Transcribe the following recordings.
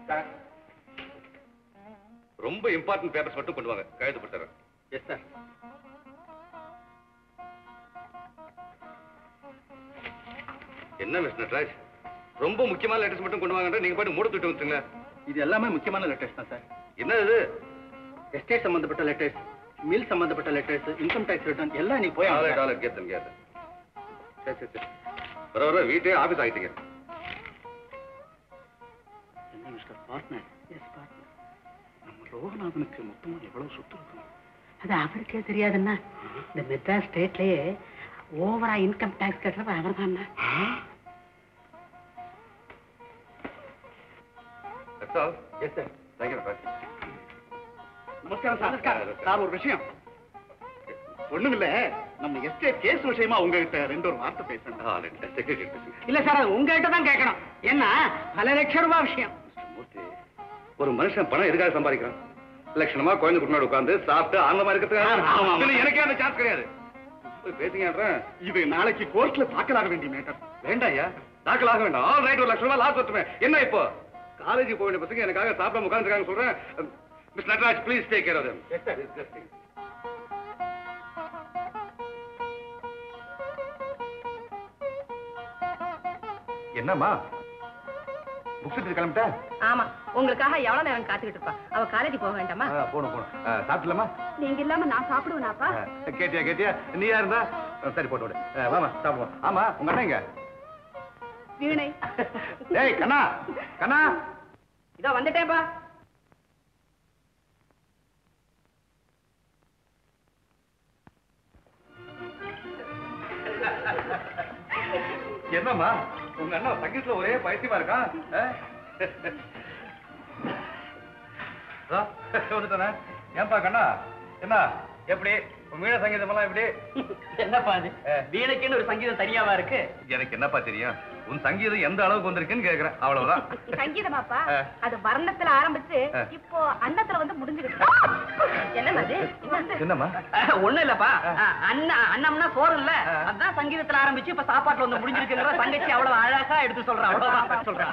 ரொம்ப important papers மட்டும் கொண்டு வாங்க கையெழுத்து போட்டுறேன் எஸ் சார் என்ன மிஸ் நட்ராஜ் ரொம்ப முக்கியமான லெட்டர்ஸ் மட்டும் கொண்டு வாங்கன்ற நீங்க பாட்டு மூட தூட்டு வந்துருங்க இது எல்லாமே முக்கியமான லெட்டர்ஸ் தான் சார் என்ன இது எஸ்டேட் சம்பந்தப்பட்ட லெட்டர்ஸ் மில் சம்பந்தப்பட்ட லெட்டர்ஸ் இன்கம் டேக்ஸ் ரிட்டர்ன் எல்லாம் நீ போய் டாலர் டாலர் கேத்தன் கேத்தன் சரி சரி சரி வர வர வீட்டே ஆபீஸ் ஆகிட்டீங்க என்ன மிஸ்டர் பார்ட்னர் எஸ் பார்ட்னர் நம்ம லோகநாதனுக்கு மொத்தமா எவ்வளவு சொத்து இருக்கும் அது அவருக்கே தெரியாதுன்னா இந்த மெட்ராஸ் ஸ்டேட்லயே ஓவரா இன்கம் டாக்ஸ் கட்டுறவர் அவர் தான் That's all. Yes sir Thank you, Nட்ராஜ். நமஸ்காரம் சார் சார் ஒரு விஷயம் ஒண்ணுமில்ல நம்ம எஸ்டேட் கேஸ் விஷயமா உங்ககிட்ட ரெண்டு ஒரு வார்த்தை பேசணும் ஆ, ரெண்டு secretary பேசுங்க. இல்ல சார் அது உங்ககிட்ட தான் கேட்கணும் என்ன பல லட்சம் ரூபாய் விஷயம் மூர்த்தி, ஒரு மனுஷன் பணம் எதுக்காக சம்பாதிக்கிறான் லட்சணமா குழந்தை குட்டினோட உட்கார்ந்து சாப்பிட்டு ஆனந்தமா ஆமா, ஆமா. இருக்கிறதுக்காக இதுல எனக்கே அந்த சான்ஸ் கிடையாது போய் பேசுங்கன்றேன் இது நாளைக்கு கோர்ட்ல தாக்கலாக வேண்டிய மேட்டர் வேண்டாம் ஐயா தாக்கல் ஆக வேண்டாம் ஆல் ரைட் ஒரு லட்சம் ரூபாய் லாஸ் வரட்டுமே என்ன இப்போ காலேஜ் போக வேண்டிய பசங்க எனக்காக சாப்பிடாம உட்காந்துருக்காங்க சொல்றேன் miss Natraj please take care of them Yes, sir. Disgusting. என்னம்மா புக்ஸ் எடுத்து கிளம்பிட்டா ஆமா உங்களுக்காக எவ்வளவு நேரம் காத்துக்கிட்டு இருப்பா அவ காலேஜ் போக வேண்டாமா ஆ, போணும் போணும் ஆ, சாப்பிடலாமா நீங்க இல்லாம நான் சாப்பிடுவேனாப்பா ஆ, கேட்டியா கேட்டியா நீயா இருந்தா ஆ, சரி போட்டு விடு ஆ, வாமா சாப்பிடுவோம் ஆமா உங்க அண்ணன் எங்க வீணை டேய் கண்ணா கண்ணா இதோ வந்துட்டேன்ப்பா என்னம்மா உங்க அண்ணன் சங்கீத்துல ஒரே பைத்தியமா இருக்கான் ஆ? ஆ, வந்துட்டானே ஏன்பா கண்ணா என்ன எப்படி உன் வீண சங்கீதம் எல்லாம் எப்படி என்னப்பா அது வீணுக்குன்னு ஒரு சங்கீதம் தனியாவா இருக்கு எனக்கு என்னப்பா தெரியும் உன் சங்கீதம் எந்த அளவுக்கு வந்திருக்குன்னு கேக்குறேன் அவ்வளவுதான் சங்கீதமாப்பா ஆ. அது வர்ணத்துல ஆரம்பிச்சு ஆ. இப்போ அன்னத்துல வந்து முடிஞ்சுக்கிட்டு என்ன அது என்னம்மா ஒண்ணும் இல்லப்பா அண்ணா அண்ணம்னா சோறு இல்ல அதான் சங்கீதத்துல ஆரம்பிச்சு இப்ப சாப்பாட்டுல வந்து முடிஞ்சிருக்குங்கிற தங்கச்சி அவ்வளவு அழகா எடுத்து சொல்றா அவ்வளவுதான் சொல்றா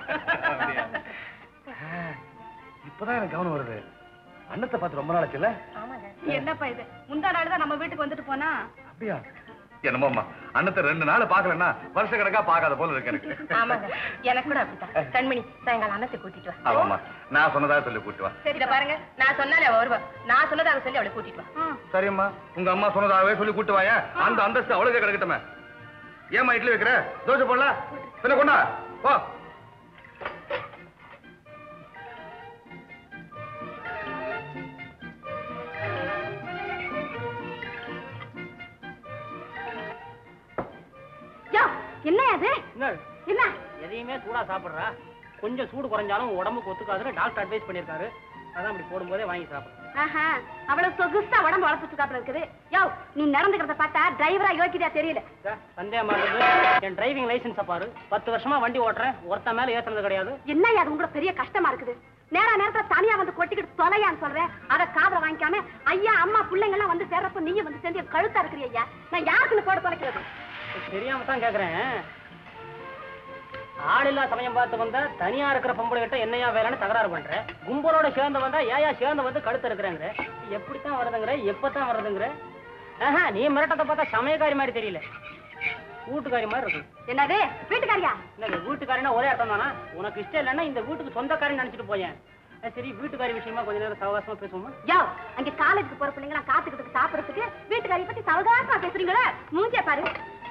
இப்பதான் எனக்கு கவனம் வருது அண்ணத்தை பார்த்து ரொம்ப நாளாச்சு இல்ல என்னப்பா இது முந்தா நாள் தான் நம்ம வீட்டுக்கு வந்துட்டு போனா அப்படியா என்னமோம்மா அண்ணத்தை ரெண்டு நாள் பாக்கலன்னா வருஷ கணக்கா பார்க்காத போல இருக்கு எனக்கு ஆமாங்க எனக்கு கூட அப்படித்தான் கண்மணி சாயங்காலம் அன்னத்தை கூட்டிட்டு வா ஆமாம்மா நான் சொன்னதா சொல்லி கூட்டு வா சரி இத பாருங்க நான் சொன்னாலே அவ வருவா நான் சொன்னதாக சொல்லி அவளை கூட்டிட்டு வா சரிம்மா உங்க அம்மா சொன்னதாகவே சொல்லி கூட்டு வாயா அந்த அந்தஸ்து அவளுக்கே கிடக்கட்டுமே ஏம்மா இட்லி வைக்கிற தோசை போடல பின்ன கொண்டா போ யா என்ன அது என்ன எதையுமே சூடா சாப்பிடுறா கொஞ்சம் சூடு குறைஞ்சாலும் உடம்புக்கு ஒத்துக்காதுன்னு டாக்டர் அட்வைஸ் பண்ணிருக்காரு அதான் அப்படி போடும்போதே வாங்கி சாப்பிடுறேன் ஆஹா அவ்வளவு சொகுசா உடம்பு வளர்த்துட்டு இருக்குது யோ நீ நடந்துக்கிறத பார்த்தா டிரைவரா யோக்கியதா தெரியல சார், சந்தேகமா இருக்குது என் டிரைவிங் லைசென்ஸை பாரு பத்து வருஷமா வண்டி ஓட்டுறேன் ஒருத்த மேல ஏத்துறது கிடையாது என்ன அது உங்களுக்கு பெரிய கஷ்டமா இருக்குது நேரா நேரத்துல தனியா வந்து கொட்டிக்கிட்டு தொலையான்னு சொல்றேன் அத காதுல வாங்கிக்காம ஐயா அம்மா பிள்ளைங்க எல்லாம் வந்து சேர்றப்ப நீங்க வந்து சேர்ந்து என் கழுத்தா இருக்கிறீ ஐயா நான் யாருக்குன்னு போட தொலைக்கிறது தெரியாம தான் கேக்குறேன் ஆளில்லா சமயம் பார்த்து வந்தா தனியா இருக்கிற பொம்பளை கிட்ட என்னையா வேலைன்னு தகராறு பண்ற கும்பலோட சேர்ந்து வந்தா ஏயா சேர்ந்து வந்து கழுத்து இருக்கிறேங்கிற எப்படித்தான் வருதுங்கிற எப்பதான் வருதுங்கிற ஆஹா நீ மிரட்டத்தை பார்த்தா சமயக்காரி மாதிரி தெரியல வீட்டுக்காரி மாதிரி இருக்கு என்னது வீட்டுக்காரியா என்னது வீட்டுக்காரினா ஒரே அர்த்தம் தானா உனக்கு இஷ்டம் இல்லைன்னா இந்த வீட்டுக்கு சொந்தக்காரின்னு நினைச்சிட்டு போயேன் அஹ் சரி வீட்டுக்காரி விஷயமா கொஞ்ச நேரம் சவகாசமா பேசுவோமா யோ அங்க காலேஜுக்கு போற பிள்ளைங்க எல்லாம் காத்துக்கிட்டு சாப்பிடறதுக்கு வீட்டுக்காரிய பத்தி சவகாசமா பேசுறீங்களா மூஞ்சிய பாரு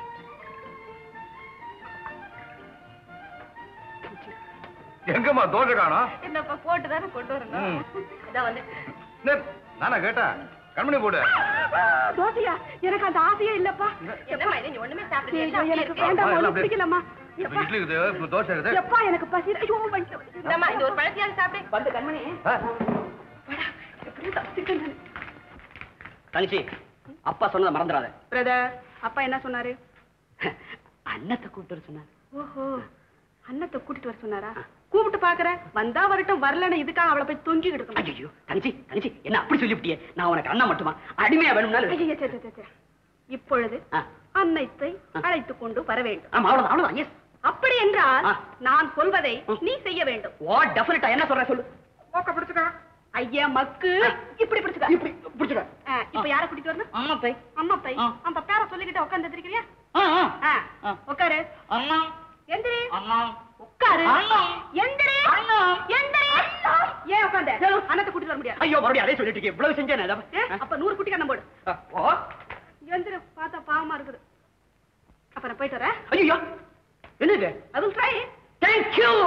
எங்கம்மா தோசை காணோம் என்னப்பா போட்டு தானே கொண்டு வரணும் ம். இதான் வந்து என்ன, நானா கேட்டேன் கண்மணி போடு தோசையா எனக்கு அந்த ஆசையே இல்லப்பா என்னம்மா இது நீ ஒண்ணுமே சாப்பிடுறீங்க எனக்கு வேண்டாம் எல்லாம் ஒண்ணு அப்படியே. பிடிக்கலம்மா இப்ப இட்லி இருக்குது தோசை இருக்குது எப்பா எனக்கு பசி ஐயோ வயித்து வலி. இந்தம்மா இந்த ஒரு பழத்தையாவது சாப்பிடு வந்து கண்மணி ஆ? எப்படியும் தப்பிச்சுட்டேன் நானு. தனிச்சி அப்பா சொன்னதை மறந்துடாத பிரதர் அப்பா என்ன சொன்னாரு அண்ணத்தை கூப்பிட்டு வர சொன்னார் ஓஹோ அண்ணத்தை கூட்டிட்டு வர சொன்னாரா கூப்பிட்டு பாக்குறேன் வந்தா வரட்டும் வரலன்னு இதுக்காக அவளை போய் தொங்கிக்கிட்டு இருக்கணும் ஐயோ தனிச்சி தனிச்சி என்ன அப்படி சொல்லிவிட்டியே நான் உனக்கு அண்ணன் மட்டுமா அடிமையா வேணும்னாலும் ஐயையே, சே, சே, சே, சே. இப்பொழுது ஆ. அன்னைத்தை அழைத்துக் கொண்டு வர வேண்டும் ஆமா அவ்வளவுதான் அவ்வளவுதான் எஸ் அப்படி என்றால் ஆ. நான் சொல்வதை நீ செய்ய வேண்டும் வாட் டெஃபினட்டா என்ன சொல்ற சொல்லு போக்க பிடிச்சுக்க ஐயா மக்கு இப்படி பிடிச்சுக்க இப்படி பிடிச்சுக்க ஆ, இப்ப யார கூட்டிட்டு வரணும் அம்மா பை அம்மா பை ஆ. அந்த பேரை சொல்லிக்கிட்டு உட்கார்ந்து இருக்கிறியா ஆ ஆ ஆ, ஆ. உட்காரு அண்ணா எந்திரி அண்ணா உட்காரு அண்ணா. எந்திரி அண்ணா. எந்திரி ஏன் உட்கார்ந்த அண்ணத்தை கூட்டிட்டு வர முடியாது ஐயோ மறுபடியும் அதே சொல்லிட்டு இருக்கே இவ்வளவு செஞ்சேன் ஏ, அப்ப நூறு குட்டி கண்ணம் போடு ஓ எந்திரி பார்த்தா பாவமா இருக்குது அப்ப நான் போயிட்டு வரேன் ஐயோ என்னது அதுவும் ட்ரை தேங்க் யூ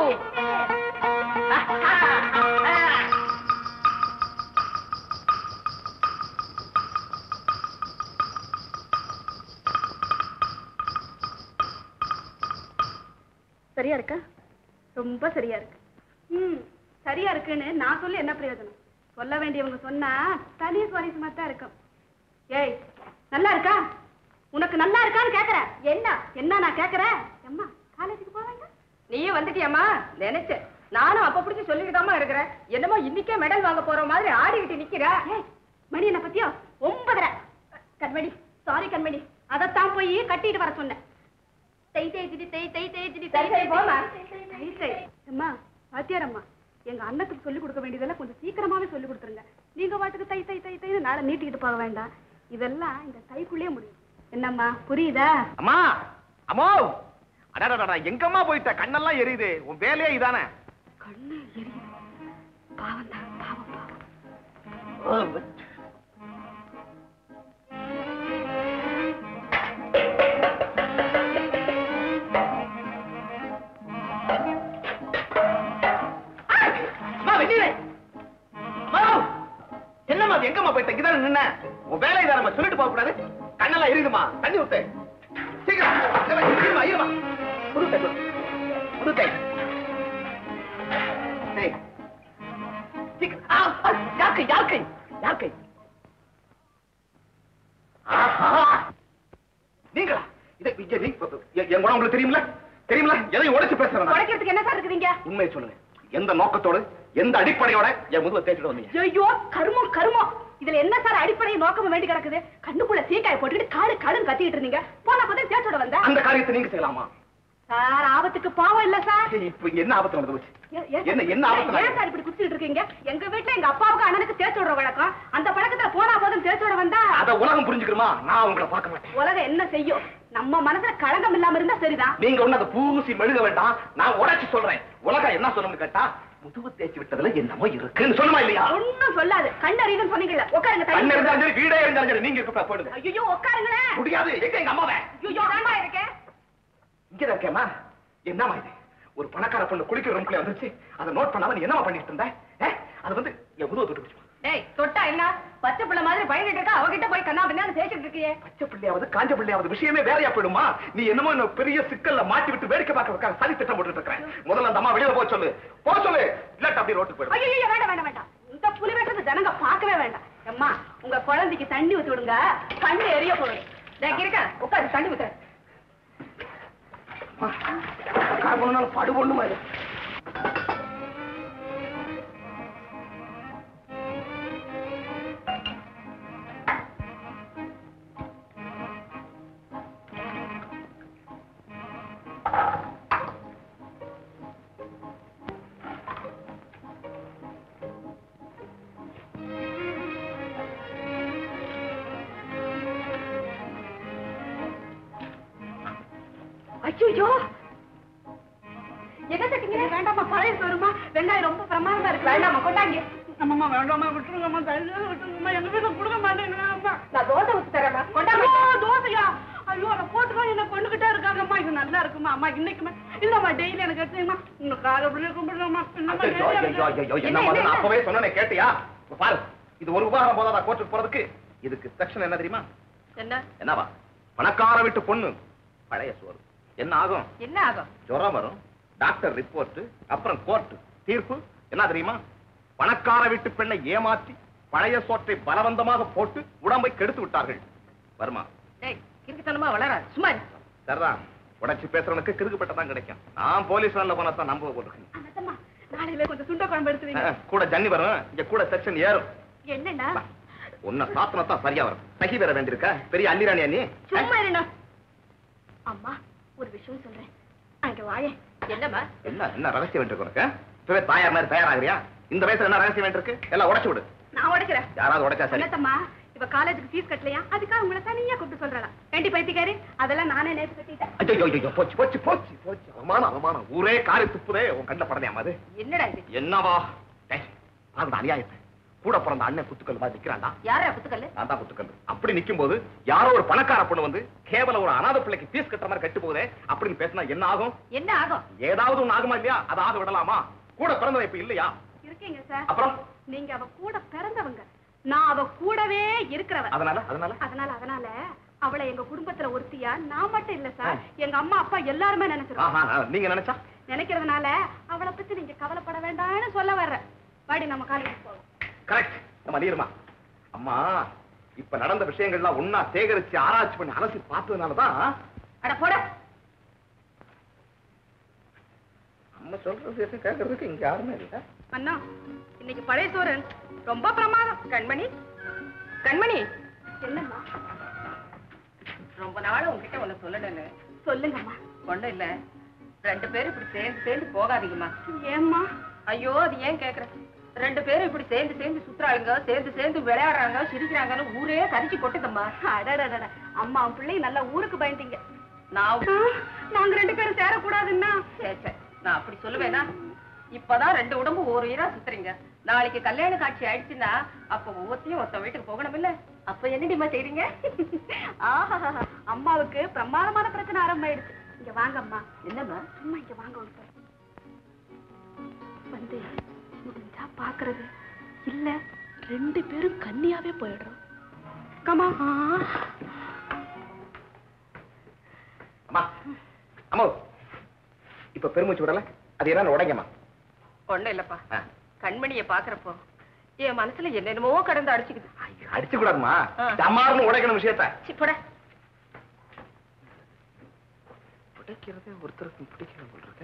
சரியா இருக்கா ரொம்ப சரியா இருக்கு ம் சரியா இருக்குன்னு நான் சொல்லி என்ன பிரயோஜனம் சொல்ல வேண்டியவங்க சொன்னா தனி சுவாரஸ்யமா தான் இருக்கும் ஏய் நல்லா இருக்கா உனக்கு நல்லா இருக்கான்னு கேக்குறேன் என்ன என்ன நான் கேக்குறேன் அம்மா காலேஜுக்கு போவாங்க நீயும் வந்துட்டியம்மா நினைச்சேன் நானும் அப்ப பிடிச்சி சொல்லிக்கிட்டாமா இருக்கிறேன் என்னமோ இன்னைக்கே மெடல் வாங்க போற மாதிரி ஆடிக்கிட்டு நிக்கிற ஏய் மணி என்ன பத்தியோ ஒன்பதரை கண்மணி சாரி கண்மணி அதைத்தான் போய் கட்டிட்டு வர சொன்னேன் தை தேய்ச்சிடி தை தை தேய்ச்சிடி தை சரி, சரி, போம்மா. தை தை அம்மா பாத்தியாரம்மா எங்க அண்ணத்துக்கு சொல்லி கொடுக்க வேண்டியதெல்லாம் கொஞ்சம் சீக்கிரமாவே சொல்லி கொடுத்துருங்க நீங்க வாட்டுக்கு தை தை தை தைன்னு நாளை நீட்டிக்கிட்டு போக வேண்டாம் இதெல்லாம் இந்த தைக்குள்ளே முடியும் என்னம்மா புரியுதா அம்மா அம்மோ அடடடடா எங்கம்மா போயிட்ட கண்ணெல்லாம் எரியுது உன் வேலையே இதானே கண்ணு எரியுது பாவம் தான் பாவம் பாவம் அம்மா, வெந்நீரு. அம்மா, என்னம்மா அது எங்கம்மா போயிட்ட இங்கதானே நின்ன உன் வேலை இதானம்மா சொல்லிட்டு போக கூடாது கண்ணெல்லாம் எரியுதுமா தண்ணி ஊத்து சீக்கிரம் இருமா இருமா புது கை கொடு. புது கை ஏய். சீக்கிரம். ஆ, ஆ, யார் கை யார் கை யார் கை ஆஹா. நீங்களா இதை இங்க நீ- எ- என் குணம் உங்களுக்கு தெரியுமில தெரியுமில எதையும் உடைச்சு பேசுறேன் நான். உடைக்கிறதுக்கு என்ன சார் இருக்குறீங்க உண்மையை சொல்லுங்க எந்த நோக்கத்தோடு எந்த அடிப்படையோட என் முதுவை தேய்ச்சிட்டு வந்தீங்க ஐயோ கருமம் கருமம் இதுல என்ன சார் அடிப்படை நோக்கம் வேண்டி கிடக்குது கண்ணுக்குள்ள சீக்காய போட்டுக்கிட்டு காடு காடுன்னு கத்திட்டு இருந்தீங்க போன போதே தேச்சோட வந்த அந்த காரியத்தை நீங்க செய்யலாமா சார் ஆபத்துக்கு பாவம் இல்ல சார் இப்ப இங்க என்ன ஆபத்து நடந்து போச்சு ஏ- ஏன் என்ன சார் என்ன ஆபத்து ஏன் நடந்து சார் இப்படி குடிச்சிட்டு இருக்கீங்க எங்க வீட்டுல எங்க அப்பாவுக்கு அண்ணனுக்கு தேய்ச்சி விடுற வழக்கம் அந்த பழக்கத்துல போனா போதும் தேய்ச்சோட வந்தா அத உலகம் புரிஞ்சுக்கிறமா நான் உங்களை பார்க்க மாட்டேன் உலகம் என்ன செய்யும் நம்ம மனசுல களங்கம் இல்லாம இருந்தா சரிதான் நீங்க ஒண்ணு அதை பூசி மெழுக வேண்டாம் நான் உடைச்சு சொல்றேன் உலகம் என்ன சொல்லணும்னு கேட்டா முதுகு தேய்ச்சி விட்டதுல என்னமோ இருக்குன்னு சொல்லுமா இல்லையா ஒண்ணும் சொல்லாது கண்ணறியுதுன்னு சொன்னீங்கல்ல உட்காருங்க கண்ணு தள்ளி. இருந்தாலும் சரி வீடே இருந்தாலும் சரி நீங்க இருக்க போயிடுங்க ஐயோ உட்காருங்களேன் முடியாது எங்க எங்க அம்மாவை ஐயோ தாண்டா இருக்கேன் இங்கதான் இருக்கேம்மா என்னம்மா இது ஒரு பணக்கார பொண்ணு குளிக்கிற ரூம்குள்ள வந்துச்சு அதை நோட் பண்ணாம நீ என்னமா பண்ணிட்டு இருந்த ஏ, அது வந்து என் முதுவை தொட்டு பிடிச்சு டேய் தொட்டா என்ன பச்சை பிள்ளை மாதிரி பயந்துட்டு இருக்கா அவகிட்ட போய் கண்ணா பின்னான்னு தேய்ச்சிட்டு இருக்கியே பச்சை பிள்ளையாவது காஞ்ச பிள்ளையாவது விஷயமே வேறையா போயிடுமா நீ என்னமோ என்ன பெரிய சிக்கல்ல மாட்டி விட்டு வேடிக்கை பார்க்கறதுக்காக சதி திட்டம் போட்டுட்டு இருக்கிறேன் முதல்ல அந்த அம்மா வெளியில போக சொல்லு போ சொல்லு இல்லாட்ட அப்படியே ரோட்டுக்கு போயிடும் ஐயோ வேண்டாம் வேண்டாம் வேண்டாம் இந்த புலி வேஷத்தை ஜனங்க பார்க்கவே வேண்டாம் அம்மா உங்க குழந்தைக்கு தண்ணி ஊத்தி விடுங்க கண்ணு எரிய போகுது டேய் இருக்க உட்காரு தண்ணி ஊத்து காரணம் படு பொண்ணுமா இது ஐயோ என்ன தட்டிங்க வேண்டாமா பழைய சோறுமா வெங்காயம் ரொம்ப பிரமாதமா இருக்கு வேண்டாமா கொண்டாங்க அம்மா வேண்டாமா விட்டுருங்கம்மா தயவு விட்டுருங்கம்மா எங்க வீட்டுல கொடுக்க மாட்டேங்கிறாங்கம்மா நான் தோசை ஊத்தி தரேம்மா கொண்டாங்க தோசையா ஐயோ அதை போட்டுதான் என்ன கொண்டுகிட்டே இருக்காங்கம்மா இது நல்லா இருக்குமா அம்மா இன்னைக்குமா இல்லம்மா டெய்லி எனக்கு எடுத்துங்கம்மா உனக்காக பிள்ளை கும்பிடுறோம்மா ஐயோ, ஐயோ, ஐயோ, ஐயோ, என்னம்மா அது? நான் அப்பவே சொன்னேனே கேட்டியா இப்ப பாரு இது ஒரு உபகாரம் போதாதா கோர்ட்டுக்கு போறதுக்கு இதுக்கு செக்ஷன் என்ன தெரியுமா என்ன என்னவா பணக்கார வீட்டு பொண்ணு பழைய சோறு என்ன ஆகும் என்ன ஆகும் ஜுரம் வரும் டாக்டர் ரிப்போர்ட் அப்புறம் கோர்ட் தீர்ப்பு என்ன தெரியுமா பணக்கார வீட்டு பெண்ணை ஏமாற்றி பழைய சோற்றை பலவந்தமாக போட்டு உடம்பை கெடுத்து விட்டார்கள் வருமா டேய் கிறுக்குத்தனமா வளராது சும்மா இரு. சரிதான் உடைச்சு பேசுறவனுக்கு கிறுக்குப்பட்ட தான் கிடைக்கும் நான் போலீஸ் வேன்ல போனா தான் நம்ப போட்டுருக்கேன் அண்ணத்தம்மா நாளையில கொஞ்சம் சுண்ட குழம்பு எடுத்துவீங்க கூட ஜன்னி வரும் இங்க கூட செக்ஷன் ஏறும் என்னண்ணா உன்னை சாத்தனா தான் சரியா வரும் சகி வேற வேண்டியிருக்க பெரிய அள்ளிராணியா நீ சும்மா இருண்ணா அம்மா ஒரு விஷயம் சொல்றேன் அங்க வாயே என்னம்மா என்ன என்ன ரகசியம் வேண்டியிருக்கு உனக்கு இப்பவே தாயார் மாதிரி தயாராகிறியா இந்த வயசுல என்ன ரகசியம் வேண்டியிருக்கு எல்லாம் உடைச்சு விடு நான் உடைக்கிறேன் யாராவது உடைச்சா சரி என்னத்தம்மா இவ காலேஜுக்கு ஃபீஸ் கட்டலையா அதுக்காக உங்களை தனியா கூப்பிட்டு சொல்றலாம் வேண்டி பைத்தியக்காரி அதெல்லாம் நானே நேத்து கட்டிட்டேன் ஐயோ ஐயோ போச்சு போச்சு போச்சு போச்சு அவமானம் அவமானம் ஊரே காரி துப்புதே உன் கண்ணில் படலையாமா அது என்னடா இது என்னவா டேய், பாருடா அநியாயத்தை கூட பிறந்த அண்ணன் குத்துக்கல் மாதிரி நிக்கிறான்டா யாரா குத்துக்கல்லு நான் தான் குத்துக்கல் அப்படி நிக்கும் போது யாரோ ஒரு பணக்கார பொண்ணு வந்து கேவலம் ஒரு அனாதை பிள்ளைக்கு ஃபீஸ் கட்டுற மாதிரி கட்டு போதே அப்படின்னு பேசினா என்ன ஆகும் என்ன ஆகும் ஏதாவது ஒண்ணு ஆகுமா இல்லையா அதை ஆக விடலாமா கூட பிறந்தவன் இப்ப இல்லையா இருக்கீங்க சார் அப்புறம் நீங்க அவ கூட பிறந்தவங்க நான் அவ கூடவே இருக்கிறவன் அதனால அதனால அதனால அதனால அவளை எங்க குடும்பத்துல ஒருத்தியா நான் மட்டும் இல்ல சார் எங்க அம்மா அப்பா எல்லாருமே நினைச்சிருக்கோம் ஆஹா நான் நீங்க நினைச்சா நினைக்கிறதுனால அவளை பத்தி நீங்க கவலைப்பட வேண்டாம்னு சொல்ல வர்றேன் வாடி நம்ம காலேஜ் போவோம் கரெக்ட் நம்ம நீர்மா அம்மா இப்ப நடந்த விஷயங்கள்லாம் ஒன்னா சேகரிச்சு ஆராய்ச்சி பண்ணி அலசி பார்த்ததுனாலதான் அட போட நம்ம சொல்றது எதுவும் கேட்கறதுக்கு இங்க யாருமே இல்ல அண்ணா இன்னைக்கு பழைய சோரன் ரொம்ப பிரமாதம் கண்மணி கண்மணி என்னம்மா ரொம்ப நாள் உங்ககிட்ட ஒண்ணு சொல்லணும்னு சொல்லுங்கம்மா ஒண்ணும் இல்ல ரெண்டு பேரும் இப்படி சேர்ந்து சேர்ந்து போகாதீங்கம்மா ஏம்மா ஐயோ அது ஏன் கேக்குற ரெண்டு பேரும் இப்படி சேர்ந்து சேர்ந்து சுத்துறாங்க சேர்ந்து சேர்ந்து விளையாடுறாங்க சிரிக்கிறாங்கன்னு ஊரே கரிச்சு கொட்டுதம்மா அடடடட அம்மா உன் பிள்ளைங்க நல்லா ஊருக்கு பயந்தீங்க நான் ஆ, நாங்க ரெண்டு பேரும் சேரக்கூடாதுன்னா சே, சே, நான் அப்படி சொல்லுவேனா இப்பதான் ரெண்டு உடம்பு ஒரு உயிரா சுத்துறீங்க நாளைக்கு கல்யாண காட்சி ஆயிடுச்சுன்னா அப்ப ஒவ்வொருத்தையும் ஒருத்த வீட்டுக்கு போகணும் இல்ல அப்ப என்னடிமா செய்றீங்க ஆஹா அம்மாவுக்கு பிரமாதமான பிரச்சனை ஆரம்பமாயிடுச்சு இங்க வாங்க அம்மா என்னம்மா சும்மா இங்க வாங்க ஒரு நிமிஷம். வந்து முடிஞ்சா பாக்குறது இல்ல ரெண்டு பேரும் கன்னியாவே போயிடுறோம் கமா அம்மா அம்மா இப்ப பெருமூச்சு விடல அது என்ன உடைங்கம்மா ஒண்ணும் இல்லப்பா ஆ. கண்மணிய பாக்குறப்போ என் மனசுல என்னென்னமோ கடந்து அடிச்சுக்குது ஐயோ, அடிச்சு கூடாதுமா ஆ. டமார்னு உடைக்கணும் விஷயத்த சிப்பட உடைக்கிறது ஒருத்தருக்கு பிடிக்கல போல் இருக்கு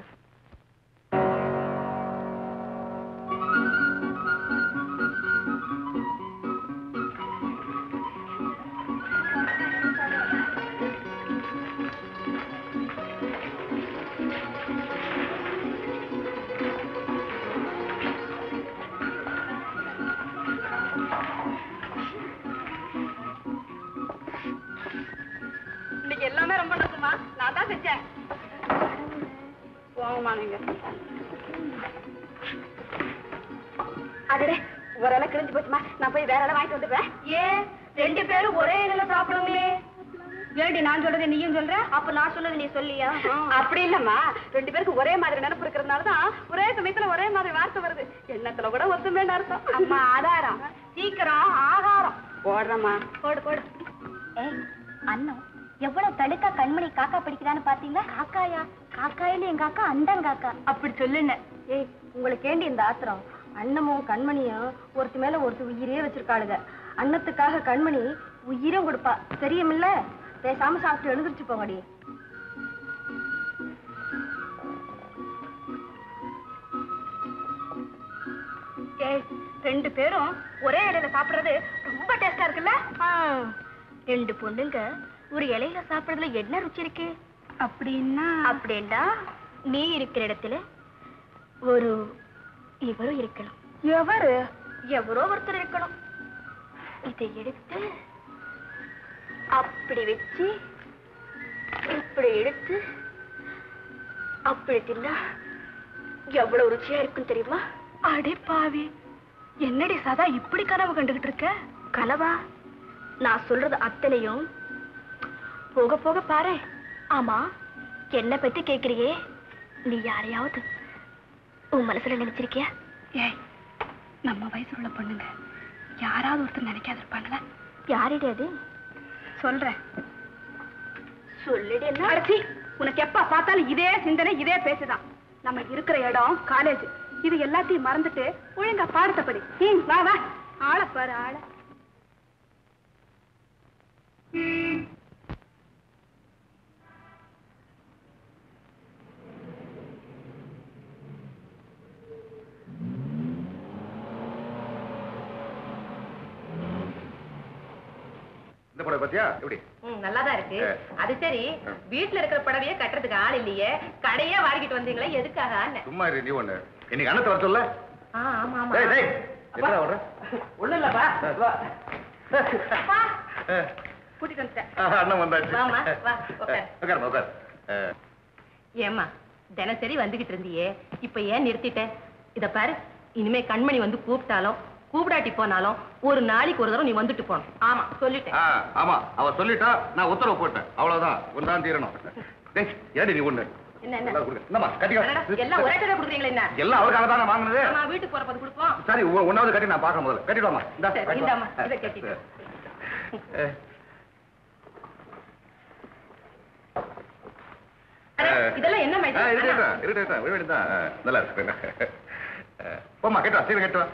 இன்னைக்கு எல்லாமே ரொம்ப நசுமா நான் தான் செஞ்சேன் போங்கம்மா நீங்க அடடே ஒரு இலை கிழிஞ்சு போச்சுமா நான் போய் வேற இலை வாங்கிட்டு வந்துடுறேன் ஏன் ரெண்டு பேரும் ஒரே இலையில சாப்பிடுங்களே ஏடி நான் சொல்றது நீயும் சொல்ற அப்ப நான் சொல்றது நீ சொல்லியா அப்படி இல்லம்மா ரெண்டு பேருக்கு ஒரே மாதிரி நினைப்பு இருக்கிறதுனால தான் ஒரே சமயத்துல ஒரே மாதிரி வார்த்தை வருது எண்ணத்துல கூட ஒத்துமைன்னு அர்த்தம் அம்மா ஆதாரம் சீக்கிரம் ஆகாரம் போடுறம்மா போடு போடு ஏய் அண்ணன் எவ்வளவு தடுக்கா கண்மணி காக்கா பிடிக்கிறான்னு பாத்தீங்களா காக்காயா காக்காயில எங்க அக்கா அண்டங்காக்கா அப்படி சொல்லுன்னு ஏய் உங்களுக்கு ஏண்டி இந்த ஆத்திரம் அண்ணமும் கண்மணியும் ஒருத்தி மேல ஒருத்தி உயிரே வச்சிருக்காளுங்க அன்னத்துக்காக கண்மணி உயிரும் கொடுப்பா தெரியுமில்ல பேசாம சாப்பிட்டு எழுந்திருச்சு போங்கடி ஏய் ரெண்டு பேரும் ஒரே இலையில சாப்பிடுறது ரொம்ப டேஸ்டா இருக்குல்ல ஆ, ரெண்டு பொண்ணுங்க ஒரு இலையில சாப்பிடுறதுல என்ன ருச்சி இருக்கு அப்படின்னா அப்படின்னா நீ இருக்கிற இடத்துல ஒரு இவரும் இருக்கணும் எவரு எவரோ ஒருத்தர் இருக்கணும் இதை எடுத்து அப்படி வச்சு இப்படி எடுத்து அப்படி தின்னா எவ்வளவு ருச்சியா இருக்கும் தெரியுமா அடே பாவி என்னடி சதா இப்படி கனவு கண்டுகிட்டு இருக்க கனவா நான் சொல்றது அத்தனையும் போக போக பாரு ஆமா என்ன பத்தி கேக்குறியே நீ யாரையாவது உன் மனசுல நினைச்சிருக்கியா ஏய் நம்ம வயசுல உள்ள பொண்ணுங்க யாராவது ஒருத்தர் நினைக்காது இருப்பாங்களா யாரிடி அது சொல்றேன் சொல்லிடு என்ன அடச்சி உனக்கு எப்ப பார்த்தாலும் இதே சிந்தனை இதே பேச்சுதான் நம்ம இருக்கிற இடம் காலேஜ் இது எல்லாத்தையும் மறந்துட்டு ஒழுங்கா பாடத்தை படி ம், வா வா ஆள பாரு ஆள இந்த இந்த புடவை பத்தியா எப்படி ம் நல்லாதான் இருக்கு ஆ. அது சரி ஆ. வீட்டுல இருக்கிற புடவையே கட்டுறதுக்கு ஆள் இல்லையே கடையே வாங்கிட்டு வந்தீங்களே எதுக்காக சும்மா இரு நீ ஒண்ணு இன்னைக்கு அண்ணத்தை வர சொல்ல ஆமா ஆமா டேய் டேய் என்ன வர ஒண்ணும் இல்லப்பா வா. அப்பா, கூட்டிட்டு வந்துட்டேன் அண்ணன் வந்தாச்சு வாம்மா, வா, உட்காரு. உட்காருமா உட்கார் ஏம்மா தினசரி வந்துகிட்டு இருந்தியே இப்ப ஏன் நிறுத்திட்ட இத பாரு இனிமே கண்மணி வந்து கூப்பிட்டாலும் கூப்பிடாட்டி போனாலும் ஒரு நாளைக்கு ஒரு தடவை நீ வந்துட்டு போகணும் ஆமா சொல்லிட்டேன் ஆமா அவ சொல்லிட்டா நான் உத்தரவு போட்டேன் அவ்வளவுதான் ஒன்றாம் தீரணும் டேய் ஏடி நீ ஒண்ணு என்ன என்ன எல்லாம் கொடுங்க. இந்தாம்மா, அடடா, கட்டிக்கோ எல்லாம் ஒரே கதை கொடுக்குறீங்களா என்ன எல்லாம் அவருக்காக தான் நான் வாங்கினது ஆமா வீட்டுக்கு போறப்ப கொடுப்போம் சரி ஒ- ஒண்ணாவது கட்டி நான் பார்க்க முதல்ல கட்டிடுவாமா இந்தா சரி, கட்டிட்டு இந்தாம்மா, வா. இதை கட்டிட்டு. அஹ், அட, இதெல்லாம் என்ன ஆ, மாதிரி இருக்கட்டும், இருக்கட்டும், விட வேண்டியதுதான். ஆ, நல்லா இருக்கு அஹ், போம்மா கட்டுவா சீக்கிரம் கட்டுவா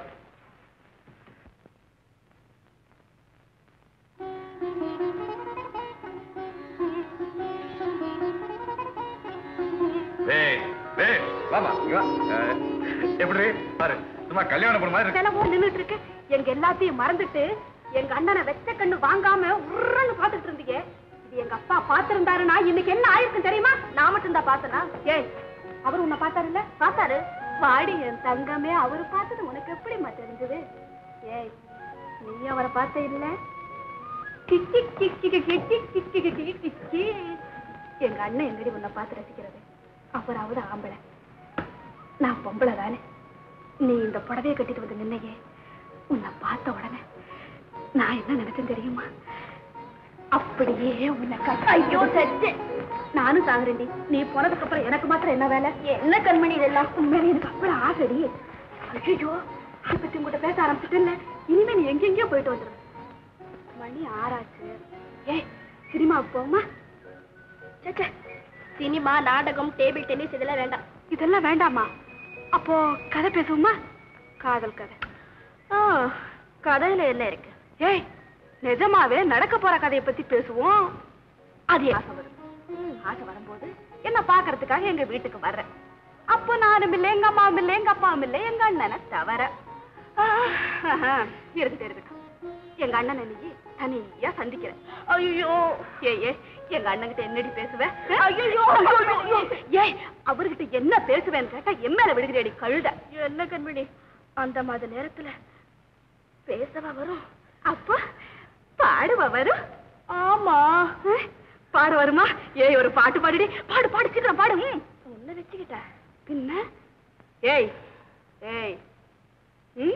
டேய், டேய், வாம்மா, இங்க வா. அஹ், எப்படி பாரு சும்மா கல்யாணம் பண்ண மாதிரி இருக்கு தினமும் நின்னுட்டு இருக்கு எங்க எல்லாத்தையும் மறந்துட்டு எங்க அண்ணனை வெச்ச கண்ணு வாங்காம உருன்னு பாத்துட்டு இருந்தீங்க இது எங்க அப்பா பாத்திருந்தாருன்னா இன்னைக்கு என்ன ஆயிருக்கும் தெரியுமா நான் மட்டும் தான் பார்த்தனா ஏய் அவர் உன்னை பார்த்தாருல்ல பார்த்தாரு வாடி என் தங்கமே அவரு பார்த்தது உனக்கு எப்படிம்மா தெரிஞ்சது ஏய் நீ அவரை பார்த்த இல்ல கிக்கி கிக்கி கிக்கி கிக்கி கிக்கி கிக்கி எங்க அண்ணன் எங்கடி உன்னை பார்த்து ரசிக்கிறது அவராவது ஆம்பளை நான் பொம்பளை தானே நீ இந்த புடவையை கட்டிட்டு வந்து நின்னையே உன்னை பார்த்த உடனே நான் என்ன நினைச்சேன் தெரியுமா அப்படியே உன்னை கட்ட ஐயோ சச்சே நானும் சாகுறேன்டி நீ போனதுக்கு அப்புறம் எனக்கு மாத்திரம் என்ன வேலை என்ன கண்மணி இதெல்லாம் உண்மையிலே எனக்கு அப்புறம் ஆசடி ஐயோ அதை பத்தி உங்ககிட்ட பேச ஆரம்பிச்சுட்டேன்ல இனிமே நீ எங்கெங்கயோ போயிட்டு வந்துரு மணி ஆறாச்சு ஏய் சினிமாவுக்கு போமா சச்சே சினிமா நாடகம் டேபிள் டென்னிஸ் இதெல்லாம் வேண்டாம் இதெல்லாம் வேண்டாமா அப்போ கதை பேசுவோமா காதல் கதை ஆ கதையில என்ன இருக்கு ஏய் நிஜமாவே நடக்க போற கதையை பத்தி பேசுவோம் அது என் ஆசை வரும் ம், ஆசை வரும்போது என்ன பாக்குறதுக்காக எங்க வீட்டுக்கு வர்றேன் அப்போ நானும் இல்லை எங்க அம்மாவும் இல்லை எங்க அப்பாவும் இல்லை எங்க அண்ணனை தவிர ஆ, ஆஹா, இருக்கட்டும் இருக்கட்டும் எங்க அண்ணனை நீ தனியா சந்திக்கிறேன் ஐயோ ஏ ஏ எங்க அண்ணன்கிட்ட என்னடி பேசுவேன் ஐயோ ஏய் அவர்கிட்ட என்ன பேசுவேன்னு கேட்டா என் மேல விடுகிறேடி கழுத என்ன கண்மணி அந்த மாதிரி நேரத்துல பேசவா வரும் அப்ப பாடுவா வரும் ஆமா அஹ், பாட வருமா ஏய் ஒரு பாட்டு பாடுடி பாடு பாடு சீக்கிரம் பாடு ம். உன்னை வச்சுக்கிட்ட பின்ன ஏய் ஏய் ம்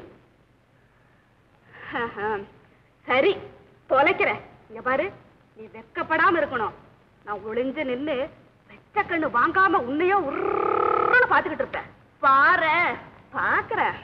ஆஹா. சரி தொலைக்கிறேன் இங்க பாரு நீ வெக்கப்படாம இருக்கணும் நான் ஒளிஞ்சு நின்னு வெச்ச கண்ணு வாங்காம உன்னையோ உருன்னு பாத்துக்கிட்டு இருப்பேன் பாரு பாக்குறேன்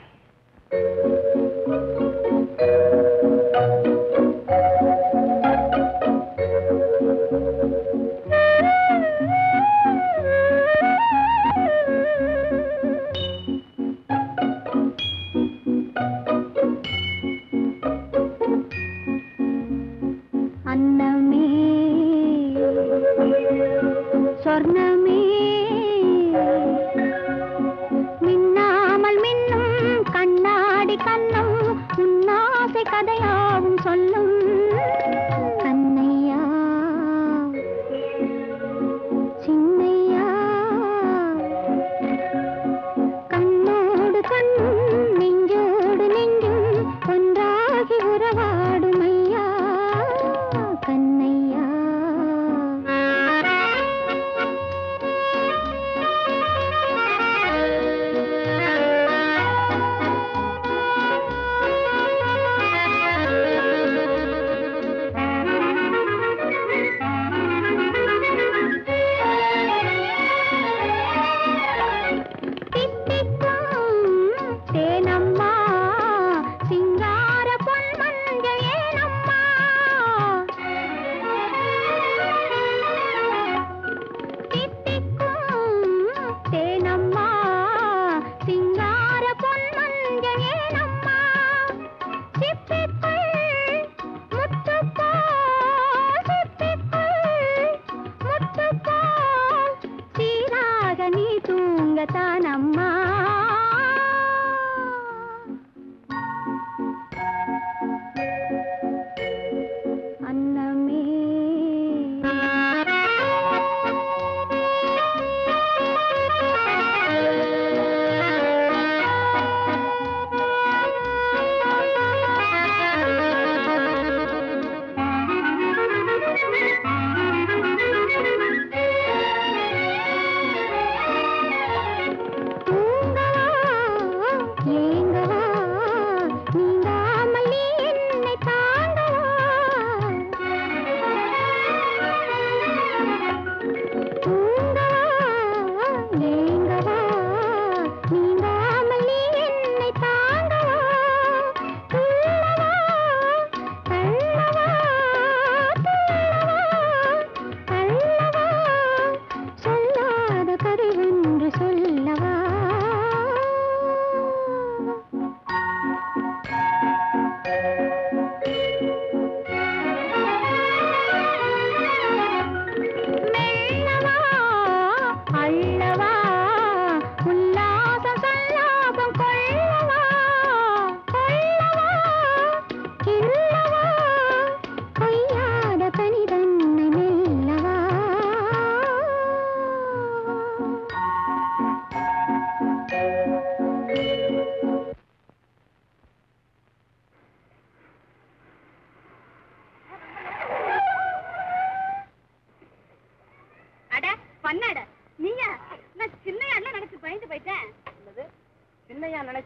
அன்னமே சொர்ணமே மின்னாமல் மின்னும்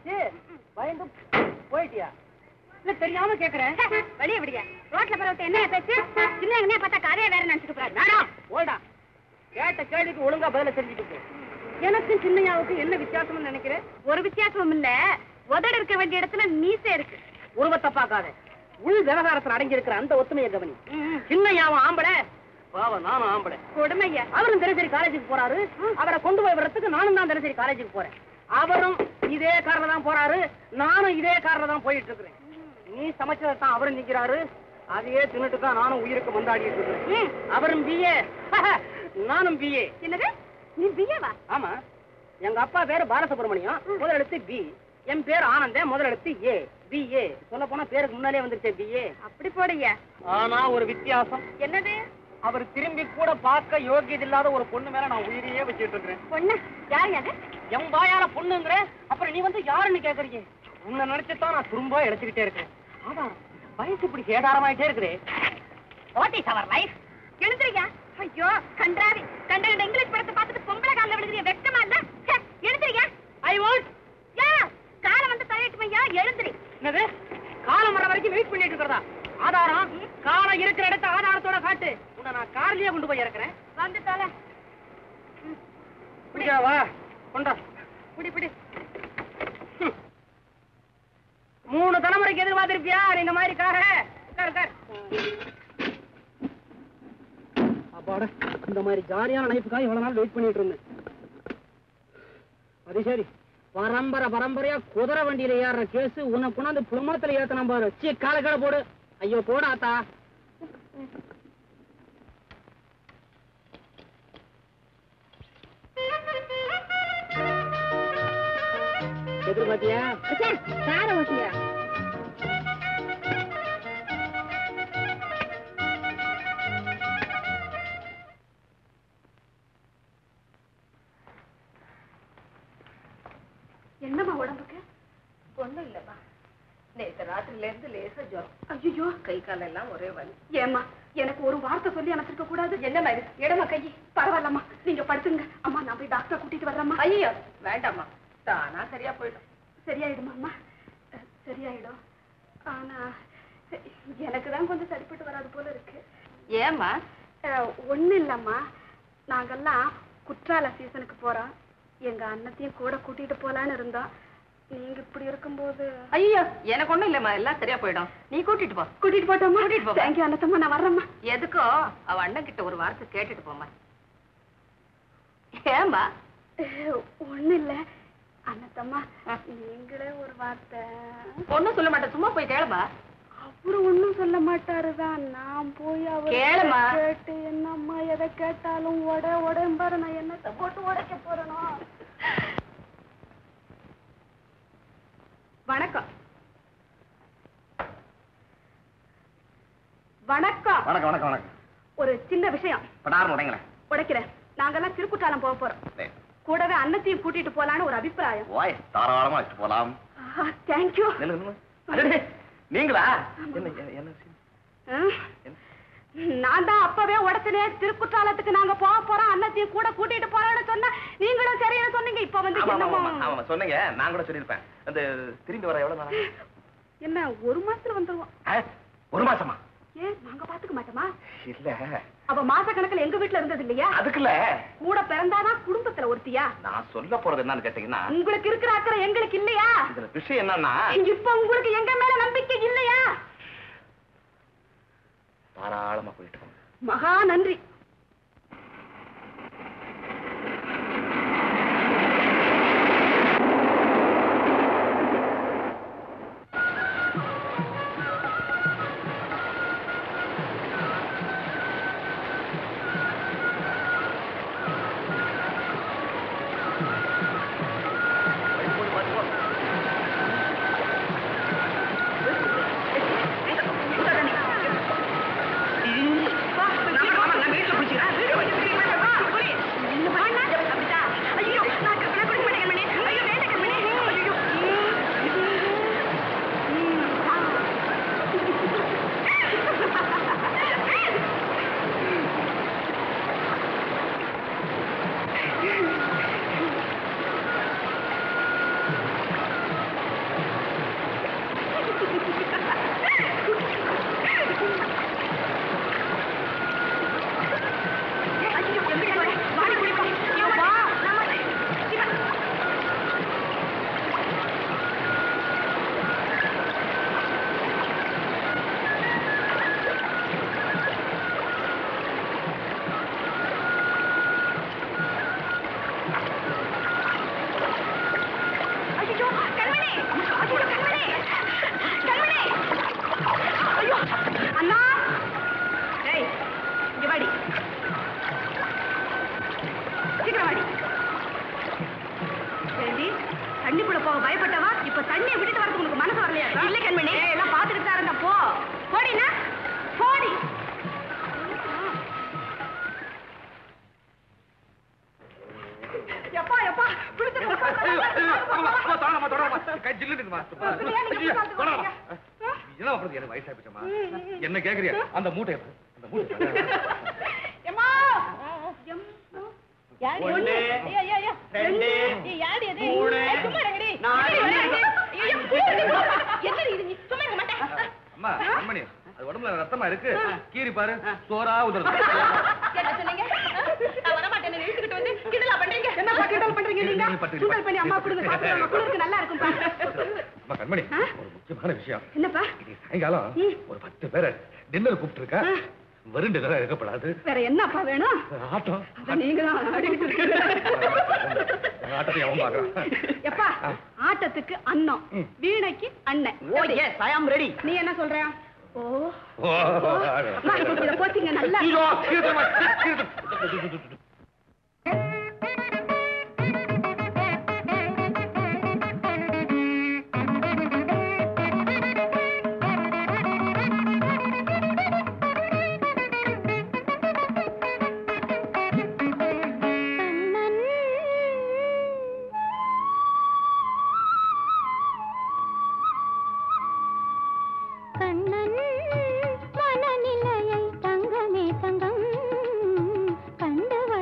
என்னாச்சு பயந்து போயிட்டியா இல்ல தெரியாம கேக்குறேன் வெளியே விடியா ரோட்ல பரவத்த என்ன பேச்சு சின்ன என்ன பார்த்தா கதையை வேற நினைச்சிட்டு போறாரு வேணாம் ஓல்டா கேட்ட கேள்விக்கு ஒழுங்கா பதில தெரிஞ்சுட்டு போ எனக்கும் சின்னையாவுக்கு என்ன வித்தியாசம்னு நினைக்கிறேன் ஒரு வித்தியாசமும் இல்ல உதடு இருக்க வேண்டிய இடத்துல மீசை இருக்கு உருவத்தை பார்க்காத உள் விவகாரத்துல அடங்கி இருக்கிற அந்த ஒத்துமையை கவனி சின்னையாவும் ஆம்பளை பாவம் நானும் ஆம்பளை கொடுமையா அவரும் தினசரி காலேஜுக்கு போறாரு அவரை கொண்டு போய் விடுறதுக்கு நானும் தான் தினசரி காலேஜுக்கு போறேன் அவரும் இதே கார்ல தான் போறாரு நானும் இதே கார்ல தான் போயிட்டு இருக்கிறேன் நீ சமைச்சதை தான் அவரும் நிக்கிறாரு அதையே தின்னுட்டு தான் நானும் உயிருக்கு மந்தாடிட்டு இருக்கிறேன் அவரும் பிஏ நானும் பிஏ என்னது நீ பிஏவா ஆமா எங்க அப்பா பேரு பாலசுப்ரமணியம் முதல் எழுத்து பி என் பேர் ஆனந்தன் முதல் எழுத்து ஏ பிஏ சொல்ல போனா பேருக்கு முன்னாலே வந்துருச்சே பிஏ அப்படி போடுங்க ஆனா ஒரு வித்தியாசம் என்னது அவர் திரும்பி கூட பார்க்க யோகியது இல்லாத ஒரு பொண்ணு மேல நான் உயிரையே வச்சுட்டு இருக்கிறேன் பொண்ணு யார் அது என் வாயால பொண்ணுங்கிற அப்புறம் நீ வந்து யாருன்னு கேக்குறீங்க உன்னை நினைச்சுதான் நான் துரும்பா இழைச்சுக்கிட்டே இருக்கேன் ஆதாரம் வயசு இப்படி சேதாரமாயிட்டே இருக்குதே வாட் இஸ் அவர் லைஃப் எழுந்துறியா ஐயோ கண்டாவி கண்ட கண்ட இங்கிலீஷ் படத்தை பார்த்துட்டு பொம்பளை காலில் விழுகிறிய வெக்கமா இல்ல ச்சே, எழுந்துறியா ஐ வாண்ட் யா காலம் வந்து தலையிட்டுமையா எழுந்துரி என்னது காலம் வர வரைக்கும் வெயிட் பண்ணிட்டு இருக்கிறதா ஆதாரம் காலம் இருக்கிற இடத்த ஆதாரத்தோட காட்டு உன்னை நான் கார்லயே கொண்டு போய் இறக்குறேன் வந்து தலை பிடிக்கா வா கொண்டா புடி புடி ஹம். மூணு தலைமுறைக்கு எதிர்பார்த்திருப்பியா நீ இந்த மாதிரி கார உட்கார், உட்கார். அப்பாடா இந்த மாதிரி ஜாலியான லைஃபுக்காக இவ்வளவு நாள் வெயிட் பண்ணிட்டு இருந்தேன் அது சரி பரம்பரை பரம்பரையா குதிரை வண்டியில ஏறுற கேஸ் உன்னை கொண்டாந்து புலமத்துல ஏத்தன பாரு சீ கால கால போடு ஐயோ போடு ஆத்தா எதிர்பார்த்தியா கார ஓட்டியா என்னம்மா உடம்புக்கு ஒண்ணும் இல்லம்மா நேத்து ராத்திரில இருந்து லேசா ஜுரம் ஐயோ கை காலெல்லாம் ஒரே வலி ஏம்மா எனக்கு ஒரு வார்த்தை சொல்லி அனுப்பிச்சிருக்க கூடாது என்னம்மா இது இடமா கை பரவாயில்லம்மா நீங்க படுத்துங்க அம்மா நான் போய் டாக்டரை கூட்டிட்டு வர்றேம்மா ஐயோ வேண்டாம்மா தானா சரியா போயிடும் சரியாயிடுமா அம்மா அஹ், சரியாயிடும் ஆனா எனக்கு தான் கொஞ்சம் சரிப்பட்டு வராது போல இருக்கு ஏம்மா அஹ், ஒண்ணும் இல்லம்மா நாங்கெல்லாம் குற்றால சீசனுக்கு போறோம் எங்க அண்ணத்தையும் கூட கூட்டிட்டு போலான்னு இருந்தோம் நீங்க இப்படி இருக்கும்போது ஐயோ எனக்கு ஒண்ணும் இல்லம்மா எல்லாம் சரியா போயிடும் நீ கூட்டிட்டு போ கூட்டிட்டு போட்டோமா கூட்டிட்டு போம்மா. தேங்க்யூ அண்ணத்தம்மா நான் வர்றேம்மா எதுக்கோ அவ அண்ணன் கிட்ட ஒரு வார்த்தை கேட்டுட்டு போம்மா ஏம்மா ஒண்ணும் இல்ல அண்ணத்தம்மா நீங்களே ஒரு வார்த்தை ஒண்ணும் சொல்ல மாட்டேன் சும்மா போய் கேளுமா அவரு ஒண்ணும் சொல்ல மாட்டாருதான் நான் போய் அவர் கேளும்மா. கேட்டு என்னம்மா எதை கேட்டாலும் உட உடம்பாரு நான் என்னத்தை போட்டு உடைக்க போறேனோ வணக்கம் வணக்கம் வணக்கம் வணக்கம் வணக்கம் ஒரு சின்ன விஷயம் படாரம் உடைங்களேன் உடைக்கிறேன் நாங்கெல்லாம் திருக்குற்றாலம் போக போறோம் கூடவே அன்னத்தையும் கூட்டிட்டு போலான்னு ஒரு அபிப்பிராயம் ஓய் தாராளமா வச்சுட்டு போலாம் தேங்க்யூ நில்லு, நில்லு. அடடே, நீங்களா என்ன என்ன- என்ன விஷயம்? நான் தான் அப்பவே உடச்சனே திருக்குற்றாலத்துக்கு நாங்க போக போறோம் அன்னத்தையும் கூட கூட்டிட்டு போறோம்னு சொன்னா நீங்களும் சரியா சொன்னீங்க இப்ப வந்து ஆமா, ஆமா, என்னமோ ஆமா, ஆமா, சொன்னீங்க நான் கூட சொல்லியிருப்பேன் அந்த திரும்பி வர எவ்வளவு நாளா? என்ன ஒரு மாசத்துல வந்துருவோம் ஆ, ஒரு மாசமா ஏன் நாங்க பாத்துக்க மாட்டோமா இல்ல அவ மாச கணக்குல எங்க வீட்டுல இருந்தது இல்லையா அதுக்குல்ல கூட பிறந்தாதான் குடும்பத்துல ஒருத்தியா நான் சொல்ல போறது என்னன்னு கேட்டீங்கன்னா உங்களுக்கு இருக்கிற அக்கறை எங்களுக்கு இல்லையா இதுல விஷயம் என்னன்னா இப்ப உங்களுக்கு எங்க மேல நம்பிக்கை இல்லையா தாராளமா போயிட்டு போங்க மகா நன்றி நான் வீட்டுல இல்லைம்மா. சொல்லுங்க, நீங்க போய் பார்த்து வேணாம். வாங்க. என்ன பண்றது எனக்கு வயசாயிப்போச்சம்மா என்ன கேக்குறியா அந்த மூட்டை அந்த மூட்டை எம்மா எம்மா யாரு ஒண்ணு, ஐயா, ஐயா, ஐயா. ரெண்டு, ஏய், யாரு அது? மூணு, ஏய், சும்மா இருங்கடி. நாலு, என்னடி இது? ஐயோ, என்னடி இது? நீ சும்மா இருக்க மாட்டே. அம்மா கண்மணி அது உடம்புல ரத்தமா இருக்கு கீறி பாரு சோறா உதறது என்ன சொன்னீங்க? நான் வரமாட்டேன்னு இழுத்துக்கிட்டு வந்து கிண்டலா பண்றீங்க? என்னப்பா கிண்டல் பண்றீங்க நீங்க நீ பட்டு, நீ கிண்டல் பட்டு. பண்ணி அம்மா கொடுங்க சாப்பிடுவாங்க குளிருக்கு நல்லா இருக்கும் பாருங்க அம்மா கண்மணி ஒரு முக்கியமான விஷயம் என்னப்பா இன்னைக்கு சாயங்காலம் ஒரு பத்து பேரை டின்னர் கூப்பிட்டு இருக்கேன் வெறும் டின்னரா இருக்கப்படாது வேற என்னப்பா வேணும் ஆட்டம் அத நீங்க தான் ஆடிக்கிட்டு இருக்கீங்க. ஆட்டத்தை அவன் பாக்குறான் எப்பா ஆட்டத்துக்கு அன்னம் ம். வீணைக்கு அண்ணன் ஓ எஸ் ஐ ஆம் ரெடி நீ என்ன சொல்ற ஓ ஓ, அப்பா, இத போத்தீங்க நல்லா ஐயோ, கீழ்த்தரமா, கீழ்த்தரமா. கண்ணன் மனநிலையை தங்கமே தங்கம் கண்டு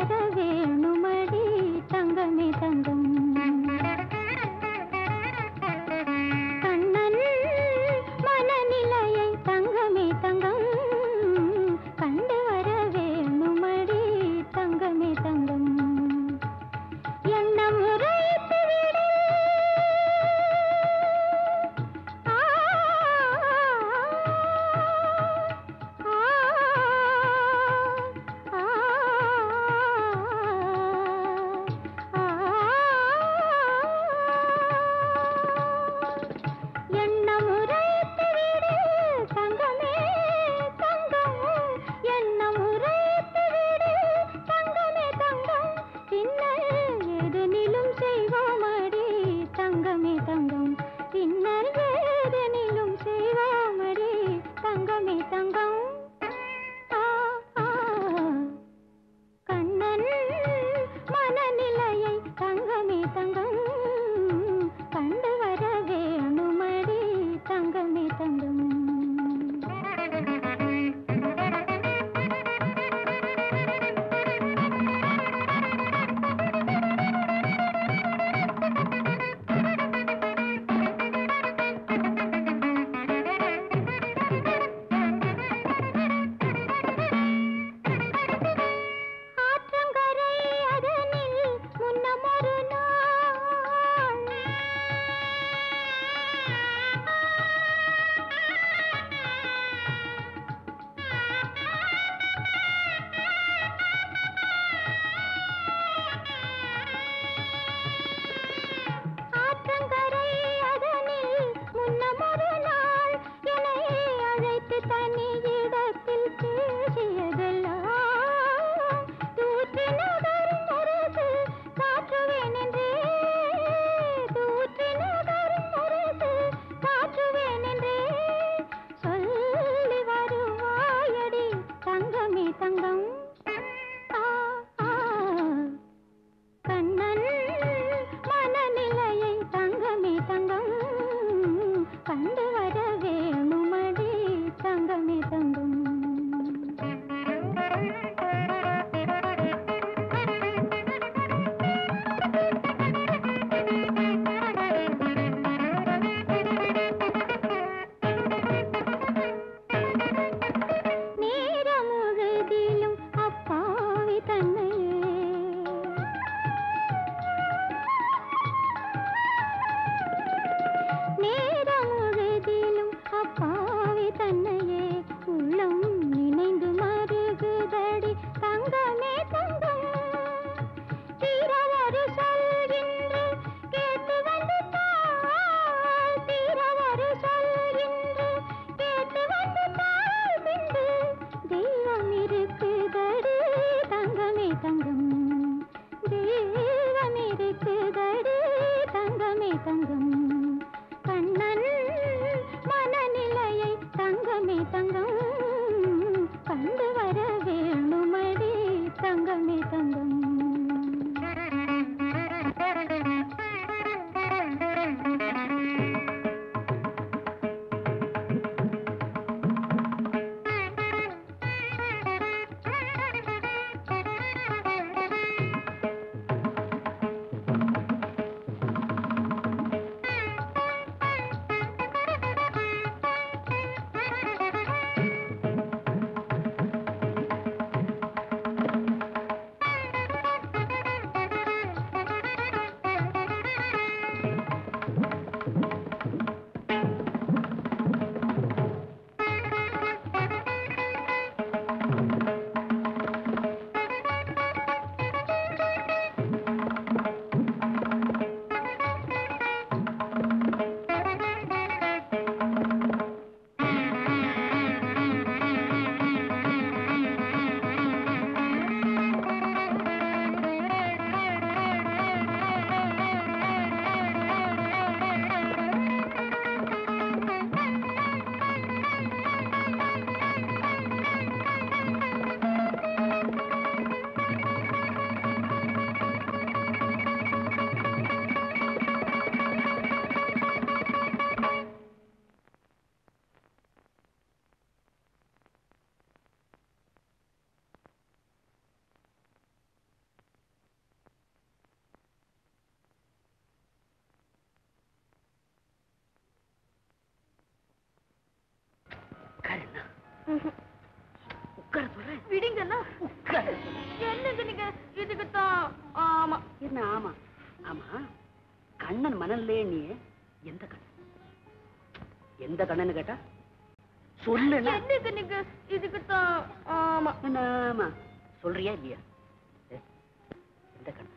உட்கார சொல்றேன் விடுங்கண்ணா உட்கார என்னங்க நீங்க இதுக்கு தான் ஆமா என்ன ஆமா ஆமா கண்ணன் மணல்லே நீ எந்த கண்ணன் எந்த கண்ணன்னு கேட்டா சொல்லுண்ணா என்னங்க நீங்க இதுக்கு தான் ஆமா என்ன ஆமா சொல்றியா இல்லையா ஏ, எந்த கண்ணன்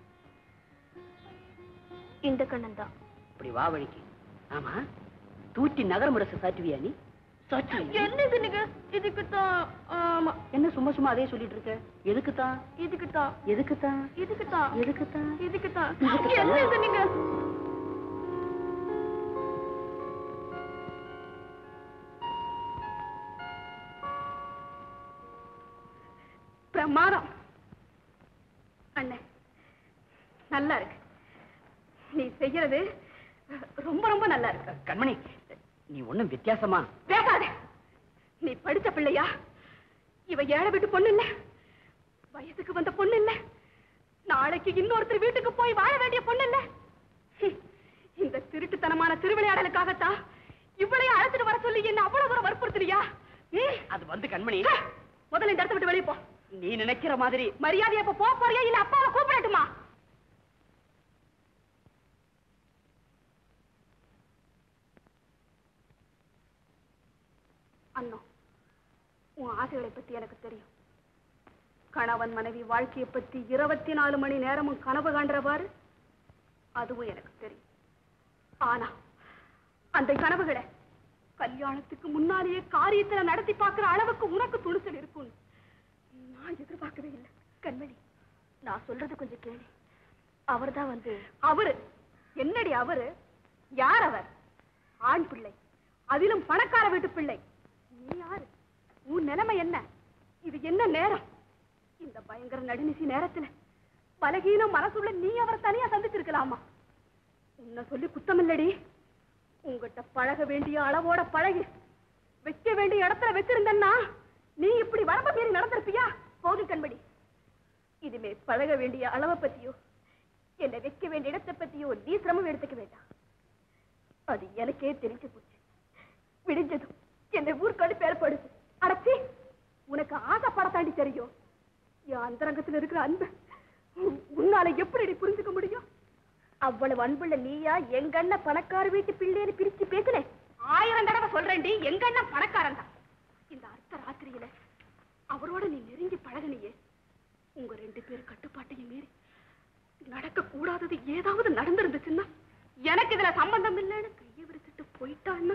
இந்த கண்ணன் தான் இப்படி வா வழிக்கு ஆமா தூட்டி நகர முரசு சாட்டுவியா நீ சாட்டுவியா என்னங்க நீங்க இதுக்கு தான் ஆமா என்ன சும்மா சும்மா அதே சொல்லிட்டு இருக்க எதுக்கு தான் இதுக்கு தான் எதுக்கு தான் இதுக்கு தான் எதுக்கு தான் இதுக்கு தான் இதுக்கு தான். என்னங்க நீங்க பிரமாதம் அண்ணே நல்லா இருக்கு நீ செய்யறது ரொம்ப ரொம்ப நல்லா இருக்கு கண்மணி நீ ஒண்ணும் வித்தியாசமா பேசாத நீ படிச்ச பிள்ளையா இவ ஏழை வீட்டு பொண்ணு இல்ல வயசுக்கு வந்த பொண்ணு இல்ல நாளைக்கு இன்னொருத்தர் வீட்டுக்கு போய் வாழ வேண்டிய பொண்ணு இல்ல ஹம், இந்த திருட்டுத்தனமான திருவிளையாடலுக்காகத்தான் இவளையும் அழைச்சிட்டு வர சொல்லி என்ன அவ்வளவு தூரம் வற்புறுத்துறியா ம்? அது வந்து கண்மணி ஹே, முதல்ல இந்த இடத்த விட்டு வெளியே போ நீ நினைக்கிற மாதிரி மரியாதையா இப்ப போ போறியா இல்ல அப்பாவை கூப்பிடட்டுமா அண்ணா உன் ஆசைகளை பத்தி எனக்கு தெரியும் கணவன் மனைவி வாழ்க்கையை பத்தி இருபத்தி நாலு மணி நேரமும் கனவு காண்றவாறு அதுவும் எனக்கு தெரியும் ஆனா அந்த கனவுகளை கல்யாணத்துக்கு முன்னாலேயே காரியத்துல நடத்தி பார்க்கிற அளவுக்கு உனக்கு துணிச்சல் இருக்கும் நான் எதிர்பார்க்கவே இல்லை கண்மணி நான் சொல்றது கொஞ்சம் கேளு அவர்தான் வந்து அவரு என்னடி அவரு யார் அவர் ஆண் பிள்ளை அதிலும் பணக்கார வீட்டு பிள்ளை நீ யாரு உன் நிலைமை என்ன இது என்ன நேரம் இந்த பயங்கர நடுநிசி நேரத்துல பலகீனம் மனசுள்ள நீ அவரை தனியா சந்திச்சிருக்கலாமா உன்னை சொல்லி குத்தமில்லடி உங்ககிட்ட பழக வேண்டிய அளவோட பழகி வைக்க வேண்டிய இடத்துல வச்சிருந்தன்னா நீ இப்படி வரம்ப மீறி நடந்திருப்பியா போது கண்மணி இனிமே பழக வேண்டிய அளவை பத்தியோ என்னை வைக்க வேண்டிய இடத்தை பத்தியோ நீ சிரமம் எடுத்துக்க வேண்டாம் அது எனக்கே தெரிஞ்சு போச்சு விடிஞ்சதும் என்னை ஊர்க்கடுப்பு ஏற்படுது அடச்சி உனக்கு ஆசைப்பட தாண்டி தெரியும் என் அந்தரங்கத்துல இருக்கிற அன்பு உன்- உன்னால எப்படி புரிஞ்சுக்க முடியும் அவ்வளவு அன்புள்ள நீயா எங்க அண்ணன் பணக்கார வீட்டு பிள்ளைன்னு பிரிச்சு பேசுன ஆயிரம் தடவை சொல்றேன்டி எங்க அண்ணன் பணக்காரன் தான் இந்த அர்த்த ராத்திரியில அவரோட நீ நெருங்கி பழகுனியே உங்க ரெண்டு பேர் கட்டுப்பாட்டையும் மீறி நடக்க கூடாதது ஏதாவது நடந்திருந்துச்சுன்னா எனக்கு இதுல சம்பந்தம் இல்லைன்னு கையை விரிச்சிட்டு போயிட்டான்னா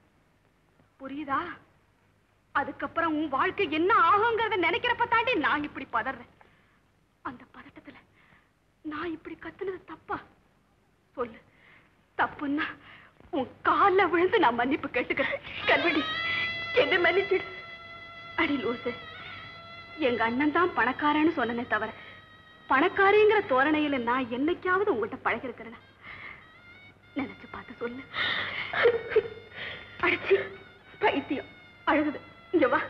புரியுதா அதுக்கப்புறம் உன் வாழ்க்கை என்ன ஆகுங்கிறத நினைக்கிறப்ப தாண்டி நான் இப்படி பதறேன் அந்த பதட்டத்துல நான் இப்படி கத்துனது தப்பா சொல்லு தப்புன்னா உன் கால்ல விழுந்து நான் மன்னிப்பு கேட்டுக்கிறேன் கல்வடி என்ன மன்னிச்சிடு அடி லூசு எங்க அண்ணன் தான் பணக்காரன்னு சொன்னனே தவிர பணக்காரிங்கிற தோரணையில நான் என்னைக்காவது உங்ககிட்ட பழகிருக்கிறேனா நினைச்சு பார்த்து சொல்லு அடிச்சு பைத்தியம் அழுகுது இங்க வா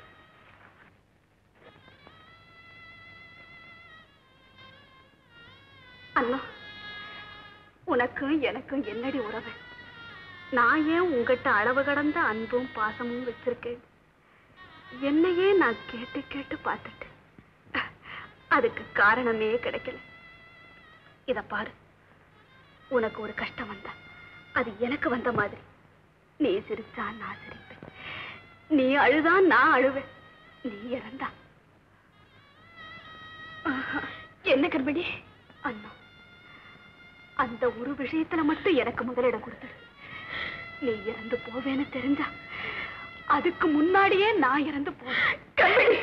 அண்ணா உனக்கும் எனக்கும் என்னடி உறவு நான் ஏன் உங்ககிட்ட அளவு கடந்த அன்பும் பாசமும் வச்சிருக்கேன் என்னையே நான் கேட்டு கேட்டு பார்த்துட்டேன் அதுக்கு காரணமே கிடைக்கல இத பாரு உனக்கு ஒரு கஷ்டம் வந்தா அது எனக்கு வந்த மாதிரி நீ சிரிச்சா நான் சிரிப்பேன் நீ அழுதா நான் அழுவேன் நீ இறந்தா ஆஹா, என்ன கர்ப்பிணி அண்ணா அந்த ஒரு விஷயத்துல மட்டும் எனக்கு முதலிடம் கொடுத்துடு நீ இறந்து போவேன்னு தெரிஞ்சா அதுக்கு முன்னாடியே நான் இறந்து போவேன் கர்ப்பிணி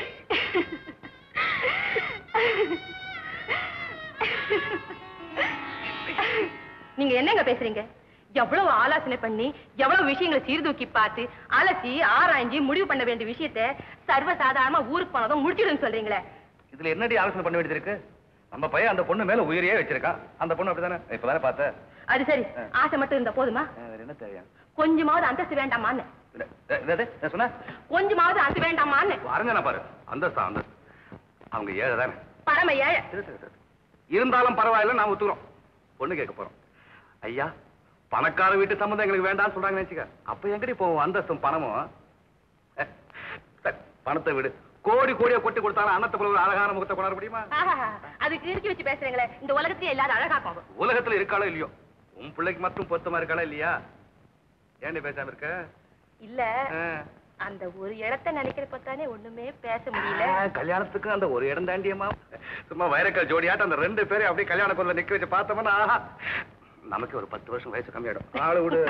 நீங்க என்னங்க பேசுறீங்க எவ்வளவு ஆலோசனை பண்ணி எவ்வளவு விஷயங்களை சீர்தூக்கி பார்த்து அலசி ஆராய்ஞ்சு முடிவு பண்ண வேண்டிய விஷயத்தை சர்வ சாதாரணமா ஊருக்கு போனதும் முடிச்சிடுன்னு சொல்றீங்களே இதுல என்னடி ஆலோசனை பண்ண வேண்டியது இருக்கு நம்ம பையன் அந்த பொண்ணு மேல உயிரையே வச்சிருக்கான் அந்த பொண்ணு அப்படிதானே இப்பதானே பார்த்த அது சரி ஆசை மட்டும் இருந்தா போதுமா வேற என்ன தேவையா கொஞ்சமாவது அந்தஸ்து வேண்டாமான்னு இல்ல, ஏ, என்னது? என்ன சொன்ன கொஞ்சமாவது அந்தஸ்து வேண்டாமான்னு வரங்க பாரு அந்தஸ்தா அந்தஸ்து அவங்க ஏழை தானே பரம ஏழை சரி, சரி, சரி. இருந்தாலும் பரவாயில்ல நான் ஒத்துக்கிறோம் பொண்ணு கேட்க போறோம் ஐயா பணக்கார வீட்டு சம்மந்தம் எங்களுக்கு வேண்டாம்னு சொல்றாங்கன்னு நினைச்சுக்க அப்ப எங்கடி போவோம் அந்தஸ்தும் பணமும் சரி, பணத்தை விடு கோடி கோடியா கொட்டி கொடுத்தாலும் அன்னத்தை போல ஒரு அழகான முகத்தை கொண்டாட முடியுமா ஆஹா, அதுக்கு இறுக்கி வச்சு பேசுறீங்களே இந்த உலகத்தையே எல்லாரும் அழகாக்கும் உலகத்துல இருக்காளோ இல்லையோ உன் பிள்ளைக்கு மட்டும் பொருத்தமா இருக்காளா இல்லையா ஏன்னு பேசாம இருக்க இல்ல ஆ. அந்த ஒரு இடத்த நினைக்கிறப்ப தானே ஒண்ணுமே பேச முடியல ஆ, கல்யாணத்துக்கு அந்த ஒரு இடம் தாண்டியம்மா சும்மா வைரக்கல் ஜோடியாட்டம் அந்த ரெண்டு பேரும் அப்படியே கல்யாண பொருளை நிக்க வச்சு பார்த்தோம்னா ஆஹா நமக்கு ஒரு பத்து வருஷம் வயசு கம்மியாயிடும் ஆளு விடு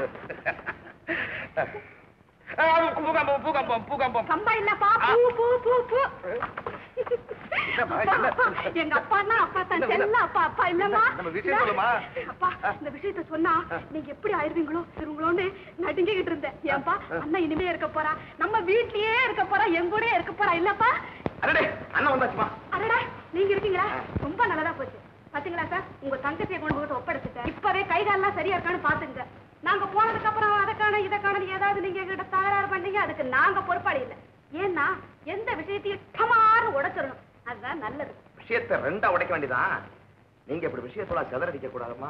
ஆ, பூகம்பம் பூகம்பம் பூகம்பம் கம்பா இல்லப்பா பூ பூ பூ பூ என்னம்மா, என்ன? எங்க அப்பான்னா அப்பா தான் என்ன, செல்ல அப்பா அப்பா இல்லம்மா நம்ம விஷயம் சொல்லுமா? அப்பா இந்த விஷயத்த சொன்னா நீங்க எப்படி ஆயிருவீங்களோ இருங்களோன்னு நடுங்கிக்கிட்டு இருந்தேன் ஏன்பா அண்ணன் இனிமே இருக்க போறா நம்ம வீட்லயே இருக்க போறா எங்க கூடயே இருக்க போறா இல்லப்பா அடடே அண்ணன் வந்தாச்சுமா அடடா நீங்க இருக்கீங்களா ரொம்ப நல்லதா போச்சு பாத்தீங்களா சார் உங்க தங்கச்சியை கொண்டு போட்டு ஒப்படைச்சிட்டேன் இப்பவே கை கால்லாம் சரியா இருக்கான்னு பாத்துங்க நாங்க போனதுக்கு அப்புறம் அதை காண இதை காண ஏதாவது நீங்க எங்கிட்ட தகராறு பண்ணீங்க அதுக்கு நாங்க பொறுப்பாளி இல்ல ஏன்னா எந்த விஷயத்தையும் டமார்னு உடைச்சிடணும் அதுதான் நல்லது விஷயத்தை ரெண்டா உடைக்க வேண்டியதான் நீங்க இப்படி விஷயத்தோட செதறடிக்க கூடாதுமா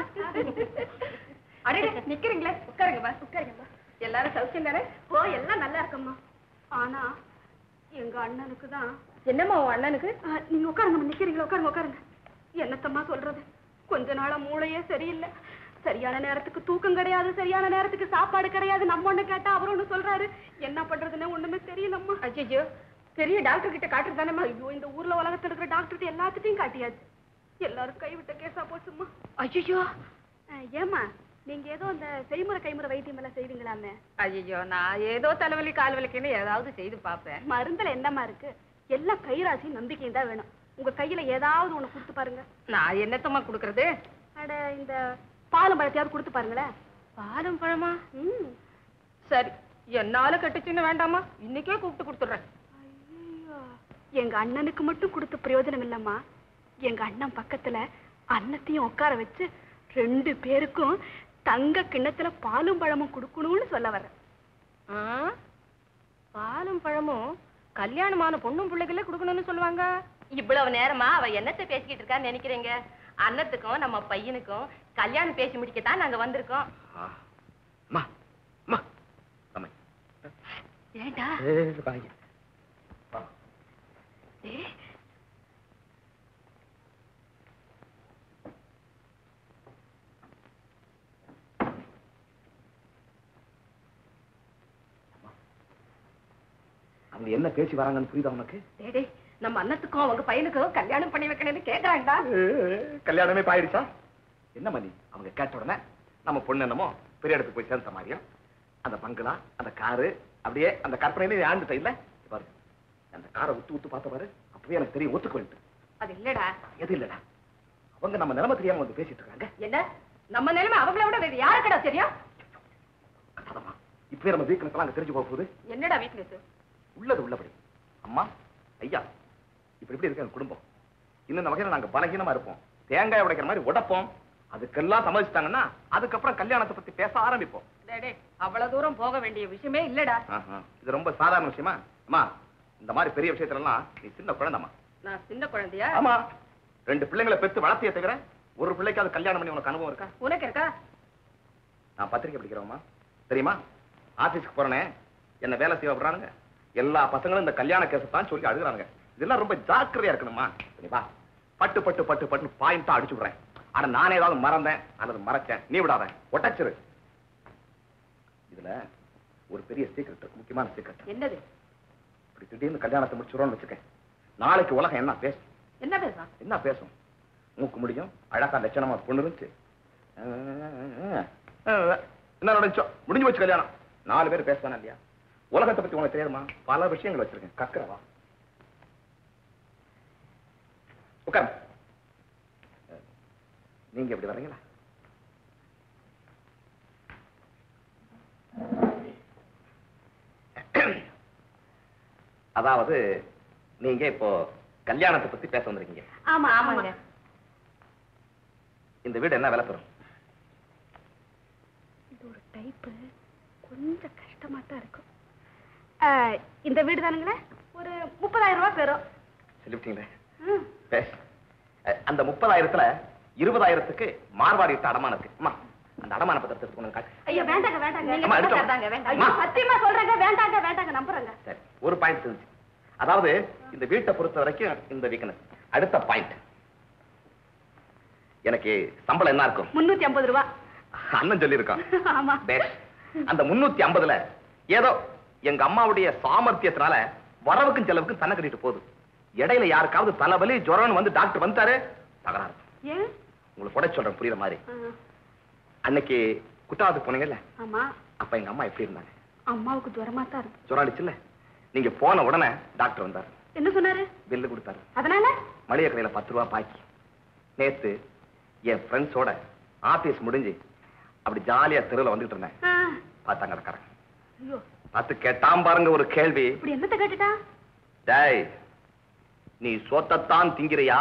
அடே நிக்கிறீங்களே உட்காருங்க பா உட்காருங்க பா எல்லாரும் சௌக்கியம் தானே ஓ எல்லாம் நல்லா இருக்கம்மா ஆனா எங்க அண்ணனுக்கு தான் என்னம்மா உன் அண்ணனுக்கு நீங்க உட்காருங்க நிக்கிறீங்களா உட்காருங்க உட்காருங்க என்னத்தம்மா சொல்றது கொஞ்ச நாளா மூளையே சரியில்லை சரியான நேரத்துக்கு தூக்கம் கிடையாது சரியான நேரத்துக்கு சாப்பாடு கிடையாது நம்ம ஒண்ணு கேட்டா அவர் ஒண்ணு சொல்றாரு என்ன பண்றதுன்னு ஒண்ணுமே தெரியலம்மா அஜிஜோ பெரிய டாக்டர் கிட்ட காட்டுறது தானேம்மா ஐயோ இந்த ஊர்ல உலகத்துல இருக்கிற டாக்டர் எல்லாத்துட்டையும் காட்டியாச்சு எல்லாரும் கைவிட்ட கேஸா போச்சும்மா அஜிஜோ அஹ், ஏம்மா நீங்க ஏதோ அந்த செய்முறை கைமுறை வைத்தியம் எல்லாம் செய்வீங்களாமே ஐயோ நான் ஏதோ தலைவலி கால் வலிக்குன்னு ஏதாவது செய்து பார்ப்பேன் மருந்துல என்னம்மா இருக்கு எல்லாம் கைராசி நம்பிக்கையும் தான் வேணும் உங்க கையில ஏதாவது ஒண்ணு கொடுத்து பாருங்க நான் என்னத்தம்மா கொடுக்கறது அட இந்த பாலும் பழத்தையாவது கொடுத்து பாருங்களேன் பாலும் பழமா ம் சரி என்னால கட்டுச்சுன்னு வேண்டாமா இன்னைக்கே கூப்பிட்டு கொடுத்துடுறேன் ஐயையோ. எங்க அண்ணனுக்கு மட்டும் கொடுத்த பிரயோஜனம் இல்லம்மா எங்க அண்ணன் பக்கத்துல அன்னத்தையும் உட்கார வச்சு ரெண்டு பேருக்கும் தங்க கிண்ணத்துல பாலும் பழமும் கொடுக்கணும்னு சொல்ல வர்றேன் ஆ? பாலும் பழமும் கல்யாணமான பொண்ணும் பிள்ளைகளே கொடுக்கணும்னு சொல்லுவாங்க இவ்வளவு நேரமா அவ என்னத்தை பேசிக்கிட்டு இருக்கான்னு நினைக்கிறீங்க அண்ணத்துக்கும் நம்ம பையனுக்கும் கல்யாணம் பேசி முடிக்கத்தான் நாங்க வந்திருக்கோம் அம்மா அம்மா அம்மா ஏண்டா வாங்க அவங்க என்ன பேசி வராங்கன்னு புரியுதா உனக்கு டேடே நம்ம அண்ணத்துக்கும் அவங்க பையனுக்கும் கல்யாணம் பண்ணி வைக்கணும்னு கேக்குறாங்கடா கல்யாணமே பாயிடுச்சா என்ன மணி அவங்க கேட்ட உடனே நம்ம பொண்ணு என்னமோ பெரிய இடத்துக்கு போய் சேர்ந்த மாதிரியும் அந்த பங்களா அந்த காரு அப்படியே அந்த கற்பனையில நீ ஆண்டுட்ட இல்ல பாரு அந்த காரை உத்து உத்து பார்த்த பாரு அப்பவே எனக்கு தெரியும் ஒத்துக்க வேண்டிட்டு அது இல்லடா எது இல்லடா அவங்க நம்ம நிலைமை தெரியாம வந்து பேசிட்டு இருக்காங்க என்ன நம்ம நிலைமை அவங்கள விட வேற யாருக்கடா தெரியும் கதாமா இப்பவே நம்ம வீக்னஸ் எல்லாம் அங்க தெரிஞ்சு போக போகுது என்னடா வீக்னஸ் உள்ளது உள்ளபடி அம்மா ஐயா இப்படி இப்படி இருக்கு எங்க குடும்பம் இன்னும் இந்த வகையில நாங்க பலகீனமா இருப்போம் தேங்காய் உடைக்கிற மாதிரி உடைப்போம் அதுக்கெல்லாம் சம்மதிச்சிட்டாங்கன்னா அதுக்கப்புறம் கல்யாணத்தை பத்தி பேச ஆரம்பிப்போம் டேடே அவ்வளவு தூரம் போக வேண்டிய விஷயமே இல்லடா ஆஹா. இது ரொம்ப சாதாரண விஷயமா அம்மா இந்த மாதிரி பெரிய விஷயத்துல எல்லாம் நீ சின்ன குழந்தைமா நான் சின்ன குழந்தையா ஆமா ரெண்டு பிள்ளைங்களை பெத்து வளர்த்திய தவிர ஒரு பிள்ளைக்காவது கல்யாணம் பண்ணி உனக்கு அனுபவம் இருக்கா உனக்கு இருக்கா நான் பத்திரிக்கை படிக்கிறவமா தெரியுமா ஆபீஸ்க்கு போறேனே என்ன வேலை செய்ய விடுறானுங்க எல்லா பசங்களும் இந்த கல்யாண கேஸை தான் சொல்லி அழுகுறாங்க இதெல்லாம் ரொம்ப ஜாக்கிரதையா இருக்கணுமா சரிப்பா பட்டு பட்டு பட்டு பட்டு பாயிண்டா அடிச்சு விடுறேன் ஆனா நானே ஏதாவது மறந்தேன் அல்லது மறைச்சேன் நீ விடாத ஒட்டச்சிரு இதுல ஒரு பெரிய சீக்கிரட் இருக்கு முக்கியமான சீக்கிரட் என்னது இப்படி திடீர்னு கல்யாணத்தை முடிச்சுடுறோம்னு வச்சுக்கேன் நாளைக்கு உலகம் என்ன பேசும் என்ன பேசுறான் என்ன பேசும் மூக்கு முடியும் அழகா லட்சணமா பொண்ணு இருந்துச்சு என்ன நடந்துச்சோ முடிஞ்சு வச்சு கல்யாணம் நாலு பேர் பேசுவானா இல்லையா உலகத்தை பத்தி உனக்கு தெரியாதுமா பல விஷயங்கள் வச்சிருக்கேன் கக்கறவா உட்கார் நீங்க எப்படி வர்றீங்களா அதாவது நீங்க இப்போ கல்யாணத்தை பத்தி பேச வந்திருக்கீங்க ஆமா ஆமாங்க இந்த வீடு என்ன விலை பெறும் இது ஒரு டைப்பு கொஞ்சம் கஷ்டமா தான் இருக்கும் ஆ, இந்த வீடு தானுங்களே ஒரு முப்பதாயிரம் ரூபாய் பெறும் சொல்லிவிட்டீங்களே ம். பேச அஹ், அந்த முப்பதாயிரத்துல இருபதாயிரத்துக்கு மார்வாடி இட்ட அடமானம் இருக்கு அம்மா அந்த அடமான பத்திரத்தை எடுத்து கொண்டு காட்டு ஐயா வேண்டாங்க வேண்டாங்க நீங்க அம்மா, பணக்காரர் இருக்கட்டும். தாங்க, வேண்டாம். ஐயோ, சத்தியமா சொல்றேங்க வேண்டாங்க வேண்டாங்க நம்புறேங்க சரி ஒரு பாயிண்ட் தெரிஞ்சு அதாவது இந்த வீட்டை பொறுத்த வரைக்கும் இந்த வீக்னஸ் அடுத்த பாயிண்ட் எனக்கு சம்பளம் என்ன இருக்கும் முன்னூத்தி ஐம்பது ரூபா அண்ணன் சொல்லியிருக்கான் ஆமா பேஷ். அந்த முன்னூத்தி ஐம்பதுல ஏதோ எங்க அம்மாவுடைய சாமர்த்தியத்தினால வரவுக்கும் செலவுக்கும் தன்னை கட்டிட்டு போகுது இடையில யாருக்காவது தலைவலி ஜுரம்னு வந்து டாக்டர் வந்துட்டாரு தகராறு ஏன் உங்களுக்கு கூட சொல்றேன் புரியுற மாதிரி ஆ, அன்னைக்கு குற்றாலத்துக்கு போனீங்கல்ல ஆமா அப்ப எங்க அம்மா எப்படி இருந்தாங்க அம்மாவுக்கு தூரமா தான் இருக்கு ஜுரம் அடிச்சுல்ல நீங்க போன உடனே டாக்டர் வந்தார் என்ன சொன்னாரு பில்லு கொடுத்தாரு அதனால மளிகை கடையில பத்து ரூபா பாக்கி நேத்து என் ஃப்ரெண்ட்ஸோட ஆபீஸ் முடிஞ்சு அப்படி ஜாலியா தெருவில் வந்துட்டு இருந்தேன் ஆ, பார்த்தாங்க கடைக்காரன் ஐயோ பார்த்து கேட்டாம் பாருங்க ஒரு கேள்வி இப்படி என்னத்த கேட்டுட்டா டேய் நீ சோத்தத்தான் திங்கிறியா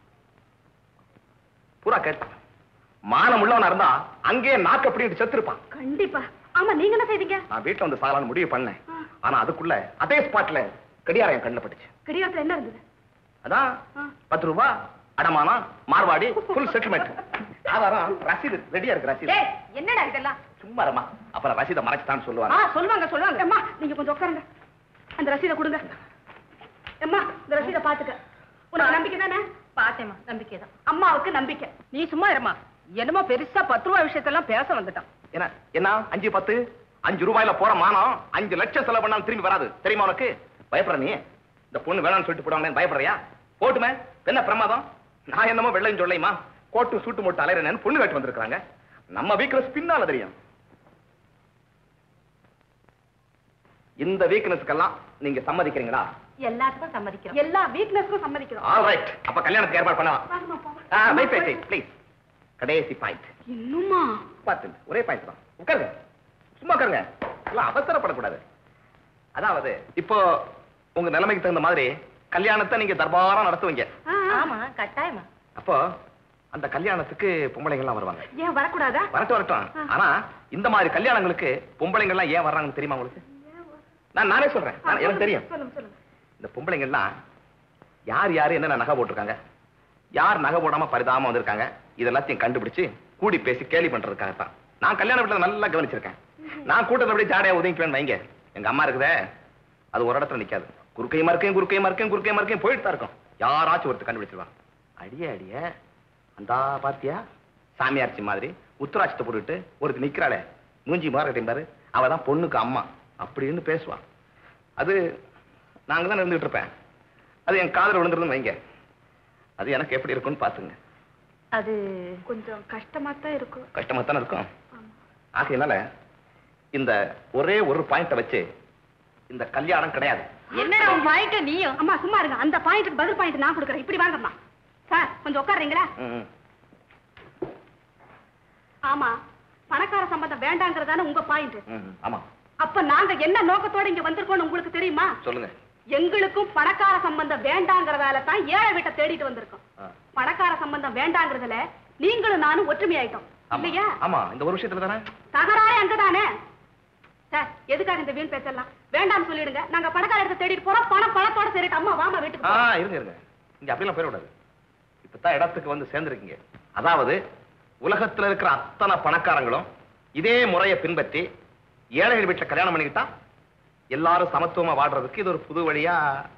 பூரா கேட்ட மானம் உள்ளவனா இருந்தா அங்கேயே நாக்கு அப்படின்ட்டு செத்துருப்பான் கண்டிப்பா ஆமா நீங்க என்ன செய்தீங்க நான் வீட்டுல வந்து சாகலான்னு முடிவு பண்ணேன் ஆ. ஆனா அதுக்குள்ள அதே ஸ்பாட்ல கடியாரம் என் கண்ணில் பட்டுச்சு கடிகாரத்துல என்ன இருந்தது அதான் ஆ. பத்து ரூபா அடமானம் மார்வாடி ஃபுல் செட்டில்மெண்ட் ஆதாரம் ரசீது ரெடியா இருக்கு ரசீது ஏய் என்னடா இதெல்லாம் சும்மா ரமா அப்புறம் ரசீதை மறைச்சுட்டான்னு ஆ சொல்லுவாங்க சொல்லுவாங்க சொல்லுவாங்க அம்மா நீங்க கொஞ்சம் உட்காருங்க அந்த ரசீதை கொடுங்க அம்மா இந்த ரசீதை பாத்துக்க உனக்கு நம்பிக்கை தானே பார்த்தேம்மா நம்பிக்கை தான் அம்மாவுக்கு நம்பிக்கை நீ சும்மா இருமா என்னமோ பெருசா பத்து ரூபா விஷயத்தெல்லாம் பேச வந்துட்டான் என்ன என்ன அஞ்சு பத்து அஞ்சு ரூபாயில போற மானம் அஞ்சு லட்சம் செலவு பண்ணாலும் திரும்பி வராது தெரியுமா உனக்கு பயப்படுற நீ இந்த பொண்ணு வேணாம்னு சொல்லிட்டு போடுவாங்களேன்னு பயப்படுறியா போட்டுமே என்ன பிரமாதம் நான் என்னமோ வெள்ளையும் சொல்லையுமா கோட்டு சூட்டு மூட்டு அலையிறேன்னு பொண்ணு கட்டு வந்திருக்காங்க நம்ம வீக்னஸ் பின்னால தெரியும் இந்த வீக்னஸ்க்கெல்லாம் நீங்க சம்மதிக்கிறீங்களா எல்லாத்துக்கும் சம்மதிக்கிறோம் எல்லா வீக்னஸ்க்கும் சம்மதிக்கிறோம் ஆல் ரைட் அப்ப கல்யாணத்துக்கு ஏற்பாடு பண்ணலாம் வாங்கம்மா, போங்க. வெயிட் வெயிட் ப்ளீஸ் கடைசி பாயிண்ட் இன்னுமா பார்த்து ஒரே பாயிண்ட் தான் உட்காருங்க சும்மா உட்காருங்க எல்லாம் அவசரப்படக்கூடாது அதாவது இப்போ உங்க நிலைமைக்கு தகுந்த மாதிரி கல்யாணத்தை நீங்க தர்பாரா நடத்துவீங்க ஆ, ஆ. ஆமா கட்டாயமா அப்போ அந்த கல்யாணத்துக்கு பொம்பளைங்கள்லாம் வருவாங்க ஏன் வரக்கூடாதா வரட்டும் வரட்டும் ஆனா இந்த மாதிரி கல்யாணங்களுக்கு பொம்பளைங்கள்லாம் ஏன் வர்றாங்கன்னு தெரியுமா உங்களுக்கு நான் நானே சொல்றேன் நான் எனக்கு தெரியும் சொல்லுங்க சொல்லுங்க இந்த பொம்பளைங்கள்லாம் யார் யார் என்னென்ன நகை போட்டிருக்காங்க யார் நகை போடாம பரிதாபமா வந்திருக்காங்க இதெல்லாத்தையும் கண்டுபிடிச்சு கூடி பேசி கேலி பண்றதுக்காக தான் நான் கல்யாண வீட்டுல நல்லா கவனிச்சிருக்கேன் நான் கூட்டத்தை அப்படியே ஜாடையா ஒதுங்கிக்குவேன் வைங்க எங்க அம்மா இருக்குதே அது ஒரு இடத்துல நிக்காது குறுக்கையுமா இருக்கேன் குறுக்கையுமா இருக்கேன் குறுக்கையுமா இருக்கேன் போயிட்டு தான் இருக்கும் யாராச்சும் ஒருத்தர் கண்டுபிடிச்சிருவாங்க அடியே அடிய அந்தா பாத்தியா சாமியார்ச்சி மாதிரி உத்தராட்சத்தை போட்டுட்டு ஒருத்தர் நிக்கிறாளே மூஞ்சி மாறட்டையும் பாரு அவ தான் பொண்ணுக்கு அம்மா அப்படின்னு பேசுவான் அது நாங்க தான் இருந்துட்டு இருப்பேன் அது என் காதல் விழுந்துருந்து வைங்க அது எனக்கு எப்படி இருக்கும்னு பாத்துங்க அது கொஞ்சம் கஷ்டமா தான் இருக்கும் கஷ்டமா தானே இருக்கும் ஆகையினால இந்த ஒரே ஒரு பாயிண்ட வச்சு இந்த கல்யாணம் கிடையாது என்னடா உன் பாயிண்ட் நீயும் அம்மா சும்மா இருங்க அந்த பாயிண்ட்க்கு பதில் பாயிண்ட் நான் கொடுக்குறேன் இப்படி வாங்கம்மா சார் கொஞ்சம் உட்காருறீங்களா ம், ம். ஆமா பணக்கார சம்பந்தம் வேண்டாங்கிறதான உங்க பாயிண்ட் ம், ம். ஆமா அப்ப நாங்க என்ன நோக்கத்தோட இங்க வந்திருக்கோம்னு உங்களுக்கு தெரியுமா சொல்லுங்க எங்களுக்கும் பணக்கார சம்பந்தம் வேண்டாங்கிறதால தான் ஏழை வீட்டை தேடிட்டு வந்திருக்கோம் ஆ. பணக்கார சம்பந்தம் வேண்டாங்கிறதுல நீங்களும் நானும் ஒற்றுமையாயிட்டோம் ஆமா. இல்லையா ஆமா இந்த ஒரு விஷயத்துல தானே தகராறே அங்கதானே சார் எதுக்காக இந்த வீண் பேசலாம் வேண்டாம்னு சொல்லிடுங்க நாங்க பணக்கார இடத்தை தேடிட்டு போறோம் பணம் பணத்தோட சரிட்டு அம்மா வாமா வீட்டுக்கு ஆ போலாம். இருங்க இருங்க இங்க அப்படிலாம் போயிடக்கூடாது இப்பதான் இடத்துக்கு வந்து சேர்ந்துருக்கீங்க அதாவது உலகத்துல இருக்கிற அத்தனை பணக்காரங்களும் இதே முறையை பின்பற்றி ஏழைகள் வீட்டுல கல்யாணம் பண்ணிக்கிட்டா எல்லாரும் சமத்துவமா வாடுறதுக்கு இது ஒரு புது வழியா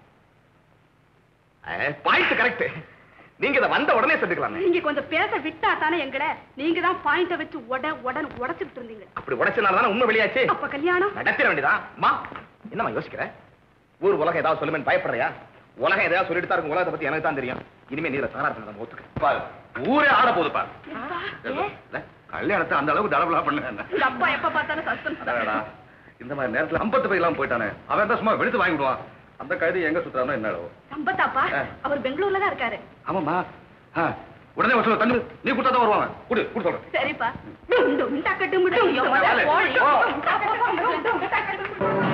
பாயிண்ட் கரெக்ட் நீங்க இதை வந்த உடனே சொல்லிக்கலாமே நீங்க கொஞ்சம் பேச விட்டா தானே எங்களை நீங்க தான் பாயிண்ட வச்சு உட உடன் உடைச்சிட்டு இருந்தீங்க அப்படி உடைச்சனால தானே உண்மை வெளியாச்சு அப்ப கல்யாணம் நடத்திட வேண்டியதா அம்மா என்னம்மா யோசிக்கிற ஊர் உலகம் ஏதாவது சொல்லுமேன்னு பயப்படுறியா உலகம் ஏதாவது சொல்லிட்டு தான் இருக்கும் உலகத்தை பத்தி எனக்கு தான் தெரியும் இனிமே நீ தகராறு நம்ம ஒத்துக்க பாரு ஊரே ஆட போகுது பாரு இல்ல, கல்யாணத்தை அந்த அளவுக்கு தடபலா பண்ண உங்க அப்பா எப்ப பார்த்தாலும் சஸ்பென்ஸ் அடடா, இந்த மாதிரி நேரத்துல ஐம்பத்து போய் எல்லாம் போயிட்டானே அவன் தான் சும்மா வெளுத்து வாங்கி விடுவான் அந்த கழுதி எங்க சுத்துறானோ என்ன சம்பத்தாப்பா ஆ. அவர் பெங்களூர்ல தான் இருக்காரு ஆமாம்மா ஆ, உடனே ஒரு சொல்ல தண்ணி நீ கொடுத்தா தான் வருவாங்க குடு குடு சொல்றேன் சரிப்பா டும், டும், டக்கு, டும், டும், டும், வேலை. ஓடி. ஓ. டும், டக்கு, டும், டும், டும், டக்கு, டும்.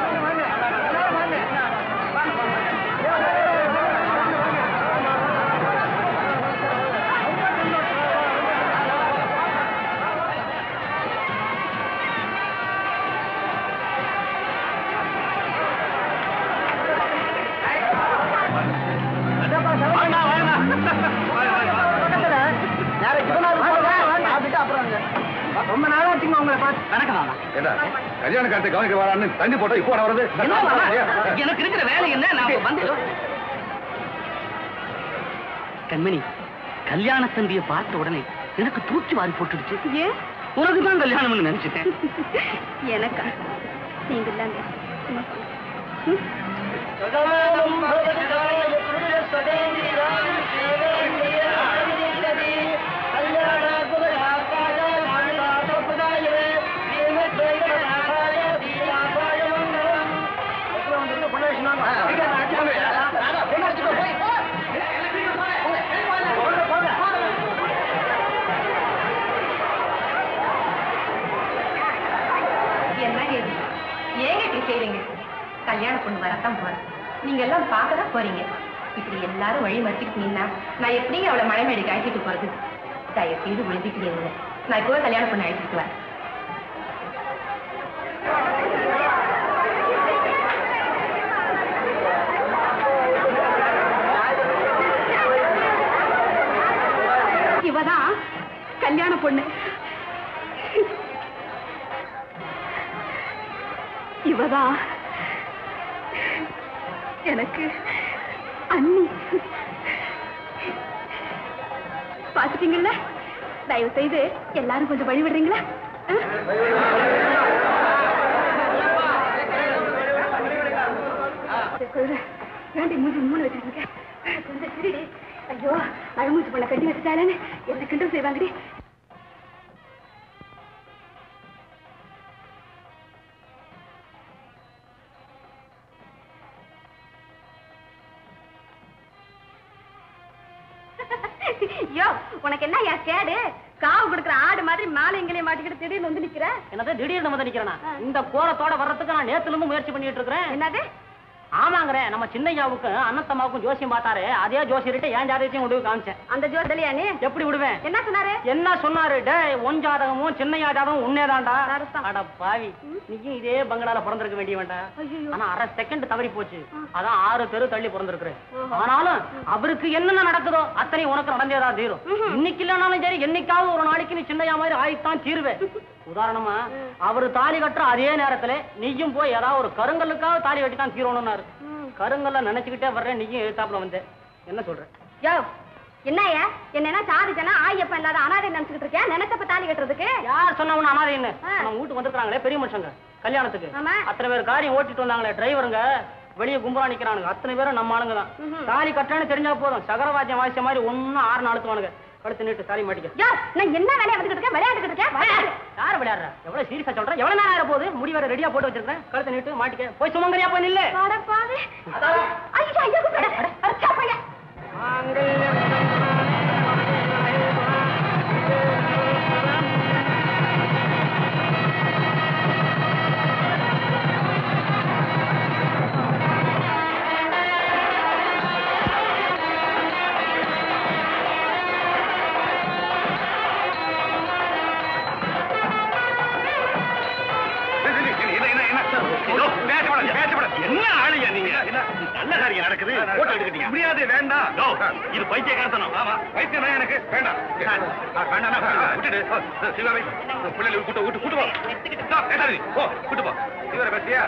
ஆ வணக்கம் மாமா ஏடா கல்யாண காலத்தை கவனிக்க வரான்னு தண்ணி போட்டா இப்போ வர்றது என்ன மாமா எனக்கு இருக்கிற வேலை என்ன நான் வந்து கண்மணி கல்யாண தம்பியை பார்த்த உடனே எனக்கு தூக்கி வாரி போட்டுடுச்சு ஏன் உனக்கு தான் கல்யாணம்னு நினைச்சிட்டேன் எனக்கா நீங்க இல்லாங்க சும்மா சொல்லுங்க. ம்? என்ன இது ஏங்க இப்படி செய்றீங்க கல்யாண பொண்ணு வரத்தான் போறேன் நீங்க எல்லாம் பார்க்க தான் போறீங்க இப்படி எல்லாரும் வழி மறைச்சிக்கிட்டீங்கன்னா நான் எப்படிங்க அவளை மலை மேடைக்கு அழைச்சிட்டு போறது தயவு செய்து விழுந்துக்கிறீங்க நான் இப்போ கல்யாண பொண்ணு அழைச்சிட்டு வரேன் இவதான் கல்யாண பொண்ணு இவதான் எனக்கு அண்ணி பாத்துட்டீங்கல்ல தயவு செய்து எல்லாரும் கொஞ்சம் வழி விடுறீங்களா ஆ? சொல்றேன். ஏன்டி மூஞ்சி மூணு வச்சுட்டு இருக்க கொஞ்சம் சிரிடி ஐயோ அழுமூச்சு பண்ண கட்டி வச்சுட்டாலேன்னு என்ன கிண்டல் செய்வாங்கடி ஐயோ உனக்கு என்ன யா கேடு காவு கொடுக்குற ஆடு மாதிரி மாலை எங்களையும் மாட்டிக்கிட்டு திடீர்னு வந்து நிக்கிற என்னது திடீர்னு வந்து நிக்கிறேனா இந்த கோலத்தோட வர்றதுக்கு நான் நேத்துல இருந்து முயற்சி பண்ணிட்டு இருக்கிறேன் என்னது ஆமாங்கிறேன் நம்ம சின்னையாவுக்கும் அண்ணத்தம்மாவுக்கும் ஜோசியம் பார்த்தாரு அதே ஜோசியர்கிட்ட ஏன் ஜாதகத்தையும் கொண்டு போய் காமிச்சேன் அந்த ஜோதலியா நீ எப்படி விடுவேன் என்ன சொன்னாரு என்ன சொன்னாரு டேய் உன் ஜாதகமும் சின்னையா ஜாதகமும் உன்னேதான்டா அர்த்தம். அட பாவி நீயும் இதே பங்களால பிறந்திருக்க வேண்டிய வேண்டாம் ஐயையோ. ஆனா அரை செகண்ட் தவறி போச்சு அதான் ஆறு தெரு தள்ளி பிறந்திருக்கிறேன் ஆனாலும் அவருக்கு என்னென்ன நடக்குதோ அத்தனை உனக்கு நடந்தேதா தீரும் இன்னைக்கு இல்லைனாலும் சரி என்னைக்காவது ஒரு நாளைக்கு நீ சின்னையா மாதிரி ஆயித்தான் தீருவேன் உதாரணமா அவரு தாலி கட்டுற அதே நேரத்துல நீயும் போய் ஏதாவது ஒரு கருங்கல்லுக்காவது தாலி கட்டி தான் தீரணும்னாரு கருங்கல்ல நினைச்சுக்கிட்டே வர்றேன் நீயும் எழுத்தாப்புல வந்த என்ன சொல்ற யோ என்னய்யா என்னன்னா சாதி ஜனா ஆயப்பன் இல்லாத அனாதை நினைச்சுக்கிட்டு இருக்கேன் நினைச்சப்ப தாலி கட்டுறதுக்கு யார் சொன்னா உன்னை அனாதை என்ன ஆ. நம்ம வீட்டுக்கு வந்திருக்காங்களே பெரிய மனுஷங்க கல்யாணத்துக்கு ஆமா. அத்தனை பேர் காரியம் ஓட்டிட்டு வந்தாங்களே டிரைவருங்க வெளியே கும்பலா நிக்கிறானுங்க அத்தனை பேரும் நம்ம ஆளுங்க தான் தாலி கட்டுறேன்னு தெரிஞ்சா போதும் சகரவாத்தியம் வாசிச்ச மாதிரி ஒன்னும் ஆறு நாளுத்துவானுங்க கழுத்து நீட்டு தாலி மாட்டிக்க யோ நான் என்ன வேலையை வந்துகிட்டு இருக்கேன் விளையாண்டுகிட்டு இருக்கேன் விளையாடு. யார் விளையாடுற எவ்வளவு சீரியஸா சொல்றேன் எவ்வளவு நேரம் ஆக போகுது முடி வேற ரெடியா போட்டு வச்சிருக்கேன் கழுத்து நீட்டு மாட்டிக்க போய் சுமங்கரியா போய் நில்லு அட பாவி. ஐயோ, ஐயோ, அட, அட, அச்சா பையன். என்ன ஆளுங்க நீங்க நல்ல காரியம் நடக்குது போட்டோ எடுக்கிட்டீங்க முடியாது வேண்டாம் இது பைத்திய கடத்தணும் ஆமா பைத்தியம் தான் எனக்கு வேண்டாம் வேண்டாம் விட்டுடு சிவாவை பிள்ளைகளை கூட்டு கூட்டு கூட்டு போ கேட்டாதி போ கூட்டு போ சிவரை பேசியா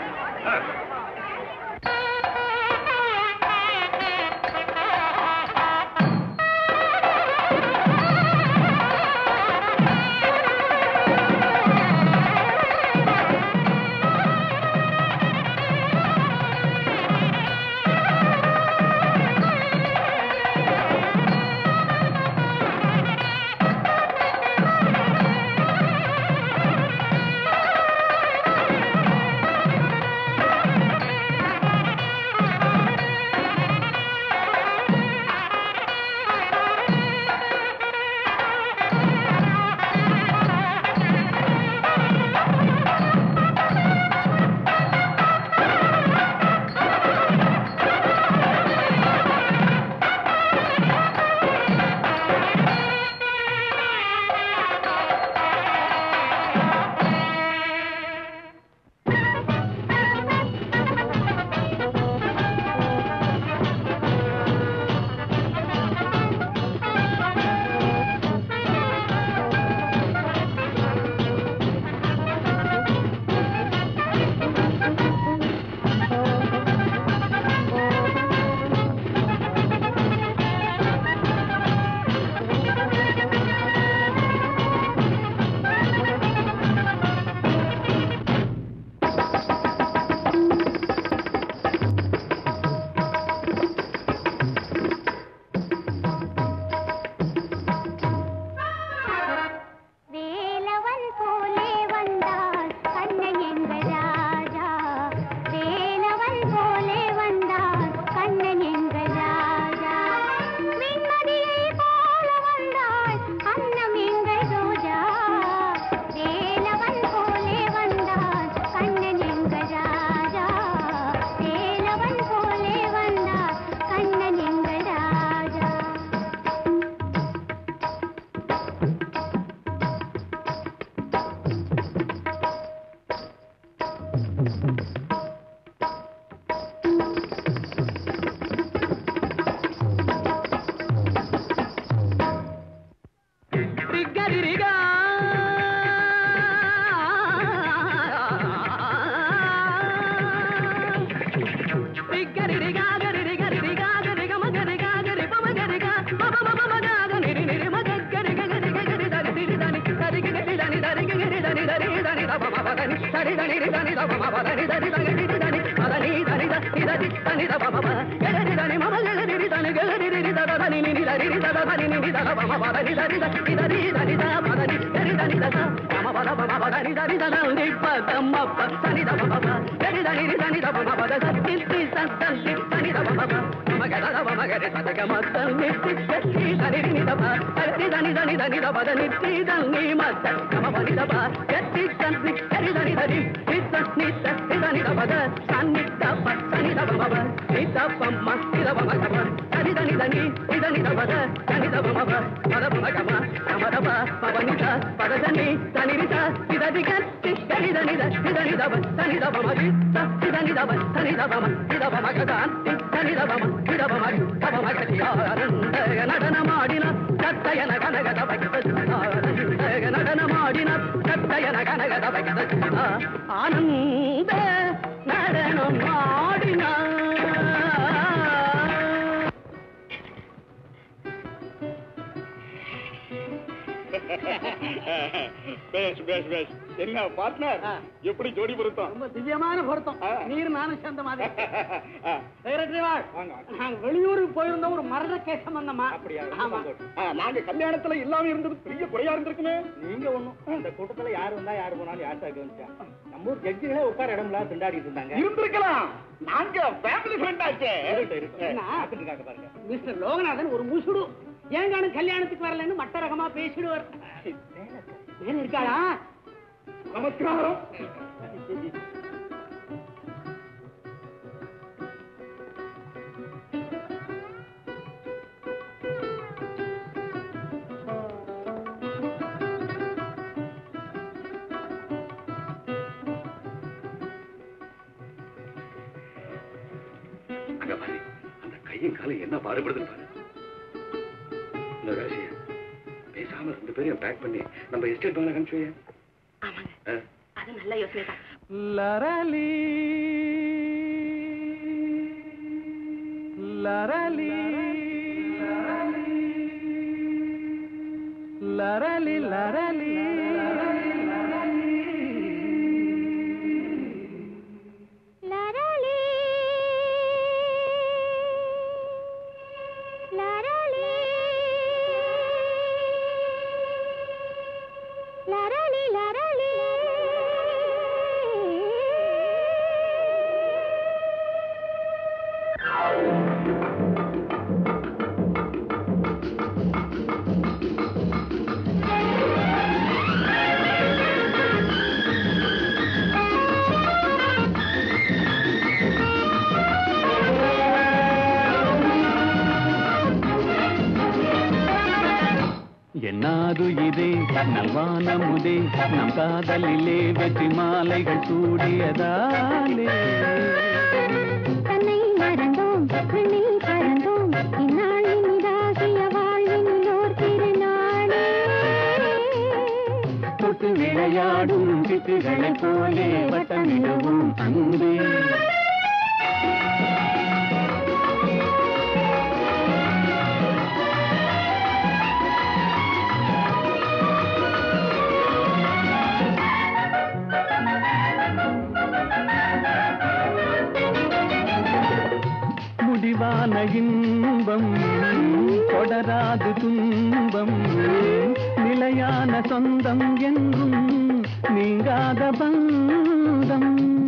ஆ நடனமாடின சத்தயன கனகத நடனமாடின சத்தயன கனகத ஆனந்த நடனம் ஆடினா பேஷ் பேஷ் பேஷ் என்ன பார்ட்னர் எப்படி ஜோடி பொருத்தம் ரொம்ப திவ்யமான பொருத்தம் ஆ. நீர் நானும் சேர்ந்த மாதிரி ஆ, செக்ரட்டரி வாழ் வாங்க. நாங்க வெளியூருக்கு போயிருந்தோம் ஒரு மரண கேசம் வந்தோமா அப்படியா ஆமா ஆ, நாங்க கல்யாணத்துல இல்லாம இருந்தது பெரிய குறையா இருந்திருக்குமே நீங்க ஒண்ணும் அந்த கூட்டத்துல யாரு வந்தா யாரு போனாலும் யார்ட்டா கவனிச்சா நம்ம ஊர் ஜட்ஜிகளே உட்கார இடம்லாம் திண்டாடிட்டு இருந்தாங்க இருந்திருக்கலாம் நாங்க ஃபேமிலி ஃப்ரெண்ட் ஆச்சே இருக்கட்டும், இருக்கட்டும். என்ன? பார்த்துட்டு இருக்காங்க பாருங்க மிஸ்டர் லோகநாதன் ஒரு முசுடு ஏங்கானு கல்யாணத்துக்கு வரலன்னு மட்ட ரகமா பேசிடுவார் மேல இருக்காளா நமஸ்காரம் அங்க பாரு அந்த கையும் காலும் என்ன பாடுபடுதுன்னு பாரு இந்த ராசிய பேசாம ரெண்டு பேரையும் பேக் பண்ணி நம்ம எஸ்டேட் பேங்க்ல அனுப்பிச்சு வையேன். ஆமாங்க ஆ அது நல்ல யோசனை தான் லரலி லரலி லரலி லரலி லரளி லரளி லரளி லரளி என்னாது இதே நல்வானமுதே நம் காதலிலே வெற்றி மாலைகள் சூடியதாலே தன்னை மறந்தோம் விண்ணில் பறந்தோம் இந்நாளின் இதாகிய வாழ்வினிலோர் திருநாளே தொட்டு விளையாடும் சிட்டுகளைப் போலே வட்டமிடுவோம் அன்பே முடிவான இன்பம் தொடராது துன்பம் நிலையான சொந்தம் என்றும் நீங்காத பந்தம்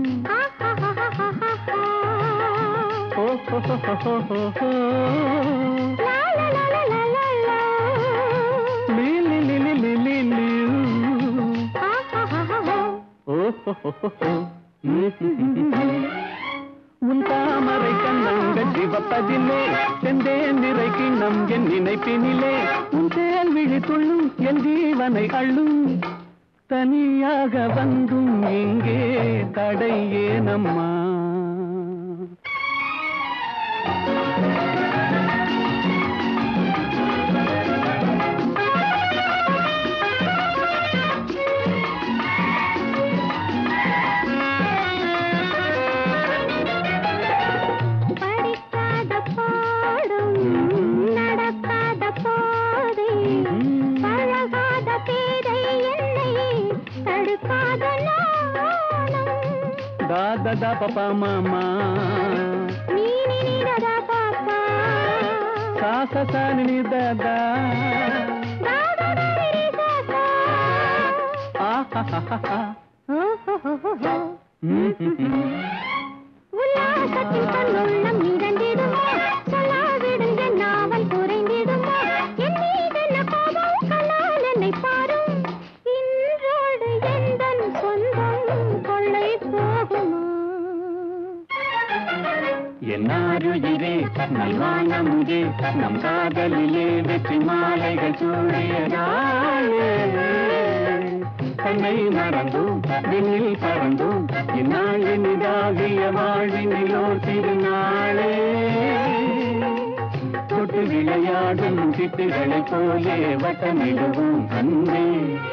ஓ ஹோ ஹோ ஹோ ஹோ ஹோ ஹோ. லீ லீ லீ லீ லீ லீ லீ. ஓ ஹோ ஹோ ஹோ ஹோ. உன் தாமரை கண்ணங்கள் சிவப்பதிலே செந்தே நிறை கிண்ணம் என் நினைப்பினிலே உன் தேல் விழி துள்ளும் என் ஜீவனை அள்ளும் தனியாக வந்தும் இங்கே தடை ஏனம்மா படிக்காத பாடும் நடக்காத பாதை பழகாத பேரை என்னை தடுக்காத நாணம் தாத த பப்பா மாமா நீ நினைதா பாப்பா சாச சாணி தாதா ஆஹா உல்லாசத்தில் தன்னுள்ளம் நிறைந்திடுமோ சொல்லாவிடும் என் நாவல் குறைந்திடுமோ என் மீதென்ன கோபம் கலால் என்னை பாரும் இன்றோடு எந்தன் சொந்தம் கொள்ளை போகுமோ என்னாருயிரே நல்வானமுதே நம் காதலிலே வெற்றி மாலைகள் சூழியதாயே தன்னை மறந்தோம் விண்ணில் பறந்தோம் இந்நாள் இனிதாகிய வாழ்வினிலோர் திருநாளே தொட்டு விளையாடும் சிட்டுகளைப் போலே வட்டமிடுவோம் அன்பே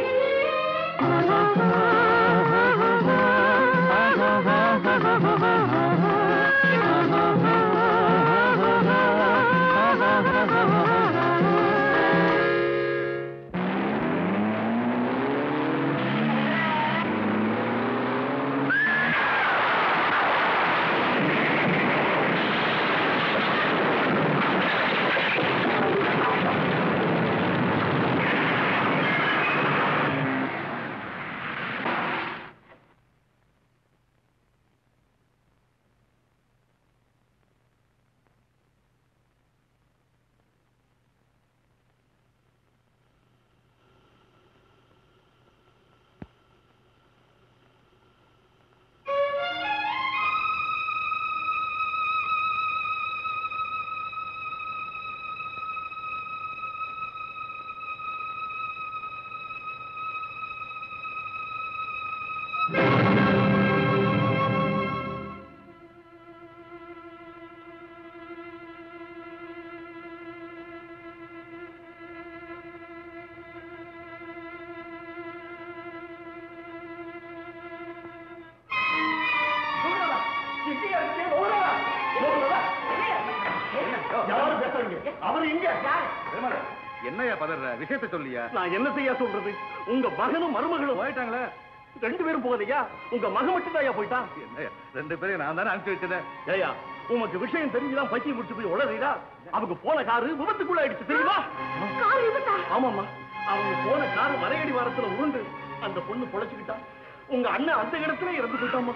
என்னையா பதற விஷயத்தை சொல்லியா நான் என்ன செய்ய சொல்றது உங்க மகனும் மருமகளும் போயிட்டாங்களே ரெண்டு பேரும் போகலையா உங்க மகன் மட்டும் தான் போயிட்டான் என்னய்யா, ரெண்டு பேரையும் நான் தானே அனுப்பிச்சு வச்சதேன் ஏயா உனக்கு விஷயம் தெரிஞ்சுதான் பைத்தியம் முடிச்சு போய் உளறீடா அவங்க போன காரு விபத்துக்குள்ள ஆயிடுச்சு தெரியுமா ஆமாமா அவங்க போன காரு வரையடி வாரத்துல உருண்டு அந்த பொண்ணு பொழைச்சுக்கிட்டா உங்க அண்ணன் அந்த இடத்துல இறந்து போயிட்டாமா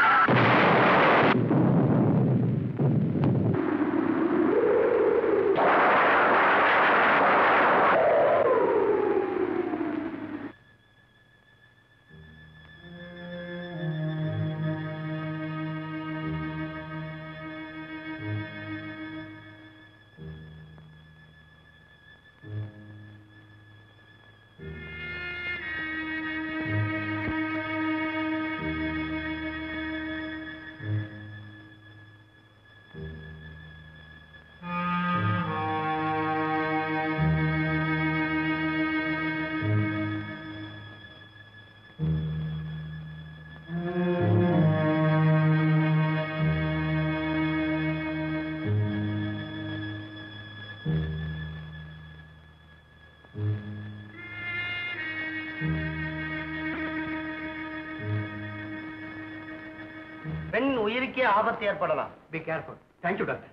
பெண் உயிருக்கே ஆபத்து ஏற்படலாம் பி கேர்ஃபுல் தேங்க்யூ டாக்டர்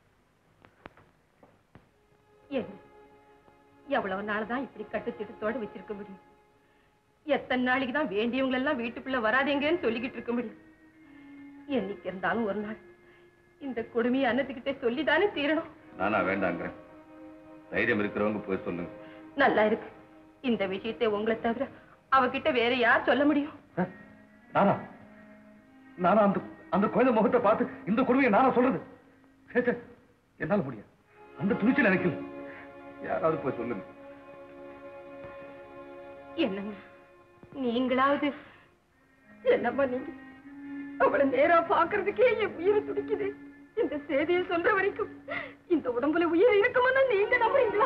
என்ன எவ்வளவு நாள் தான் இப்படி கட்டுத்திட்டத்தோட வச்சிருக்க முடியும் எத்தனை நாளைக்கு தான் வேண்டியவங்க எல்லாம் வீட்டுக்குள்ள வராதீங்கன்னு சொல்லிக்கிட்டு இருக்க முடியும் என்னைக்கு இருந்தாலும் ஒரு நாள் இந்த கொடுமையை அன்னத்துக்கிட்டே சொல்லிதானே தீரணும் நானா வேண்டாங்கிறேன் தைரியம் இருக்கிறவங்க போய் சொல்லுங்க நல்லா இருக்கு இந்த விஷயத்தை உங்களை தவிர அவகிட்ட வேற யார் சொல்ல முடியும் நானா நானா அந்த அந்த குழந்தை முகத்தை பார்த்து இந்த கொடுமையை நானா சொல்றது சே, சே, என்னால முடியாது அந்த துணிச்சல் எனக்கு இல்லை. யாராவது போய் சொல்லுங்க என்னங்க நீங்களாவது என்னம்மா நீங்க அவளை நேரா பாக்குறதுக்கே என் உயிரை துடிக்குது இந்த செய்தியை சொல்ற வரைக்கும் இந்த உடம்புல உயிர் இருக்குமான்னு நீங்க நம்புறீங்களா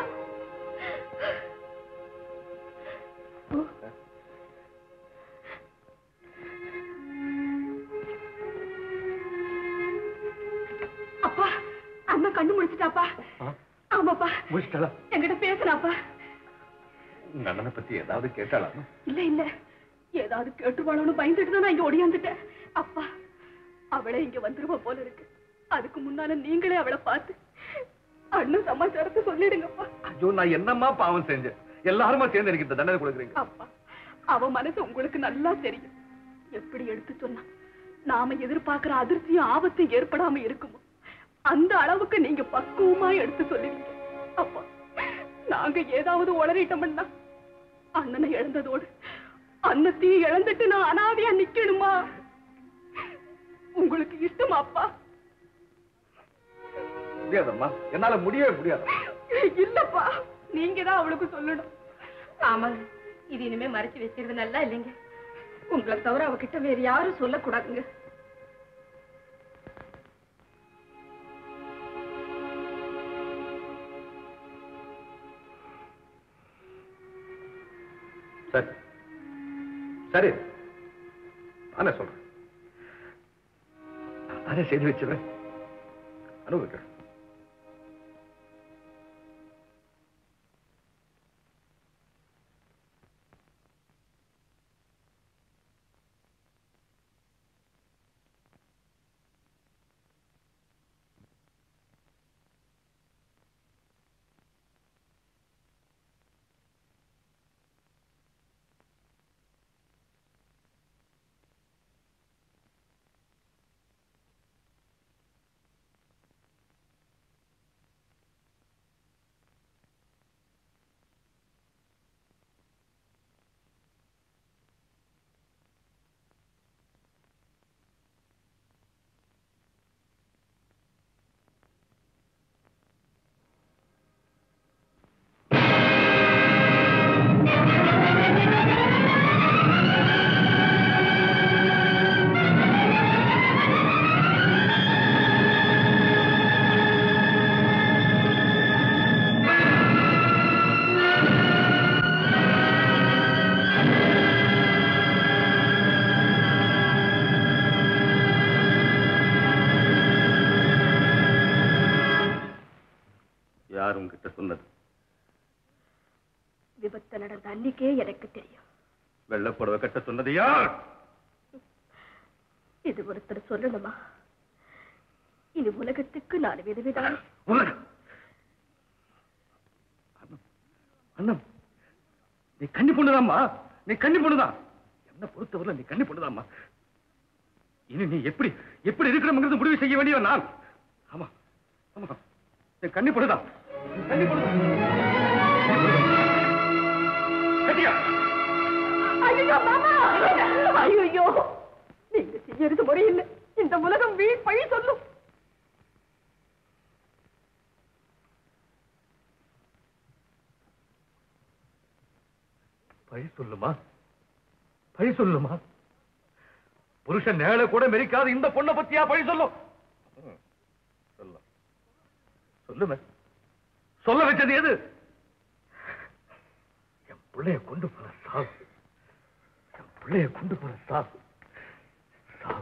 அப்பா அண்ணா கண்ணு முடிச்சிட்டாப்பா ஆமாப்பா முடிச்சிட்டாளா என்கிட்ட பேசுறாப்பா உங்க அண்ணனை பத்தி ஏதாவது கேட்டாளா இல்ல இல்ல ஏதாவது கேட்டுவாளோன்னு பயந்துட்டு தான் நான் இங்க ஓடியாந்துட்டேன் அப்பா அவளே இங்க வந்துருவா போல இருக்கு அதுக்கு முன்னால நீங்களே அவளை பார்த்து அண்ணன் சமாச்சாரத்தை சொல்லிடுங்கப்பா ஐயோ நான் என்னம்மா பாவம் செஞ்சேன் எல்லாருமா சேர்ந்து எனக்கு இந்த தண்டனை கொடுக்குறீங்க அப்பா அவ மனசு உங்களுக்கு நல்லா தெரியும் எப்படி எடுத்து சொன்னா நாம எதிர்பார்க்கிற அதிர்ச்சியும் ஆபத்தும் ஏற்படாம இருக்குமோ அந்த அளவுக்கு நீங்க பக்குவமா எடுத்து சொல்லுவீங்க அப்பா நாங்க ஏதாவது உளறிட்டோம்னா அண்ணனை இழந்ததோடு அன்னத்தையும் இழந்துட்டு நான் அனாதையா நிக்கணுமா உங்களுக்கு இஷ்டமா அப்பா முடியாதம்மா என்னால முடியவே முடியாது இல்லப்பா நீங்க தான் அவளுக்கு சொல்லணும் ஆமாங்க இது இனிமே மறைச்சு வச்சிருது நல்லா இல்லைங்க உங்களை தவிர அவகிட்ட வேற யாரும் சொல்லக்கூடாதுங்க சரி சரி நானே சொல்றேன் நான் தானே செய்து வச்சிருவேன் அனுபவிக்கிறேன் யார் உங்ககிட்ட சொன்னது விபத்து நடந்த அன்னைக்கே எனக்கு தெரியும் வெள்ளப்புடவை கட்ட சொன்னது யார் இது ஒருத்தர் சொல்லணுமா இனி உலகத்துக்கு நான் விதவிதான் உலகம் அண்ணம், அண்ணம் நீ கண்ணி பொண்ணுதாம்மா நீ கண்ணி பொண்ணுதான் என்ன பொறுத்தவரை நீ கண்ணி பொண்ணுதாம்மா இனி நீ எப்படி எப்படி இருக்கணுங்கிறது முடிவு செய்ய வேண்டியவன் நான் ஆமா ஆமா நீ கண்ணி பொண்ணுதான் நீ கன்னி பொண்ணுதான். கட்டியா ஐயோ மாமா ஐயோ நீங்க செய்யறது முறையில்லை இந்த உலகம் வீண் பழி சொல்லும் பழி சொல்லுமா பழி சொல்லுமா புருஷன் நேர கூட மெரிக்காத இந்த பொண்ணை பத்தியா பழி சொல்லும் ம், சொல்லும் சொல்லுமே சொல்ல வச்சது எது என் பிள்ளைய கொண்டு போன சாவு என் பிள்ளைய கொண்டு போன சாவு சாவு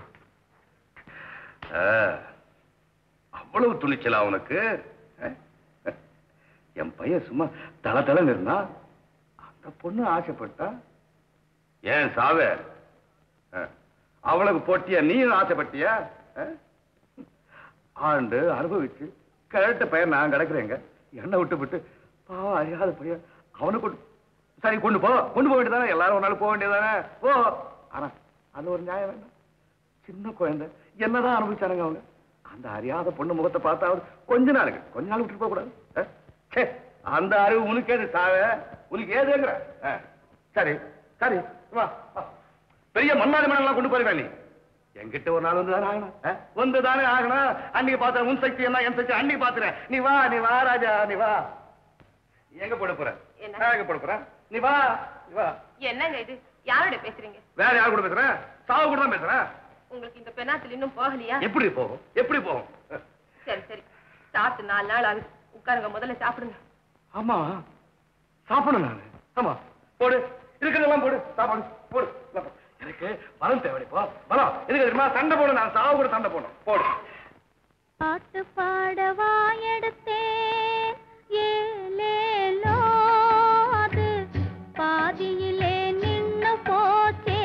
அவ்வளவு துணிச்சலா உனக்கு அஹ்? என் பையன் சும்மா தல தலன்னு இருந்தா அந்த பொண்ணு ஆசைப்பட்டா ஏன் சாவே அஹ், அவளுக்கு போட்டியா நீயும் ஆசைப்பட்டியா அஹ்? ஆண்டு அனுபவிச்சு கிழட்ட பையன் நான் கிடக்குறேங்க என்னை விட்டு விட்டு பாவம் அறியாத பையன் அவனை கொண்டு சரி கொண்டு போ கொண்டு போக வேண்டியதானே எல்லாரும் ஒரு நாள் போக வேண்டியதானே போ ஆனா அது ஒரு நியாயம் வேண்டாம் சின்ன குழந்தை என்னதான் அனுபவிச்சானுங்க அவங்க அந்த அறியாத பொண்ணு முகத்தை பார்த்தா அவர் கொஞ்ச நாளுக்கு கொஞ்ச நாள் விட்டு போக கூடாது அஹ்? ச்சே, அந்த அறிவு உனக்கு ஏது சாவ உனக்கு ஏதுங்கிற அஹ், சரி சரி வா வா. பெரிய மண்ணாடி மணலாம் கொண்டு போயிருவேன் நீ என்கிட்ட ஒரு நாள் வந்து தானே ஆகணும் அஹ்? வந்து தானே ஆகணும் அன்னைக்கு பார்த்தேன் உன் சக்தி என்ன என் சக்தி அன்னைக்கு பாத்துறேன் நீ வா நீ வா ராஜா நீ வா நீ எங்க போட போற என்ன? நான் எங்க போட போற நீ வா நீ வா என்னங்க இது யாரோட பேசுறீங்க வேற யார் கூட பேசுறேன் சாவு கூட தான் பேசுறேன் உங்களுக்கு இந்த பெண்ணாத்தில் இன்னும் போகலையா எப்படி போகும் எப்படி போகும் சரி சரி சாப்பிட்டு நாலு நாள் ஆகுது உட்காருங்க முதல்ல சாப்பிடுங்க ஆமா சாப்பிடணும் நானு ஆமா போடு இருக்கிறதெல்லாம் போடு சாப்பாடு போடு எல்லாம் போடு. எனக்கு பலம் தேவை போ பலம் எதுக்கு தெரியுமா சண்டை போடு நான் சாவு கூட சண்டை போடணும் போடு பாட்டு பாடவா எடுத்தேன் ஏலேலோ அது பாதியிலே நின்னு போச்சே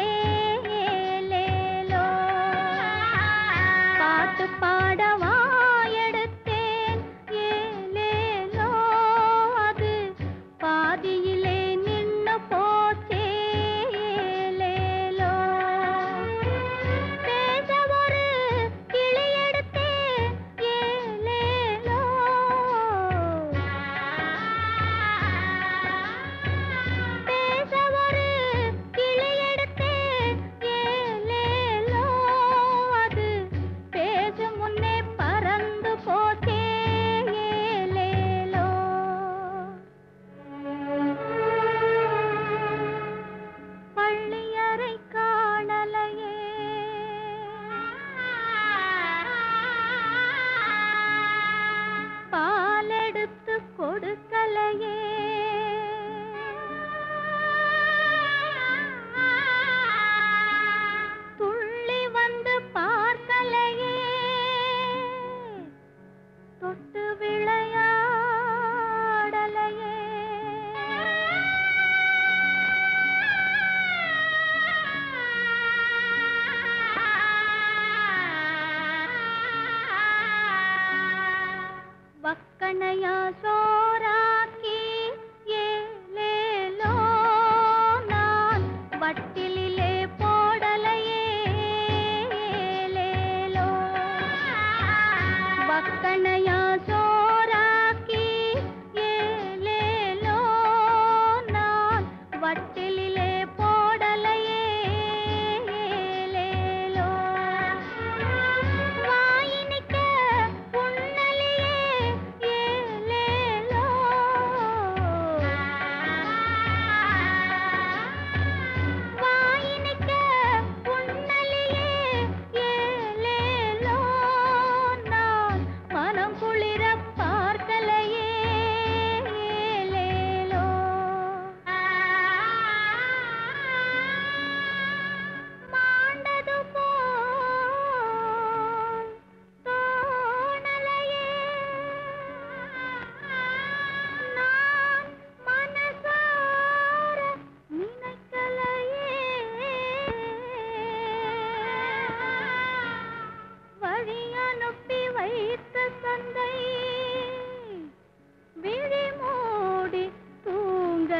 ஏலேலோ பாட்டு பாடவா எடுத்தேன் ஏலேலோ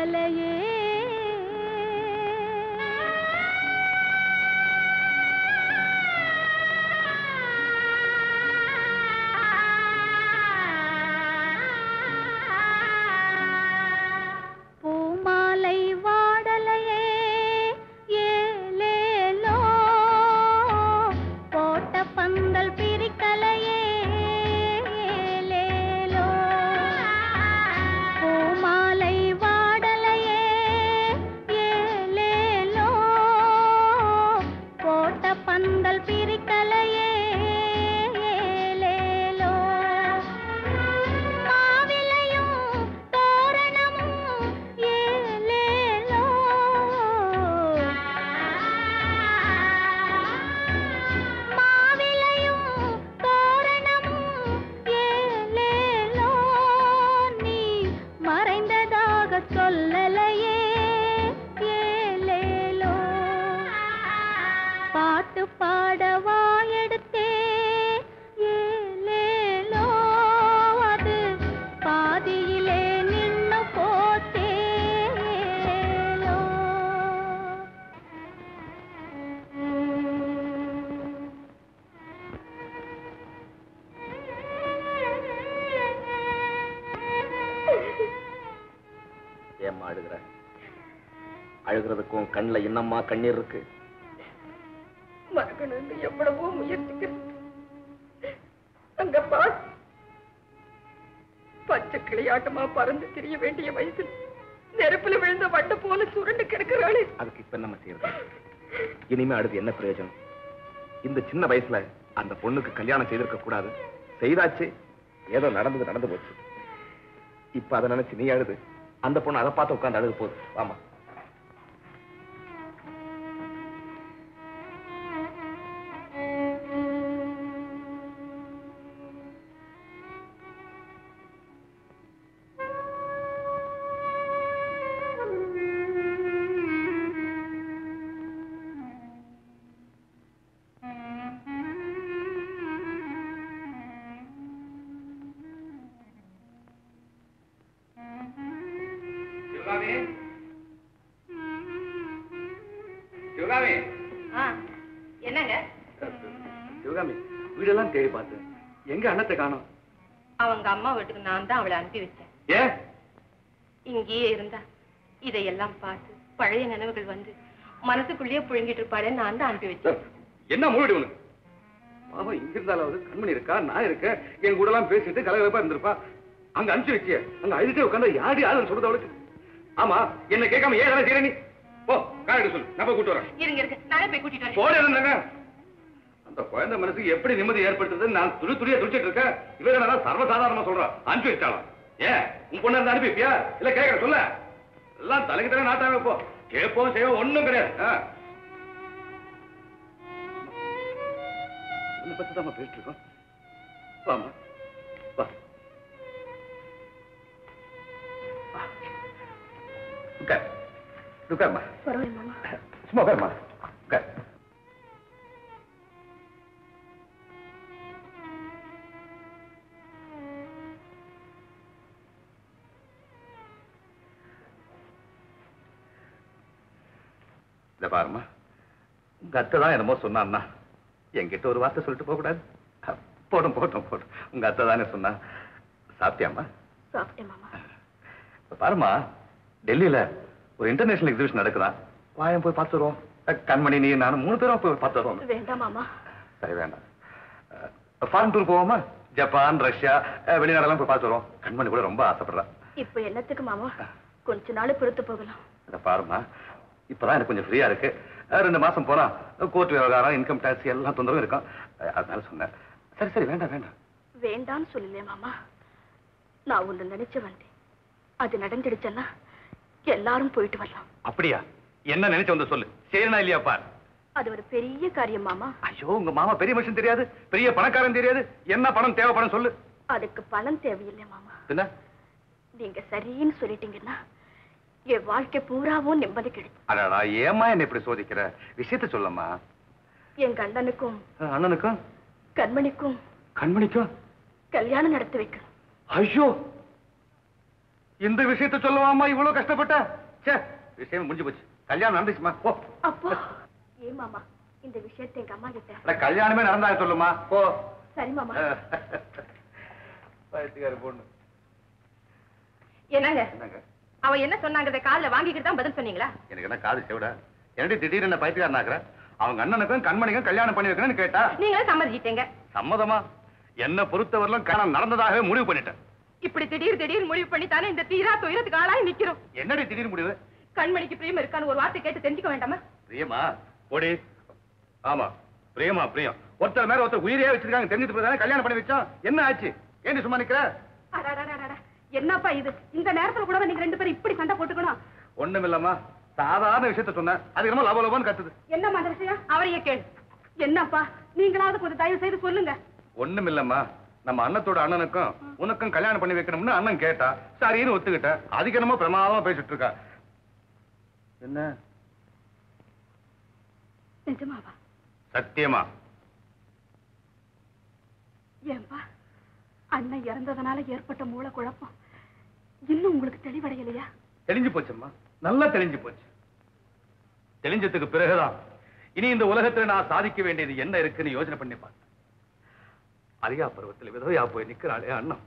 பிரிக்கலையே பூமாலை வாடலையே ஏலேலோ போட்ட பந்தல் பிரிக்கலையே ஏலேலோ பூமாலை வாடலையே ஏலேலோ போட்ட பந்தல் பிரிக்கலையே ஏலேலோ மாவிலையும் தோரணமும் ஏலேலோ மாவிலையும் தோரணமும் ஏலேலோ நீ மறைந்ததாக சொல்லலையே ஏலேலோ பாட்டு பாடவா எடுத்தே ஏலேலோ அது பாதியிலே நின்னு போச்சேலோ ஏம்மா அழுகுற அழுகிறதுக்கும் கண்ணுல என்னம்மா கண்ணீர் இருக்கு மறக்கணும்னு எவ்வளவோ முயற்சிக்கிறேன் அங்க பார் பச்சை கிளியாட்டமா பறந்து திரிய வேண்டிய வயசுல நெருப்புல விழுந்த வட்ட போல சுருண்டு கிடக்குறாளே அதுக்கு இப்ப நம்ம செய்யறது இனிமே அழுது என்ன பிரயோஜனம் இந்த சின்ன வயசுல அந்த பொண்ணுக்கு கல்யாணம் செய்திருக்க கூடாது செய்தாச்சு ஏதோ நடந்தது நடந்து போச்சு இப்ப அதை நினைச்சு நீ அழுது அந்த பொண்ணு அதை பார்த்து உட்கார்ந்து அழுது போகுது ஆமா சிவகாமி சிவகாமி ஆ, என்னங்க சிவகாமி வீடெல்லாம் தேடி பார்த்தேன் எங்க அண்ணத்தை காணோம் அவங்க அம்மா வீட்டுக்கு நான் தான் அவளை அனுப்பி வச்சேன் ஏன் இங்கேயே இருந்தா இதையெல்லாம் பார்த்து பழைய நினைவுகள் வந்து மனசுக்குள்ளேயே புழுங்கிட்டு இருப்பாளேன்னு நான் தான் அனுப்பி வச்சேன் என்ன மூடி உனக்கு பாவம் இங்க இருந்தாலாவது கண்மணி இருக்கா நான் இருக்கேன் என் கூட எல்லாம் பேசிட்டு கலகலப்பா இருந்திருப்பா அங்க அனுப்பிச்சு வச்சிய அங்க அழுதே உட்காந்து யாரு யாருன்னு சொல்றது அவளுக்கு ஆமா என்ன கேட்காம ஏன் வேலை செய்யற நீ போ காரிட்டு சொல்லு நான் போய் கூட்டு வரேன் இருங்க இருங்க நானே போய் கூட்டிட்டு வரேன் போட இருந்தாங்க அந்த குழந்தை மனசுக்கு எப்படி நிம்மதி ஏற்படுத்துறது நான் துளி துளியா துடிச்சிட்டு இருக்கேன் இவங்க நான் சர்வசாதாரணமா சொல்றேன் அனுப்பி வச்சாலும் ஏன் உன் பொண்ணு இருந்தா அனுப்பி வைப்பியா இல்ல கேட்கற சொல்ல எல்லாம் தலைக்கு தலை நாட்டாவே போ கேட்போம் செய்வோம் ஒண்ணும் கிடையாது ஆ. உன்னை பத்தி தான் பேசிட்டு இருக்கோம் வாமா வா வா. உட்கார் உட்கார்மா பரவாயில்ல மாமா சும்மா உட்காருமா உட்கார் இத பாருமா உங்க அத்தை தான் என்னமோ சொன்னான்னா என்கிட்ட ஒரு வார்த்தை சொல்லிட்டு போக கூடாது அஹ், போட்டும் போட்டும் போட்டும் உங்க அத்தை தானே சொன்னா சாப்பிட்டியாம்மா சாப்பிட்டேன் மாமா இப்ப பாருமா டெல்லியில ஒரு இன்டர்நேஷனல் எக்ஸிபிஷன் நடக்குதான் வாயம் போய் பார்த்து வருவோம் அஹ், கண்மணி நீ நானும் மூணு பேரும் போய் பார்த்து வருவோம் வேண்டாம் மாமா சரி வேண்டாம் ஃபாரின் டூர் போவோமா ஜப்பான் ரஷ்யா அஹ், வெளிநாடெல்லாம் போய் பார்த்து வருவோம் கண்மணி கூட ரொம்ப ஆசைப்படுறா இப்ப என்னத்துக்கு மாமா கொஞ்ச நாள் பொறுத்து போகலாம் இத பாருமா இப்பதான் எனக்கு கொஞ்சம் ஃப்ரீயா இருக்கு அஹ், ரெண்டு மாசம் போனா கோர்ட் விவகாரம் இன்கம் டேக்ஸ் எல்லாம் தொந்தரவும் இருக்கும் அஹ், அதனால சொன்னேன் சரி சரி வேண்டாம் வேண்டாம் வேண்டான்னு சொல்லலையே மாமா நான் ஒண்ணு நினைச்சு வந்தேன் அது நடந்துடுச்சன்னா எல்லாரும் போயிட்டு வரலாம் அப்படியா என்ன நினைச்சு வந்து சொல்லு சரினா இல்லையா பார் அது ஒரு பெரிய காரியம் மாமா ஐயோ உங்க மாமா பெரிய மனுஷன் தெரியாது பெரிய பணக்காரன் தெரியாது என்ன பணம் தேவைப்படும் சொல்லு அதுக்கு பணம் தேவையில்லை மாமா என்ன நீங்க சரின்னு சொல்லிட்டீங்கன்னா என் வாழ்க்கை பூராவும் நிம்மதி கிடைக்கும் அடடா ஏமா என்ன இப்படி சோதிக்கிற விஷயத்த சொல்லம்மா என் கண்டனுக்கும் அஹ், அண்ணனுக்கும் கண்மணிக்கும் கண்மணிக்கும் கல்யாணம் நடத்தி வைக்கணும் ஐயோ இந்த விஷயத்தை சொல்லவாமா இவ்வளவு கஷ்டப்பட்ட சே விஷயம் முடிஞ்சு போச்சு கல்யாணம் நடந்துச்சுமா போ அப்போ ஏ மாமா இந்த விஷயத்தை எங்க அம்மா கிட்ட அட, கல்யாணமே நடந்தா சொல்லுமா போ சரி மாமா பைத்தியக்கார பொண்ணு என்னங்க என்னங்க அவ என்ன சொன்னாங்க காதுல வாங்கிக்கிட்டு தான் பதில் சொன்னீங்களா எனக்கு என்ன காது செவிடா என்னடி திடீர்னு என்ன பைத்தியக்காரனாக்குற அவங்க அண்ணனுக்கும் கண்மணிக்கும் கல்யாணம் பண்ணி வைக்கணும்னு கேட்டா நீங்களே சம்மதிச்சிட்டீங்க சம்மதமா என்ன பொறுத்தவரையிலும் கல்யாணம் நடந்ததாகவே முடிவு பண்ணிட்டேன் இப்படி திடீர் திடீர் முடிவு பண்ணி தானே இந்த தீரா துயரத்துக்கு ஆளாய் நிக்கிறோம் என்னடி திடீர் முடிவு கண்மணிக்கு பிரியம் இருக்கான்னு ஒரு வார்த்தை கேட்டு தெரிஞ்சுக்க வேண்டாமா பிரியமா ஓடி ஆமா பிரியமா பிரியம் ஒருத்தர் மேல ஒருத்தர் உயிரே வச்சிருக்காங்க தெரிஞ்சுட்டு போய் தானே கல்யாணம் பண்ணி வச்சோம் என்ன ஆச்சு ஏண்டி சும்மா நிக்கிற அடடடடட. என்னப்பா இது இந்த நேரத்துல கூட நீங்க ரெண்டு பேரும் இப்படி சண்டை போட்டுக்கணும் ஒண்ணும் இல்லம்மா சாதாரண விஷயத்த சொன்னேன் அது என்னமோ லவ லவன்னு கத்துது என்னம்மா அந்த விஷயம் அவரையே கேளு என்னப்பா நீங்களாவது கொஞ்சம் தயவு செய்து சொல்லுங்க ஒண்ணும் இல்லம்மா நம்ம அண்ணத்தோட அண்ணனுக்கும் உனக்கும் கல்யாணம் பண்ணி வைக்கணும்னு அண்ணன் கேட்டா சரின்னு ஒத்துக்கிட்ட அதுக்கு என்னமோ பிரமாதமா பேசிட்டு இருக்கா என்ன நிஜமாவா சத்தியமா ஏன்பா அண்ணன் இறந்ததுனால ஏற்பட்ட மூல குழப்பம் இன்னும் உங்களுக்கு தெளிவடையலையா தெளிஞ்சு போச்சம்மா நல்லா தெளிஞ்சு போச்சு தெளிஞ்சதுக்கு பிறகுதான் இனி இந்த உலகத்துல நான் சாதிக்க வேண்டியது என்ன இருக்குன்னு யோசனை பண்ணி பார்த்தேன் அரியா பருவத்துல விதவையா போய் நிக்கிறாளே அண்ணன்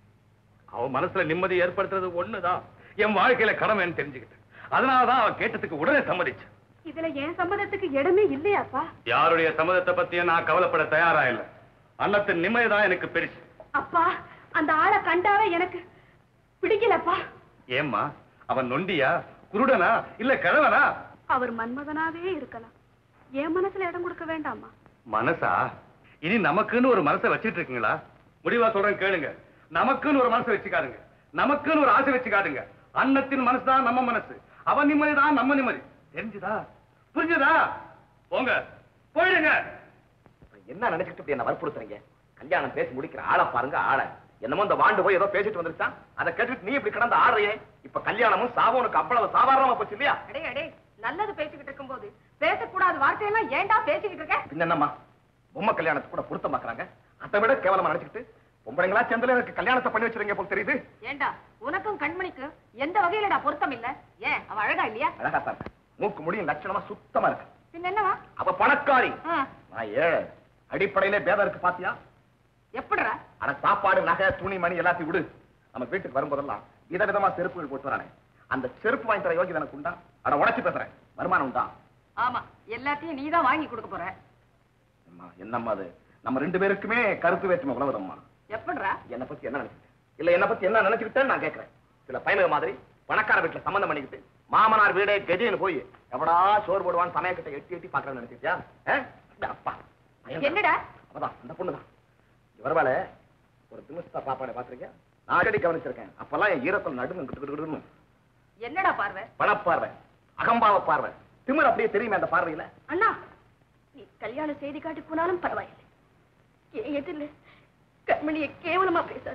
அவ மனசுல நிம்மதி ஏற்படுத்துறது ஒண்ணுதான் என் வாழ்க்கையில கடமைன்னு தெரிஞ்சுக்கிட்டேன் அதனாலதான் அவ கேட்டதுக்கு உடனே சம்மதிச்சேன் இதுல என் சம்மதத்துக்கு இடமே இல்லையாப்பா யாருடைய சம்மதத்தை பத்தியும் நான் கவலைப்பட தயாரா இல்ல அன்னத்தின் நிம்மதிதான் எனக்கு பெருசு அப்பா அந்த ஆளை கண்டாவே எனக்கு பிடிக்கலப்பா ஏம்மா அவன் நொண்டியா குருடனா இல்ல கிழவனா அவர் மன்மதனாவே இருக்கலாம் என் மனசுல இடம் கொடுக்க வேண்டாமா மனசா இனி நமக்குன்னு ஒரு மனசை வச்சிட்டு இருக்கீங்களா முடிவா சொல்றேன் கேளுங்க நமக்குன்னு ஒரு மனசை வச்சுக்காதுங்க நமக்குன்னு ஒரு ஆசை வச்சுக்காதுங்க அன்னத்தின் மனசு தான் நம்ம மனசு அவன் நிம்மதி தான் நம்ம நிம்மதி தெரிஞ்சுதா புரிஞ்சுதா போங்க போயிடுங்க என்ன நினைச்சிட்டு இப்படி என்ன வற்புறுத்துறீங்க கல்யாணம் பேசி முடிக்கிற ஆளை பாருங்க ஆளை என்னமோ இந்த வாண்டு போய் ஏதோ பேசிட்டு வந்துருச்சான் அதை கேட்டுட்டு நீ இப்படி கிடந்து ஆடுறியே இப்ப கல்யாணமும் சாவும் உனக்கு அவ்வளவு சாதாரணமா போச்சு இல்லையா அடே அடே நல்லது பேசிக்கிட்டு இருக்கும்போது பேசக்கூடாத வார்த்தையெல்லாம் ஏன்டா பேசிக்கிட்டு இருக்க பின்ன என்னம்மா பொம்மை கல்யாணத்துக்கு கூட பொருத்தமாக்குறாங்க அதை விட கேவலமா நினைச்சுக்கிட்டு பொம்பளைங்களா சேர்ந்துல எனக்கு கல்யாணத்தை பண்ணி வச்சிருங்க போல தெரியுது ஏண்டா உனக்கும் கண்மணிக்கும் எந்த வகையிலடா பொருத்தம் இல்ல ஏன் அவ அழகா இல்லையா அழகா தான் இருக்கு. மூக்கு முடியும் லட்சணமா சுத்தமா இருக்கு பின்ன என்னவா அவ பணக்காரி ஆ, நான் ஏழை அடிப்படையிலே பேதம் இருக்கு பாத்தியா எப்படிடா ஆனா சாப்பாடு நகை துணி மணி எல்லாத்தையும் விடு நம்ம வீட்டுக்கு வரும்போதெல்லாம் விதவிதமா செருப்புகள் போட்டு வரானே அந்த செருப்பு வாங்கி தர யோகி எனக்கு உண்டா அட உடச்சு பேசுறேன் வருமானம் உண்டா ஆமா எல்லாத்தையும் நீதான் வாங்கி கொடுக்க போற அம்மா, என்னம்மா அது நம்ம ரெண்டு பேருக்குமே கருத்து வேற்றுமை உழவுதம்மா எப்படிடா என்னை பத்தி என்ன நினைச்சிட்டு இல்ல என்னை பத்தி என்ன நினைச்சுக்கிட்டேன்னு நான் கேட்கறேன் சில பையனுக மாதிரி பணக்கார வீட்டுல சம்பந்தம் பண்ணிக்கிட்டு மாமனார் வீடே கெஜின்னு போய் எவடா சோறு போடுவான்னு சமயக்கிட்ட எட்டி எட்டி பாக்குறேன்னு நினைச்சிட்டியா ஆ? இந்த அப்பா பயங்கர- என்னடா அவதான் அந்த பொண்ணுதான் இவரவால ஒரு திமிஸ்தா பாப்பாடை பாத்திருக்கேன் நான் அடிக்கடி கவனிச்சிருக்கேன் அப்பெல்லாம் என் ஈரத்தில் நடுங்க என்னடா பார்வை பணப்பார்வை அகம்பாவ பார்வை திமிர் அப்படியே தெரியுமே அந்த பார்வையில அண்ணா நீ கல்யாணம் செய்தி காட்டி போனாலும் பரவாயில்லை என் எதிரில் கண்மணியை கேவலமா பேசாது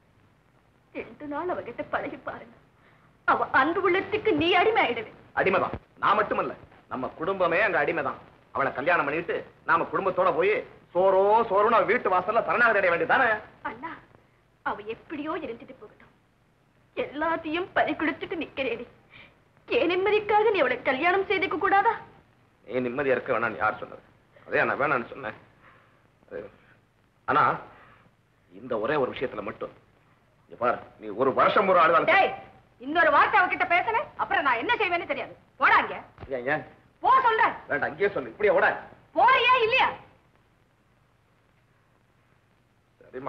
ரெண்டு நாள் அவகிட்ட பழகி பாருங்க அவ அன்பு உள்ளத்துக்கு நீ அடிமை ஆயிடுவே அடிமைதான் நான் மட்டுமல்ல நம்ம குடும்பமே அங்க அடிமைதான் அவளை கல்யாணம் பண்ணிட்டு நாம குடும்பத்தோட போய் சோறோ சோறுன்னு அவ வீட்டு வாசல்ல சரணாகதி அடைய வேண்டியதானே அண்ணா அவ எப்படியோ இருந்துட்டு போகட்டும் எல்லாத்தையும் பறி குடிச்சிட்டு நிக்கிறேடி என் நிம்மதிக்காக நீ அவளை கல்யாணம் செய்துக்க கூடாதா நீ நிம்மதியா இருக்க வேணாம்னு யார் சொன்னது அதே நான் வேணாம்னு சொன்னேன் அது- ஆனா இந்த ஒரே ஒரு விஷயத்துல மட்டும் இங்க பாரு நீ ஒரு வருஷம் ஒரு ஆளு டேய் இன்னொரு வார்த்தை அவகிட்ட பேசுனேன் அப்புறம் நான் என்ன செய்வேன்னு தெரியாது போடா இங்க ஏன் ஏன் போ சொல்றேன் வேண்டாம் அங்கேயே சொல்லு இப்படியே ஓட போறியா இல்லையா சரிம்மா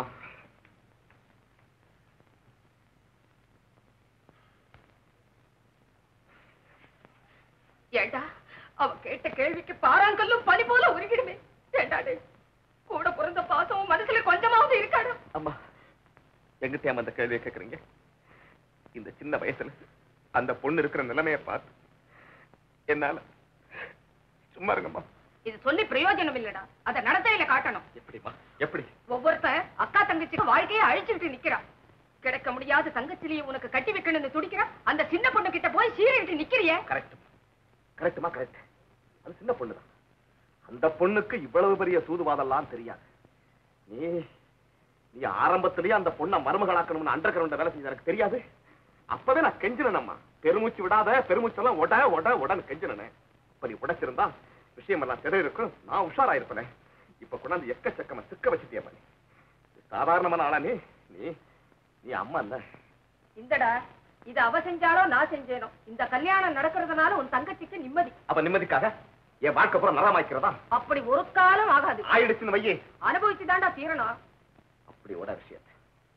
ஏண்டா அவ கேட்ட கேள்விக்கு பாறாங்கல்லும் பனி போல உருகிடுமே ஏண்டா டேய் கூட பிறந்த பாசமும் மனசுல கொஞ்சமாவது இருக்காடா அம்மா எங்கிட்ட அந்த கேள்வியை கேக்குறீங்க இந்த சின்ன வயசுல அந்த பொண்ணு இருக்கிற நிலைமையை பார்த்து என்னால சும்மா இருங்கம்மா இது சொல்லி பிரயோஜனம் இல்லடா அத நடத்தையில காட்டணும் எப்படிம்மா எப்படி ஒவ்வொருத்தன் அக்கா தங்கச்சிக்கு வாழ்க்கையை அழிச்சுட்டு நிக்கிறான் கிடைக்க முடியாத தங்கச்சிலேயே உனக்கு கட்டி வைக்கணும்னு துடிக்கிறான் அந்த சின்ன பொண்ணு கிட்ட போய் சீரிட்டு நிக்கிறியே கரெக்ட் கரெக்டுமா கரெக்ட் அது சின்ன பொண்ணுதான் அந்த பொண்ணுக்கு இவ்வளவு பெரிய சூதுவாதெல்லாம் தெரியாது நீ நீ ஆரம்பத்திலேயே அந்த பொண்ணை மருமகளாக்கணும்னு அண்டர் கிரவுண்ட வேலை செஞ்சது எனக்கு தெரியாது அப்பவே நான் கெஞ்சினேம்மா பெருமூச்சு விடாத பெருமூச்செல்லாம் உட உட உடன்னு கெஞ்சினேன் இப்ப நீ உடைச்சிருந்தா விஷயம் எல்லாம் தெரிய இருக்கும் நான் உஷாரா இருப்பேனே இப்ப கொண்டாந்து எக்கச்சக்கமா சிக்க வச்சுட்டியா பண்ணி சாதாரணமான ஆளா நீ நீ நீ அம்மா இல்ல இந்தடா இது அவ செஞ்சாலோ நான் செஞ்சேனோ இந்த கல்யாணம் நடக்கிறதுனால உன் தங்கச்சிக்கு நிம்மதி அப்ப நிம்மதிக்காக என் வாழ்க்கை பூரா நலமாக்கிறதா அப்படி ஒரு காலம் ஆகாது ஆயிடுச்சுன்னு வையே அனுபவிச்சுதான்டா தீரணும் அப்படி ஒரு விஷயத்தை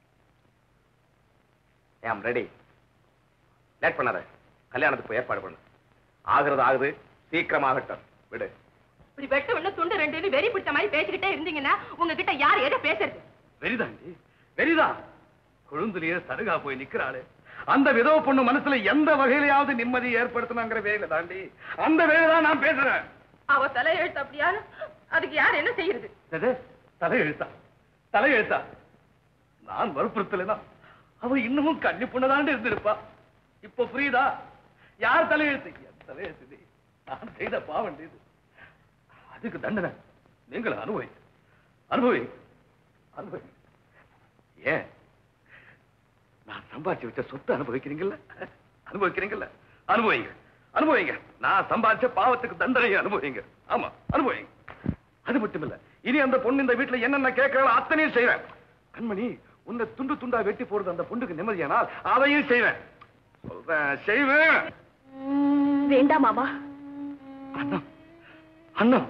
ஐம் ரெடி லேட் பண்ணாத கல்யாணத்துக்கு போய் ஏற்பாடு பண்ணு ஆகுறது ஆகுது சீக்கிரமாகட்டும் விடு இப்படி வெட்ட ஒண்ணு துண்டு ரெண்டுன்னு வெறி பிடிச்ச மாதிரி பேசிக்கிட்டே இருந்தீங்கன்னா உங்ககிட்ட யார் எதை பேசுறது வெறிதாண்டி வெறிதான் கொழுந்துலயே சருகா போய் நிக்கிறாளே அந்த விதவ பொண்ணு மனசுல எந்த வகையிலையாவது நிம்மதி ஏற்படுத்தணுங்கிற வேலை தாண்டி அந்த வேலை தான் நான் பேசுறேன் அவ தலையெழுத்து அப்படியானு அதுக்கு யார் என்ன செய்யறது என்னது? தலையெழுத்தா தலையெழுத்தா நான் வற்புறுத்தலைனா அவ இன்னமும் கன்னி பொண்ணதாண்டு இருந்திருப்பா இப்ப புரியுதா யார் தலையெழுத்து என் தலையெழுத்து இது. நான் செய்த பாவம் இது அதுக்கு தண்டனை நீங்கள் அனுபவி அனுபவி அனுபவி ஏன் நான் சம்பாதிச்சு வச்ச சொத்து அனுபவிக்கிறீங்கல்ல அனுபவிக்கிறீங்கல்ல அனுபவிங்க அனுபவிங்க நான் சம்பாதிச்ச பாவத்துக்கு தண்டனை அனுபவிங்க ஆமா அனுபவிங்க அது மட்டும் இல்ல இனி அந்த பொண்ணு இந்த வீட்டுல என்னென்ன கேட்கறாளோ அத்தனையும் செய்வேன் கண்மணி உன்னை துண்டு துண்டா வெட்டி போடுறது அந்த பொண்ணுக்கு நிம்மதியானால் அதையும் செய்வேன் சொல்றேன் செய்வேன் வேண்டாம் மாமா அண்ணா அண்ணா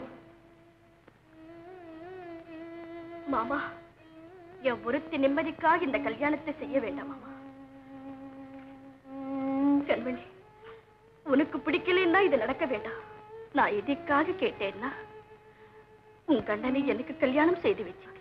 மாமா என் ஒருத்தி நிம்மதிக்காக இந்த கல்யாணத்தை செய்ய வேண்டாம் மாமா கண்மணி உனக்கு பிடிக்கலன்னா இது நடக்க வேண்டாம் நான் எதுக்காக கேட்டேன்னா உன் கண்ணனை எனக்கு கல்யாணம் செய்து வச்சார்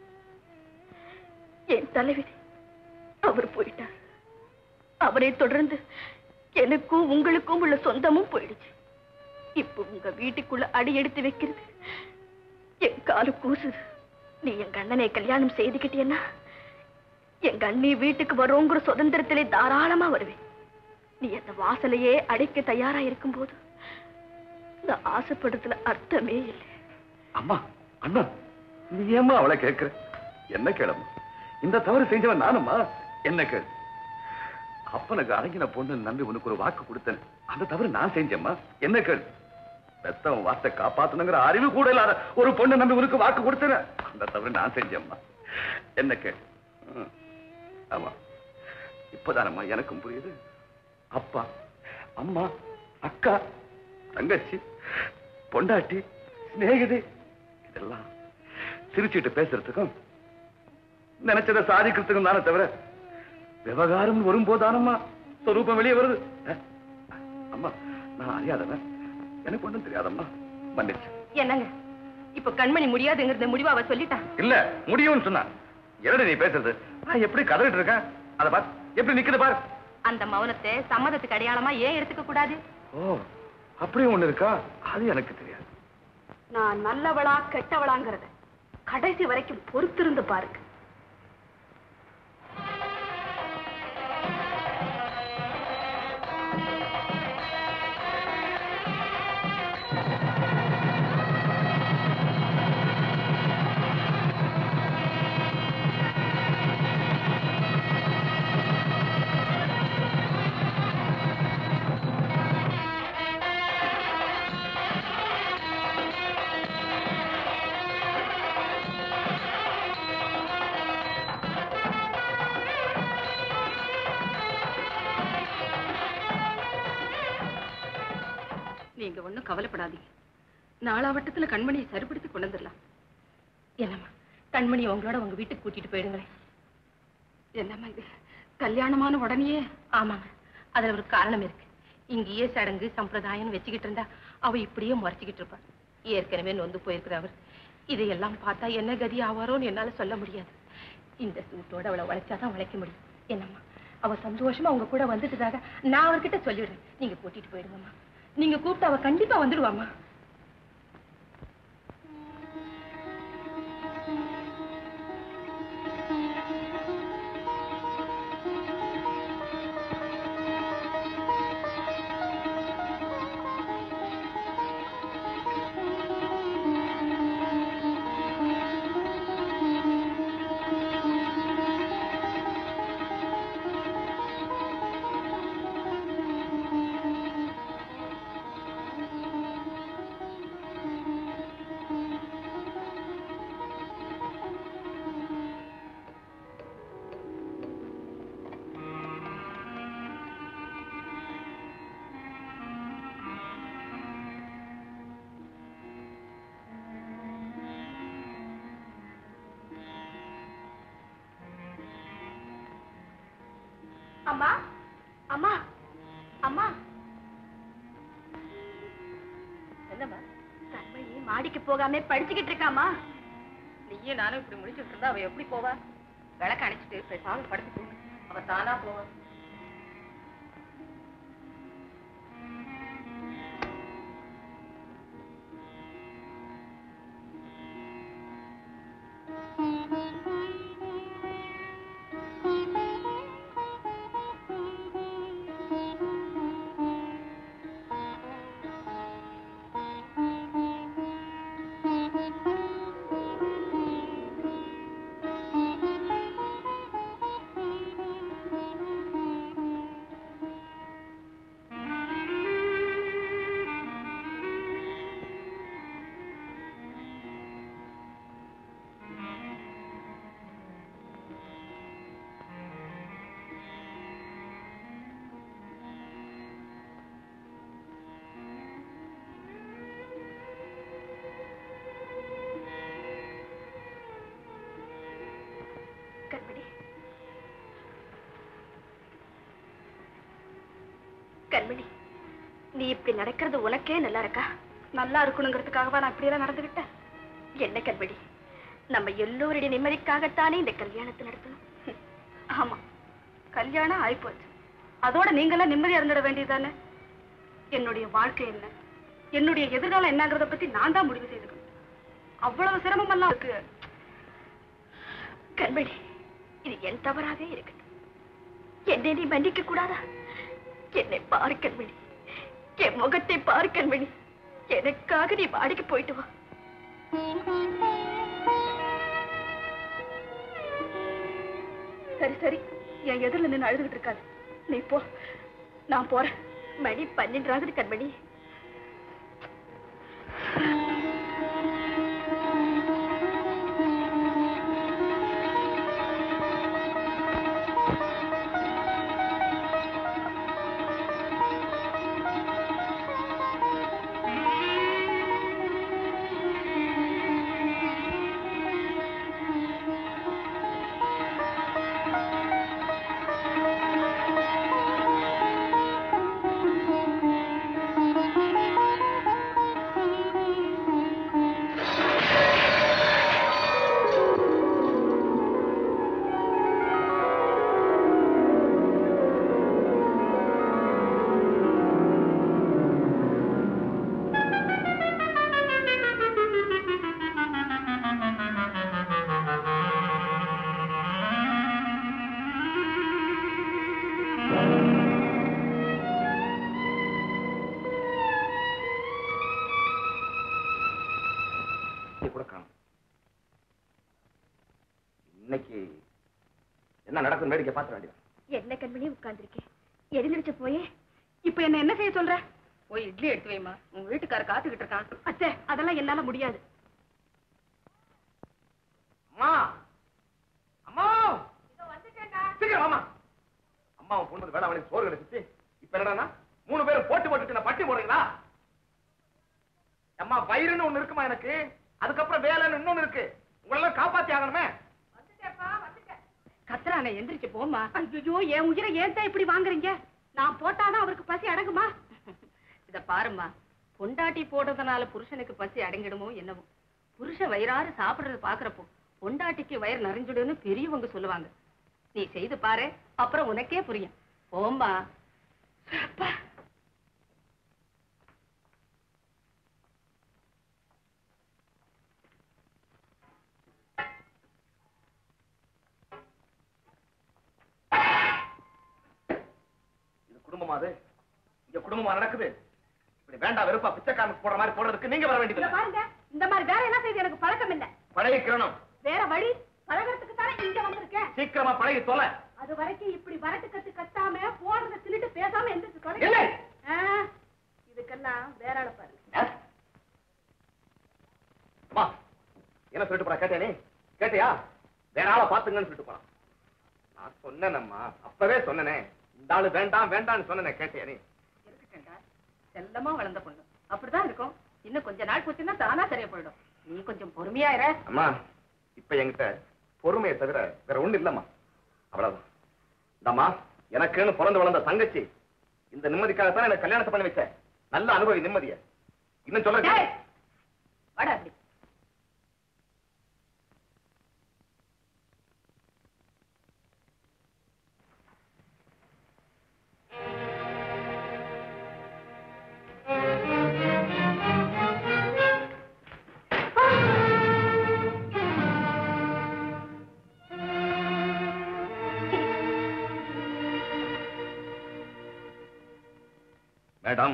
என் தலைவிதி அவர் போயிட்டார் அவரை தொடர்ந்து எனக்கும் உங்களுக்கும் உள்ள சொந்தமும் போயிடுச்சு இப்போ உங்க வீட்டுக்குள்ள அடி எடுத்து வைக்கிறது என் காலு கூசுது நீ எங்க அண்ணனை கல்யாணம் செய்துக்கிட்டேன்னா எங்க அண்ணி வீட்டுக்கு வரோங்கிற சுதந்திரத்திலே தாராளமா வருவேன் நீ அந்த வாசலையே அடைக்க தயாரா இருக்கும்போது நான் ஆசைப்படுறதுல அர்த்தமே இல்லை அம்மா அண்ணா நீ ஏம்மா அவளை கேட்கிற என்ன கேளம்மா இந்த தவறு செஞ்சவன் நானும்மா என்ன கேளு அப்பனுக்கு அடங்கின பொண்ணு நம்பி உனக்கு ஒரு வாக்கு கொடுத்தேன் அந்த தவறு நான் செஞ்சேம்மா என்ன கேளு பெத்தவன் வார்த்தை காப்பாத்தணுங்கிற அறிவு கூட இல்லாத ஒரு பொண்ணு நம்பி உனக்கு வாக்கு கொடுத்தேன் அந்த தவறு நான் செஞ்சேம்மா என்ன கேளு ம். ஆமா இப்பதானம்மா எனக்கும் புரியுது அப்பா அம்மா அக்கா தங்கச்சி பொண்டாட்டி சிநேகிதி இதெல்லாம் சிரிச்சுட்டு பேசுறதுக்கும் நினைச்சதை சாதிக்கிறதுக்கும் தானே தவிர விவகாரம் வரும்போதானம்மா சொரூபம் வெளியே வருது அஹ், அம்மா நான் அறியாதவன் எனக்கு ஒண்ணும் தெரியாதம்மா மன்னிச்சு என்னங்க இப்ப கண்மணி முடியாதுங்கிறத முடிவா அவ சொல்லிட்டான் இல்ல முடியும்னு சொன்னா என்னடி நீ பேசுறது நான் எப்படி கதறிட்டு இருக்கேன் அதை பார் எப்படி நிக்குது பார் அந்த மௌனத்தை சம்மதத்துக்கு அடையாளமா ஏன் எடுத்துக்க கூடாது ஓ அப்படியும் ஒண்ணு இருக்கா அது எனக்கு தெரியாது நான் நல்லவளா கெட்டவளாங்கிறத கடைசி வரைக்கும் பொறுத்திருந்து பாருங்க நீங்க ஒண்ணும் கவலைப்படாதீங்க நாளாவட்டத்துல கண்மணியை சரிப்படுத்தி கொண்டு வந்துடலாம் என்னம்மா கண்மணி உங்களோட உங்க வீட்டுக்கு கூட்டிட்டு போயிடுங்களேன் என்னம்மா இது கல்யாணமான உடனேயே ஆமாங்க அதுல ஒரு காரணம் இருக்கு இங்கேயே சடங்கு சம்பிரதாயம் வச்சுக்கிட்டு இருந்தா அவ இப்படியே முறைச்சிக்கிட்டு இருப்பா ஏற்கனவே நொந்து போயிருக்கிற அவர் இதையெல்லாம் பார்த்தா என்ன கதி ஆவாரோன்னு என்னால சொல்ல முடியாது இந்த சூட்டோட அவளை உழைச்சாதான் உழைக்க முடியும் என்னம்மா அவ சந்தோஷமா உங்க கூட வந்துட்டதாக நான் அவர்கிட்ட சொல்லிடுறேன் நீங்க கூட்டிட்டு போயிடுங்கம்மா நீங்க கூப்பிட்டு அவ கண்டிப்பா வந்துடுவாம்மா ஆ அம்மா அம்மா அம்மா என்னம்மா கண்மணி மாடிக்கு போகாம படிச்சுக்கிட்டு இருக்காமா நீயும் நானும் இப்படி முடிச்சுட்டு இருந்தா அவ எப்படி போவா விளக்க அணைச்சிட்டு பேசாம படுத்து தூங்கு. அவ தானா போவா கண்மணி கண்மணி நீ இப்படி நடக்கிறது உனக்கே நல்லா இருக்கா நல்லா இருக்கணுங்கிறதுக்காகவா நான் இப்படியெல்லாம் நடந்துகிட்டேன் என்ன கண்மணி நம்ம எல்லோருடைய நிம்மதிக்காகத்தானே இந்த கல்யாணத்தை நடத்தணும் ஆமா கல்யாணம் ஆயிப்போச்சு அதோட நீங்களாம் நிம்மதியா இருந்துட வேண்டியதானே என்னுடைய வாழ்க்கை என்ன என்னுடைய எதிர்காலம் என்னங்கிறத பத்தி நான் தான் முடிவு செய்துக்கணும் அவ்வளவு சிரமமெல்லாம் இருக்கு கண்மணி இது என் தவறாக இருக்கட்டும் என்னை நீ மன்னிக்க கூடாதா என்னை பாரு கண்மணி என் முகத்தை பாரு கண்மணி எனக்காக நீ வாடிக்கு போயிட்டு வா சரி சரி என் எதிரில் நின்று அழுதுகிட்டு இருக்காது நீ போ நான் போறேன் மணி பன்னெண்டாவது கண்மணி இங்க கூட காணும் இன்னைக்கு என்ன நடக்கும் வேடிக்கை பார்த்துட வேண்டியது என்ன கண்மணி உட்கார்ந்துருக்கேன் எழுந்திருச்சு போயே இப்ப என்ன என்ன செய்ய சொல்ற போய் இட்லி எடுத்து வைமா உங்க வீட்டுக்கார காத்துக்கிட்டு இருக்கான் அத்தை அதெல்லாம் என்னால முடியாது அம்மா அம்மா சீக்கிரம் வாமா அம்மா உன் பொண்ணு வேலை அவனுக்கு சோறு கிடைச்சிச்சு இப்ப என்னடா மூணு பேரும் போட்டு போட்டுட்டு நான் பட்டி போடுறீங்களா அம்மா வயிறுன்னு ஒண்ணு இருக்குமா எனக்கு அதுக்கப்புறம் வேலைன்னு இன்னொன்னு இருக்கு உங்களெல்லாம் காப்பாத்தி ஆகணுமே கத்துறானே எந்திரிச்சு போமா ஐயோ என் உயிரை ஏன் தான் இப்படி வாங்குறீங்க நான் போட்டாதான் அவருக்கு பசி அடங்குமா இத பாரும்மா பொண்டாட்டி போடுறதுனால புருஷனுக்கு பசி அடங்கிடுமோ என்னவோ புருஷன் வயிறாறு சாப்பிடுறது பாக்குறப்போ பொண்டாட்டிக்கு வயிறு நிறைஞ்சிடுன்னு பெரியவங்க சொல்லுவாங்க நீ செய்து பாரு அப்புறம் உனக்கே புரியும் போம்மா இது குடும்பமா அது இங்க குடும்பமா நடக்குது இப்படி வேண்டாம் வெறுப்பா பிச்சைக்காரனுக்கு போடுற மாதிரி போடுறதுக்கு நீங்க வர இத வேண்டியது பாருங்க இந்த மாதிரி வேற என்ன செய்து எனக்கு பழக்கம் இல்ல பழைய கிரணம் வேற வழி பழகிறதுக்கு தானே இங்க வந்திருக்கேன் சீக்கிரமா பழகி தொலை அது வரைக்கும் இப்படி வரட்டு கத்து கத்தாம போடுறத தின்னுட்டு பேசாம எந்திரிச்சு தொலைங்க. இல்லை. ஆ, இதுக்கெல்லாம் வேற ஆளை பாருங்க அம்மா என்ன சொல்லிட்டு போறா கேட்டியா நீ கேட்டியா வேற ஆளை பாத்துங்கன்னு சொல்லிட்டு போறான் நான் சொன்னேனம்மா அப்பவே சொன்னனே இந்த ஆளு வேண்டாம் வேண்டாம்னு சொன்னனே கேட்டியா நீ இருக்கட்டும்டா செல்லமா வளர்ந்த பொண்ணு அப்படிதான் இருக்கும் இன்னும் கொஞ்ச நாள் போச்சுன்னா தானா சரியா போயிடும் நீ கொஞ்சம் பொறுமையா இரு அம்மா இப்ப என்கிட்ட பொறுமையை தவிர வேற ஒண்ணு இல்லம்மா அவ்வளவுதான் இந்தம்மா எனக்குன்னு பிறந்து வளர்ந்த தங்கச்சி இந்த நிம்மதிக்காகத்தான் எனக்கு கல்யாணத்தை பண்ணி வச்சேன் நல்ல அனுபவி நிம்மதிய இன்னும் சொல்றேன் டேய், வாடா அப்படி மேடம்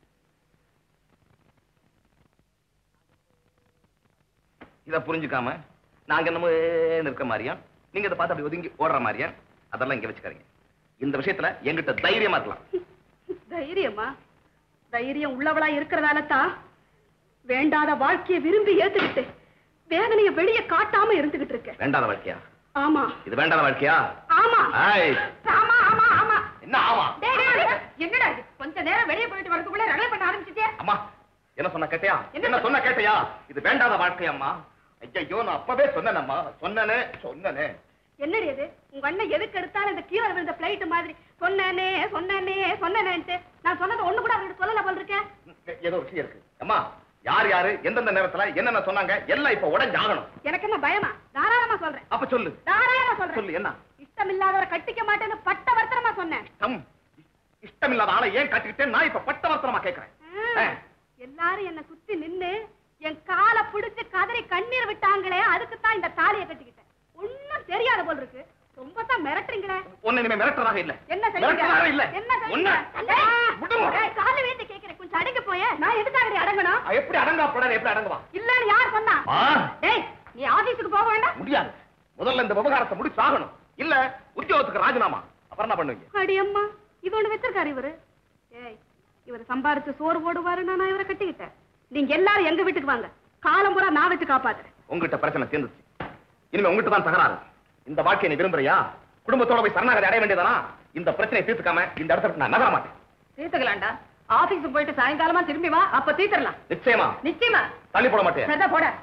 இத புரிஞ்சுக்காம நாங்க என்னமோ இருக்க மாதிரியா நீங்க இதை பார்த்து அப்படி ஒதுங்கி ஓடுற மாதிரியா அதெல்லாம் இங்க வச்சுக்காதீங்க இந்த விஷயத்துல எங்கிட்ட தைரியமா இருக்கலாம் தைரியமா தைரியம் உள்ளவளா இருக்கிறதால தான் வேண்டாத வாழ்க்கையை விரும்பி ஏத்துக்கிட்டு வேதனைய வெளிய காட்டாம இருந்துகிட்டு இருக்கேன் வேண்டாத வாழ்க்கையா ஆமா இது வேண்டாத வாழ்க்கையா ஆமா ஆய் ஆமா ஆமா ஆமா என்ன ஆமா டேய், டேய், டேய், என்னடா இது கொஞ்ச நேரம் வெளியே போயிட்டு வரதுக்குள்ள ரகலை பண்ண ஆரம்பிச்சிட்டே அம்மா என்ன சொன்ன கேட்டியா என்ன சொன்ன கேட்டியா இது வேண்டாத வாழ்க்கையம்மா ஐயோ நான் அப்பவே சொன்னேனம்மா சொன்னனே சொன்னனே என்னடி இது உங்க அண்ணன் எதுக்கு எடுத்தாலும் இந்த கீழே விழுந்த பிளைட் மாதிரி சொன்னேனே சொன்னேனே சொன்னேனேன்ட்டு நான் சொன்னது ஒண்ணு கூட அவர்கிட்ட சொல்லல போல இருக்கேன் ஏதோ விஷயம் இருக்கு அம்மா யார் யாரு எந்தெந்த நேரத்துல என்னென்ன சொன்னாங்க எல்லாம் இப்ப உடஞ்சாகணும் எனக்கு என்ன பயமா தாராளமா சொல்றேன் அப்ப சொல்லு தாராளமா சொல்றேன் சொல்லு என்ன இஷ்டம் இல்லாதவரை கட்டிக்க மாட்டேன்னு பட்ட வர்த்தனமா சொன்னேன் தம் இஷ்டம் இல்லாத ஆளை ஏன் கட்டிக்கிட்டேன் நான் இப்ப பட்டவர்த்தனமா கேட்கிறேன் ஆ. எல்லாரும் என்ன சுத்தி நின்னு என் காலை பிடிச்சு கதறி கண்ணீர் விட்டாங்களே அதுக்கு தான் இந்த தாலியை கட்டிக்கிட்டேன் ஒண்ணும் தெரியாத போல் இருக்கு ரொம்ப தான் மிரட்டுறீங்களே உன்னை இனிமே மிரட்டுறதாக இல்ல என்ன செய்யுங்க மிரட்டுறதாக இல்ல என்ன உன்னை செய்யுங்க விடுங்க. ஏய், காலை வீட்டு கேக்குறேன் கொஞ்சம் அடங்கி போய நான் எதுக்காக அடங்கணும் அவ எப்படி அடங்கா போடாது எப்படி அடங்குவா இல்லன்னு யார் சொன்னா ஆ. டேய் நீ ஆபீஸுக்கு போக வேண்டாம் முடியாது முதல்ல இந்த விவகாரத்தை முடிச்சு ஆகணும் இல்ல உத்தியோகத்துக்கு ராஜினாமா அப்புறம் என்ன பண்ணுவீங்க அடி அம்மா இது ஒண்ணு வச்சிருக்காரு இவரு ஏய் இவர் சம்பாரிச்சு சோறு போடுவாரு நான் இவரை கட்டிக்கிட்டேன் நீங்க எல்லாரும் எங்க வீட்டுக்கு வாங்க காலம் பூரா நான் வச்சு காப்பாத்துறேன் உங்ககிட்ட பிரச்சனை தீர்ந்துச்சு இனிமே உங்ககிட்ட தான் தகராறு இந்த வாழ்க்கையை நீ விரும்புறியா குடும்பத்தோட போய் சரணாகதி அடைய வேண்டியதானா இந்த பிரச்சனையை தீர்த்துக்காம இந்த இடத்துல விட்டு நான் நகர மாட்டேன் தீர்த்துக்கலாம்டா ஆபீஸ் போயிட்டு சாயங்காலமா திரும்பி வா அப்ப தீர்த்தரலாம் நிச்சயமா நிச்சயமா தள்ளி போட மாட்டேன் சரிதான் போட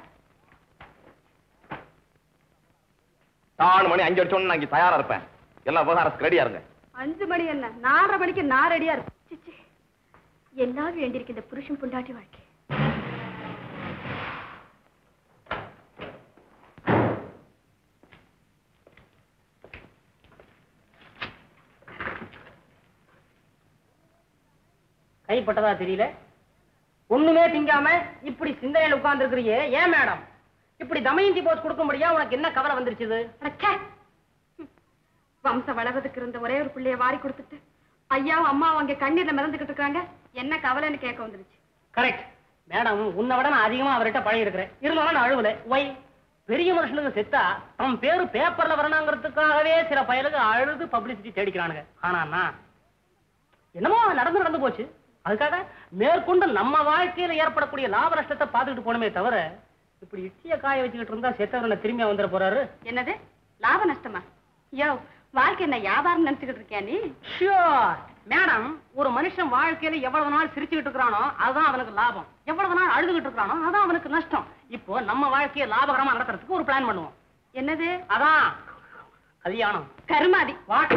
நாலு மணி அஞ்சு அடிச்சோன்னு நான் இங்க தயாரா இருப்பேன் எல்லா விவகாரத்துக்கு ரெடியா இருங்க அஞ்சு மணி என்ன நாலரை மணிக்கு நான் ரெடியா இருப்பேன் சிச்சி என்னால் வேண்டியிருக்கு இந்த புருஷன் பொண்டாட்டி வாழ்க்கை கைப்பட்டதா தெரியல ஒண்ணுமே திங்காம இப்படி சிந்தனையில உட்கார்ந்து இருக்கிறியே ஏன் மேடம் இப்படி தமயந்தி போஸ் கொடுக்க முடியா உனக்கு என்ன கவலை வந்துருச்சுது அடச்சே. ம். வம்சம் வளர்றதுக்கு இருந்த ஒரே ஒரு பிள்ளைய வாரி கொடுத்துட்டு ஐயாவும் அம்மாவும் அங்க கண்ணீர்ல மிதந்துகிட்டு இருக்காங்க என்ன கவலைன்னு கேட்க வந்துருச்சு கரெக்ட் மேடம் உன்னை விட நான் அதிகமா அவர்கிட்ட பழகி இருக்கிறேன் இருந்தாலும் நான் அழுவல ஒய் பெரிய மனுஷனுக்கு செத்தா அவன் பேரு பேப்பர்ல வரணுங்கிறதுக்காகவே சில பயலுக்கு அழுது பப்ளிசிட்டி தேடிக்கிறானுங்க ஆனா நான் என்னமோ நடந்து நடந்து போச்சு அதுக்காக மேற்கொண்டு நம்ம வாழ்க்கையில ஏற்படக்கூடிய லாப நஷ்டத்தை பார்த்துக்கிட்டு போனமே தவிர இப்படி இட்லிய காய வச்சுக்கிட்டு இருந்தா செத்தவரை திரும்பி வந்துட போறாரு என்னது லாப நஷ்டமா யோ வாழ்க்கை என்ன வியாபாரம் நினைச்சுக்கிட்டு இருக்கியா நீ ஷியோர் மேடம் ஒரு மனுஷன் வாழ்க்கையில எவ்வளவு நாள் சிரிச்சுக்கிட்டு இருக்கிறானோ அதுதான் அவனுக்கு லாபம் எவ்வளவு நாள் அழுதுகிட்டு இருக்கிறானோ அதான் அவனுக்கு நஷ்டம் இப்போ நம்ம வாழ்க்கையை லாபகரமா நடத்துறதுக்கு ஒரு பிளான் பண்ணுவோம் என்னது அதான் கல்யாணம் கருமாதி வாட்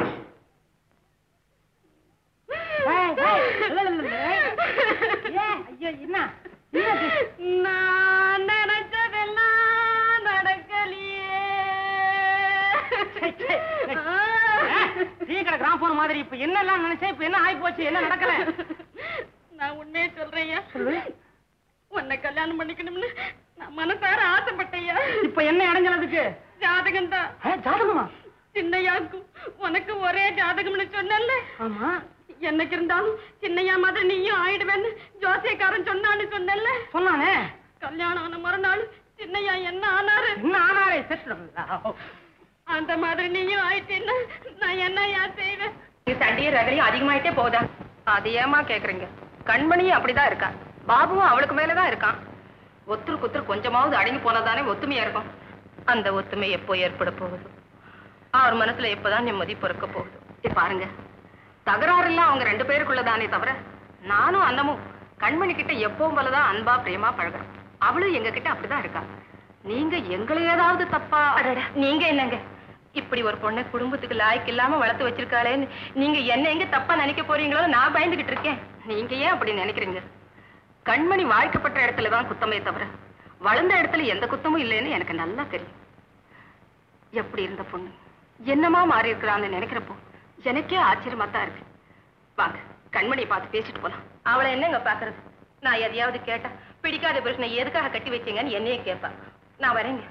ஏய், ஏய், இல்ல, இல்ல, இல்ல, ஏய். ஏய், ஐயோ, என்ன என்ன இது? நான் நினைச்சதெல்லாம் நடக்கலையே சே, சே, சே. ஏய், டீ கடை கிராமம் மாதிரி இப்ப என்னெல்லாம் நினைச்சேன் இப்ப என்ன ஆகி போச்சு என்ன நடக்கல நான் உண்மையே சொல்றேன்யா உன்னை கல்யாணம் பண்ணிக்கணும்னு நான் மனசார ஆசைப்பட்டேயா இப்ப என்ன இடைஞ்சலதுக்கு ஜாதகம் தான் ஜாதகமா சின்னையாக்கும் உனக்கு ஒரே ஜாதகம்னு சொன்னல ஆமா என்னைக்கு இருந்தாலும் சின்னையா மாதிரி நீயும் ஆயிடுவேன்னு ஜோசியக்காரன் சொன்னான்னு சொன்னல சொன்னானே கல்யாணம் ஆன மறுநாள் சின்னையா என்ன ஆனாரு என்ன ஆனாரே செத்து அந்த மாதிரி நீயும் ஆயிட்டேன்னா நான் என்னையா செய்வேன் சண்டையும் ரகலையும் அதிகமாயிட்டே போதா அது ஏமா கேக்குறீங்க கண்மணியும் அப்படிதான் இருக்கா பாபுவும் அவளுக்கு மேலதான் இருக்கான் ஒத்துருக்கு ஒத்துரு கொஞ்சமாவது அடங்கி போனதானே ஒத்துமையா இருக்கும் அந்த ஒத்துமை எப்போ ஏற்பட போகுது அவர் மனசுல எப்பதான் நிம்மதி பிறக்க போகுது இது பாருங்க தகராறு எல்லாம் அவங்க ரெண்டு பேருக்குள்ளதானே தவிர நானும் அண்ணமும் கண்மணி கிட்ட எப்பவும் போலதான் அன்பா பிரேமா பழகுறோம் அவளும் எங்க கிட்ட அப்படிதான் இருக்கா நீங்க எங்களை ஏதாவது தப்பா நீங்க என்னங்க இப்படி ஒரு பொண்ணை குடும்பத்துக்கு லாய்க்கு இல்லாம வளர்த்து வச்சிருக்காளேன்னு நீங்க என்ன எங்க தப்பா நினைக்க போறீங்களோ நான் பயந்துகிட்டு இருக்கேன் நீங்க ஏன் அப்படி நினைக்கிறீங்க கண்மணி வாழ்க்கப்பட்ட இடத்துல தான் குத்தமே தவிர வளர்ந்த இடத்துல எந்த குத்தமும் இல்லைன்னு எனக்கு நல்லா தெரியும் எப்படி இருந்த பொண்ணு என்னமா மாறி இருக்கிறான்னு நினைக்கிறப்போ எனக்கே ஆச்சரியமா தான் இருக்கு வாங்க கண்மணியை பார்த்து பேசிட்டு போலாம் அவளை என்னங்க பாக்குறது நான் எதையாவது கேட்டா பிடிக்காத புருஷனை எதுக்காக கட்டி வச்சீங்கன்னு என்னையே கேட்பா நான் வரேங்க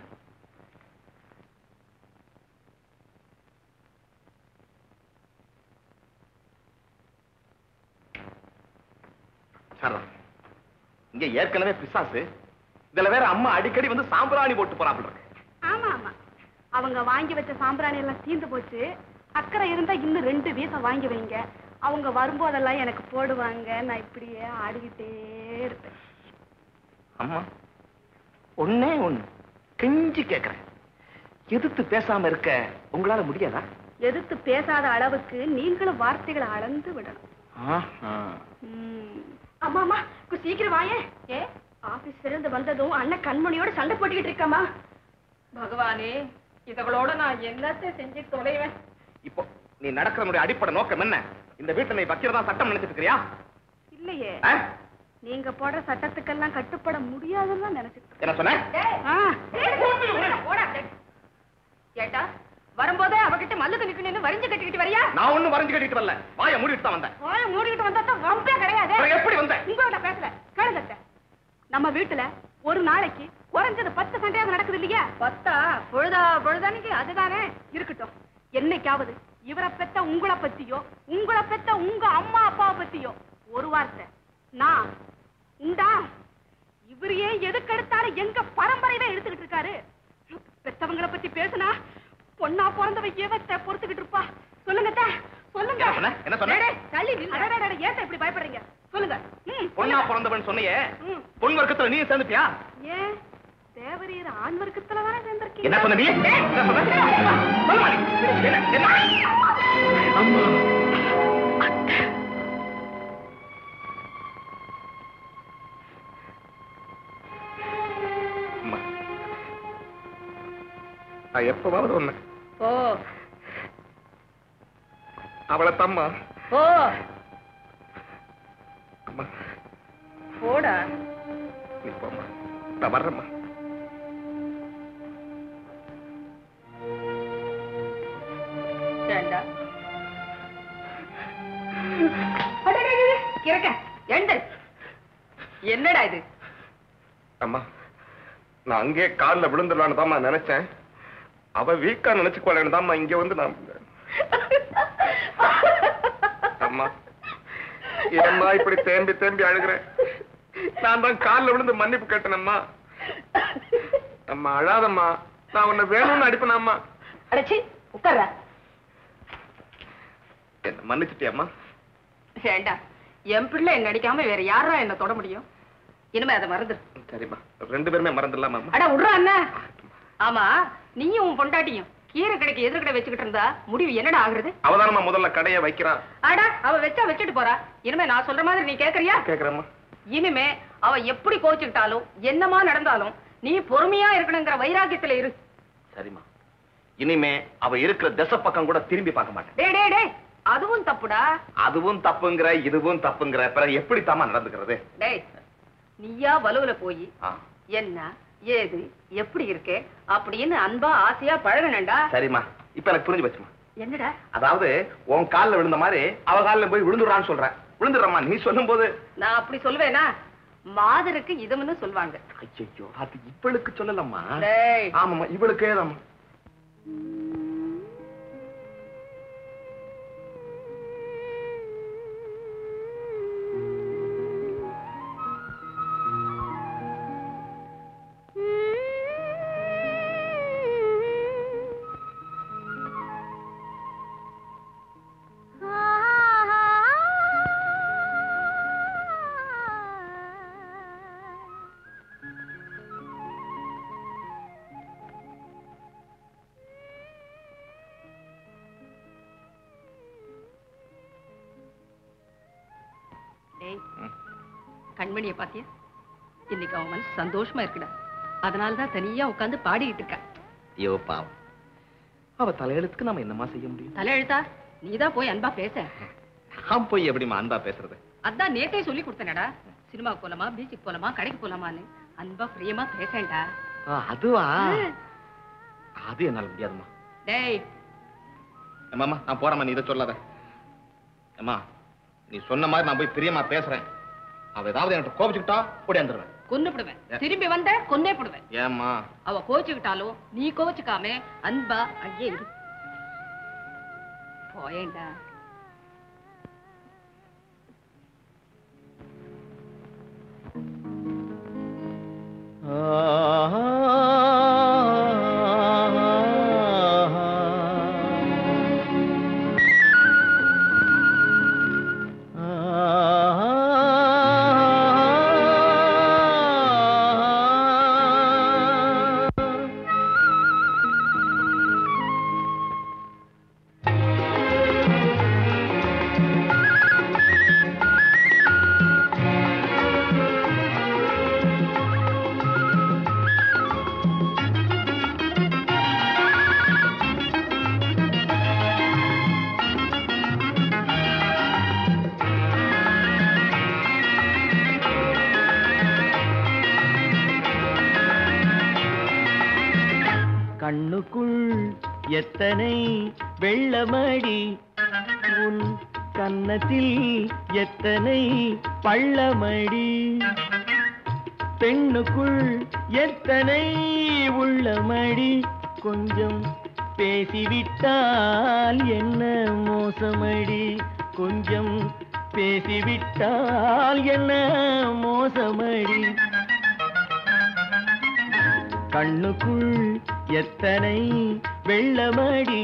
சரதா இங்க ஏற்கனவே பிசாசு இதுல வேற அம்மா அடிக்கடி வந்து சாம்பிராணி போட்டு போறாப்புல இருக்கு ஆமா ஆமா அவங்க வாங்கி வச்ச சாம்பிராணி எல்லாம் தீந்து போச்சு அக்கறை இருந்தா இன்னும் ரெண்டு வீசம் வாங்கி வைங்க அவங்க வரும்போதெல்லாம் எனக்கு போடுவாங்க நான் இப்படியே ஆடிக்கிட்டே இருப்பேன் அம்மா ஒண்ணே ஒண்ணு கெஞ்சி கேக்குறேன் எதிர்த்து பேசாம இருக்க உங்களால முடியாதா எதிர்த்து பேசாத அளவுக்கு நீங்களும் வார்த்தைகளை அளந்து விடணும் ஆஹா. ம். அம்மா அம்மா கொஞ்சம் சீக்கிரம் வாயே ஏ ஆபீஸ்ல இருந்து வந்ததும் அண்ணன் கண்மணியோட சண்டை போட்டுக்கிட்டு இருக்காமா பகவானே இதவளோட நான் என்னத்தை செஞ்சு தொலைவேன் இப்போ நீ நடக்கிறனுடைய அடிப்படை நோக்கம் என்ன இந்த வீட்டுல நீ வைக்கிறதா சட்டம் நினைச்சிட்டு இருக்கிறியா இல்லையே ஆ? நீங்க போடுற சட்டத்துக்கெல்லாம் கட்டுப்பட முடியாதுன்னு தான் நினைச்சிட்டு என்ன சொன்ன ஆ. ஏட்டா வரும்போதே அவகிட்ட மல்லுக்கு நிக்கணும்னு வரிஞ்சு கட்டிக்கிட்டு வரியா நான் ஒண்ணும் வரைஞ்சு கட்டிட்டு வரல வாய மூடிட்டு தான் வந்தேன் வாயை மூடிக்கிட்டு வந்தா தான் வம்பே கிடையாது அப்புறம் எப்படி வந்த? உங்களோட பேசல கேளுங்க அத்தை. நம்ம வீட்டுல ஒரு நாளைக்கு குறைஞ்சது பத்து சண்டையாக நடக்குது இல்லையா பத்தா பொழுதா பொழுதானிக்கு அதுதானே இருக்கட்டும் என்னைக்காவது இவரை பெத்த உங்களை பத்தியோ உங்களை பெத்த உங்க அம்மா அப்பாவை பத்தியோ ஒரு வார்த்தை நான் உண்டா இவர் ஏன் எதுக்கெடுத்தாலும் எங்க பரம்பரையவே எடுத்துக்கிட்டு இருக்காரு பெத்தவங்கள பத்தி பேசுனா பொண்ணா பிறந்தவ ஏவத்தை பொறுத்துக்கிட்டு இருப்பா சொல்லுங்க அத்தை, சொல்லுங்க என்ன சொன்ன? என்ன சொன்ன? டேய், டேய், தள்ளி நில்லு. அடடே, அடடே, ஏன் அத்தை இப்படி பயப்படுறீங்க சொல்லுங்க ம், பொண்ணா பிறந்தவன் சொன்னியே ம். பொன் வர்க்கத்துல நீ சேர்ந்துட்டியா ஏன் தேவரீர் ஆண் வர்க்கத்துல தானே சேர்ந்திருக்கீங்க என்ன சொன்ன நீ என்ன சொன்ன? சொல்லுமா நீ? என்ன? என்ன? அம்மா அம்மா. நான் எப்பவாவது ஒண்ணு ஓ அவளை தம்மா ஓ அம்மா போடா நீ போம்மா நான் வர்றேம்மா ஏண்டா கிரக்க எண்டல் என்னடா இது அம்மா நான் அங்கே கால்ல விழுந்துடலான்னு தாம்மா நினைச்சேன் அவ வீக்கா நினைச்சுக்கோளேன்னு தாம்மா இங்க வந்து நான் அம்மா ஏம்மா இப்படி தேம்பி தேம்பி அழுகிறேன் நான் தான் கால்ல விழுந்து மன்னிப்பு கேட்டேனம்மா அம்மா அழாதம்மா நான் உன்னை வேணும்னு அடிப்பேனம்மா அடைச்சி உட்கார்றா என்ன மன்னிச்சிட்டியம்மா வேண்டாம் என் பிள்ளை என்ன அடிக்காம வேற யாரா என்ன தொட முடியும் இனிமே அதை மறந்துரு சரிம்மா ரெண்டு பேருமே மறந்துடலாமா அட விட்றா அண்ணா ஆமா நீயும் உன் பொண்டாட்டியும் கீரை கடைக்கு எதிர்கடை வச்சுக்கிட்டு இருந்தா முடிவு என்னடா ஆகுறது அவதானம்மா முதல்ல கடையை வைக்கிறான் அடா அவ வச்சா வச்சுட்டு போறா இனிமே நான் சொல்ற மாதிரி நீ கேக்குறியா கேக்குறேம்மா இனிமே அவ எப்படி கோச்சுக்கிட்டாலும் என்னமா நடந்தாலும் நீ பொறுமையா இருக்கணுங்கிற வைராக்கியத்துல இரு சரிம்மா இனிமே அவ இருக்கிற திசை பக்கம் கூட திரும்பி பார்க்க மாட்டேன் டே டே டே அதுவும் தப்புடா அதுவும் தப்புங்கிற இதுவும் தப்புங்கிற பிறகு எப்படி தாமா நடந்துக்கிறது டேய் நீயா வலுவுல போய் ஆ, என்ன ஏது எப்படி இருக்கே அப்படின்னு அன்பா ஆசையா பழகணும்டா சரிம்மா இப்ப எனக்கு புரிஞ்சு போச்சுமா என்னடா அதாவது உன் கால்ல விழுந்த மாதிரி அவ கால்ல போய் விழுந்துடுறான்னு சொல்றேன் விழுந்துடுறம்மா நீ சொல்லும் போது நான் அப்படி சொல்வேனா மாதருக்கு இதுன்னு சொல்வாங்க ஐயோ அது இவளுக்கு சொல்லலம்மா டேய் ஆமாம்மா இவளுக்கே தான் டேய் கண்மணியை பாத்தியா இன்னைக்கு அவன் மனசு சந்தோஷமா இருக்குடா அதனால தான் தனியா உட்கார்ந்து பாடிக்கிட்டு இருக்கா ஐயோ பாவம் அவ தலையெழுத்துக்கு நாம என்னமா செய்ய முடியும் தலையெழுத்தா நீதான் போய் அன்பா பேச நான் போய் எப்படிமா அன்பா பேசுறது அதான் நேத்தே சொல்லி கொடுத்தனடா சினிமாவுக்கு போலாமா பீச்சுக்கு போலாமா கடைக்கு போலாமான்னு அன்பா பிரியமா பேசேன்டா ஆ, அதுவா அது என்னால முடியாதுமா டேய் அம்மா நான் போறேம்மா நீ இதை சொல்லாத அம்மா நீ சொன்ன மாதிரி நான் போய் பிரியமா பேசுறேன் அவ ஏதாவது என்கிட்ட கோபிச்சுக்கிட்டா ஓடியாந்துருவேன் கொன்னுப்படுவேன் திரும்பி வந்த கொன்னே போடுவேன் ஏம்மா அவ கோச்சுக்கிட்டாலும் நீ கோச்சுக்காம அன்பா அங்கே இரு போயேன்டா கண்ணுக்குள் எத்தனை வெள்ளமடி உன் கன்னத்தில் எத்தனை பள்ளமடி பெண்ணுக்குள் எத்தனை உள்ளமடி கொஞ்சம் பேசிவிட்டால் என்ன மோசமடி கொஞ்சம் பேசிவிட்டால் என்ன மோசமடி கண்ணுக்குள் எத்தனை வெள்ளமடி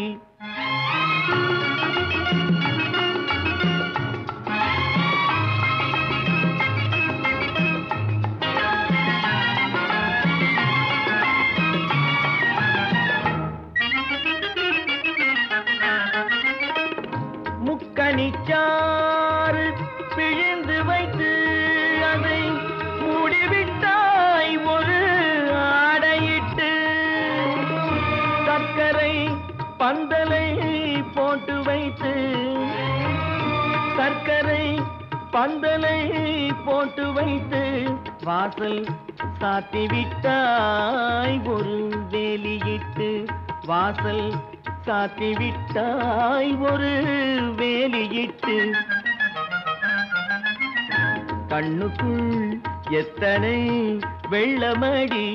முக்கணிச்சாறு பிழிந்து வைத்து அதை மூடிவிட்டாய் ஒரு ஆடையிட்டு சர்க்கரை பந்தலை போட்டு வைத்து சர்க்கரை பந்தலை போட்டு வைத்து வாசல் சாத்தி விட்டாய் ஒரு வேலியிட்டு வாசல் சாத்தி விட்டாய் ஒரு வேலியிட்டு கண்ணுக்குள் எத்தனை வெள்ளமடி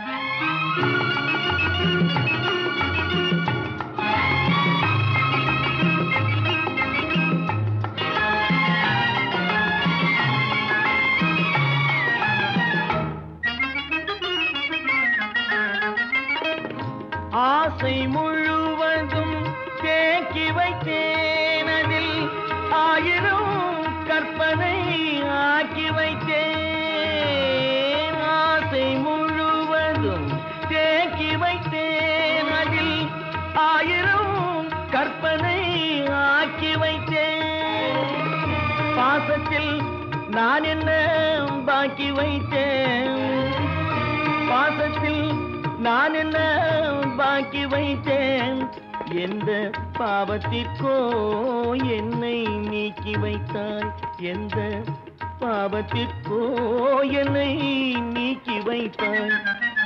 ஆசை முழுவதும் தேக்கி வைத்தேன் அதில் ஆயிரம் கற்பனை ஆக்கி வைத்தேன் ஆசை முழுவதும் தேக்கி வைத்தேன் அதில் ஆயிரம் கற்பனை ஆக்கி வைத்தேன் பாசத்தில் நான் என்ன பாக்கி வைத்தேன் பாசத்தில் நான் என்ன பாக்கி வைத்தேன் எந்த பாவத்திற்கோ என்னை நீக்கி வைத்தாய் எந்த பாவத்திற்கோ என்னை நீக்கி வைத்தாய்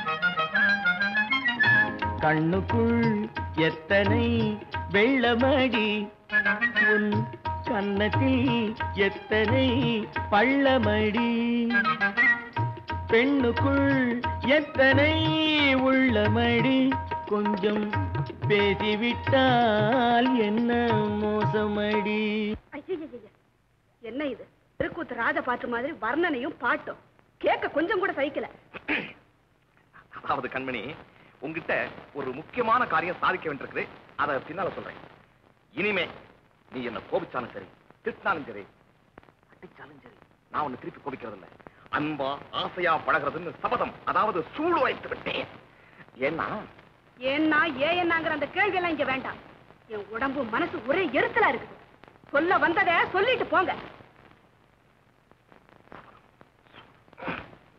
கண்ணுக்குள் எத்தனை வெள்ளமடி உன் கன்னத்தில் எத்தனை பள்ளமடி பெண்ணுக்குள் எத்தனை உள்ளமடி கொஞ்சம் பேசிவிட்டால் என்ன மோசமடி ஐயையைய. என்ன இது திருக்கூத்து ராஜ பாட்டு மாதிரி வர்ணனையும் பாட்டும் கேட்க கொஞ்சம் கூட சகிக்கல அதாவது கண்மணி உங்ககிட்ட ஒரு முக்கியமான காரியம் சாதிக்க வேண்டியிருக்குது அதை பின்னால சொல்றேன் இனிமே நீ என்ன கோபிச்சாலும் சரி திட்டினாலும் சரி அடிச்சாலும் சரி நான் உன்னை திருப்பி கோபிக்கிறது இல்ல அன்பா ஆசையா பழகிறதுன்னு சபதம் அதாவது சூடு வைத்து விட்டேன் ஏன்னா ஏன்னா ஏன் என்னங்கிற அந்த கேள்வி எல்லாம் இங்க வேண்டாம் என் உடம்பு மனசு ஒரே எரிச்சலா இருக்குது சொல்ல வந்ததை சொல்லிட்டு போங்க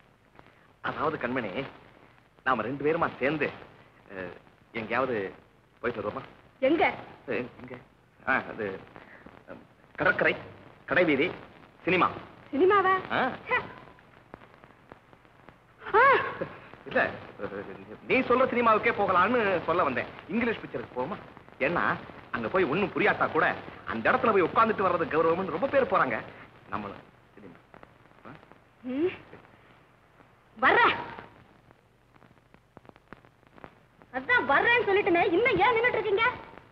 அதாவது கண்மணி நாம ரெண்டு பேருமா சேர்ந்து அஹ், எங்கேயாவது போயிட்டு வருவோமா எங்க ஏய், இங்க ஆ அது ம், கடற்கரை கடைவீதி சினிமா சினிமாவா ஆ. ச்சே. ஆ, இல்ல நீ சொல்ற சினிமாவுக்கே போகலான்னு சொல்ல வந்தேன் இங்கிலீஷ் பிக்சருக்கு போவோமா ஏன்னா அங்க போய் ஒண்ணும் புரியாட்டா கூட அந்த இடத்துல போய் உட்கார்ந்துட்டு வர்றது கௌரவம்னு ரொம்ப பேர் போறாங்க நம்மளும் சினிமா ஆ? ம். வர்றேன் அதான் வர்றேன்னு சொல்லிட்டுனே இன்னும் ஏன் நின்னுட்டு இருக்கீங்க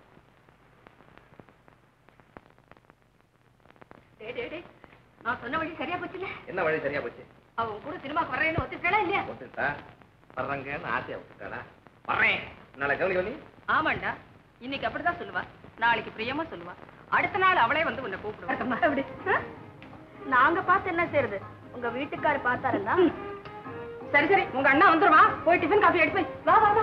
டேய், டேய், டேய். நான் சொன்ன வழி சரியா போச்சுல என்ன வழி சரியா போச்சு அவன் கூட சினிமாக்கு வர்றேன்னு ஒத்துக்கிட்டா இல்லையா ஒத்துட்டா வர்றாங்கன்னு ஆசையா விட்டுட்டாடா வர்றேன் நாளை கவனிக்க நீ ஆமாண்டா இன்னைக்கு அப்படிதான் சொல்லுவா நாளைக்கு பிரியமா சொல்லுவா அடுத்த நாள் அவளே வந்து உன்னை கூப்பிடுவா அப்படி ஆ? நாங்க பார்த்து என்ன செய்யறது உங்க வீட்டுக்காரர் பார்த்தாருன்னா சரி சரி உங்க அண்ணா வந்துருவா போய் டிஃபன் காஃபி எடுத்து போய் வா வா வா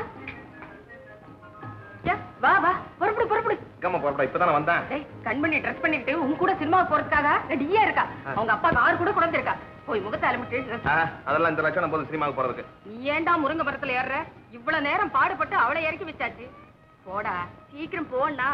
யா, வா வா புறப்படு புறப்படு கம்மா போறப்படா இப்பதானே வந்தேன் டேய் கண்மணி ட்ரெஸ் பண்ணிக்கிட்டு உன் கூட சினிமாவுக்கு போறதுக்காக ரெடியா இருக்கா அவங்க அப்பா கார் கூட கொண்டு இருக்கா போய் முகத்தை அலமிட்டு ஆ, அதெல்லாம் இந்த லட்சம் போதும் சினிமாவுக்கு போறதுக்கு நீ ஏன்டா முருங்க மரத்துல ஏறுற இவ்வளவு நேரம் பாடுபட்டு அவளை இறக்கி வச்சாச்சு போடா சீக்கிரம் போண்ணா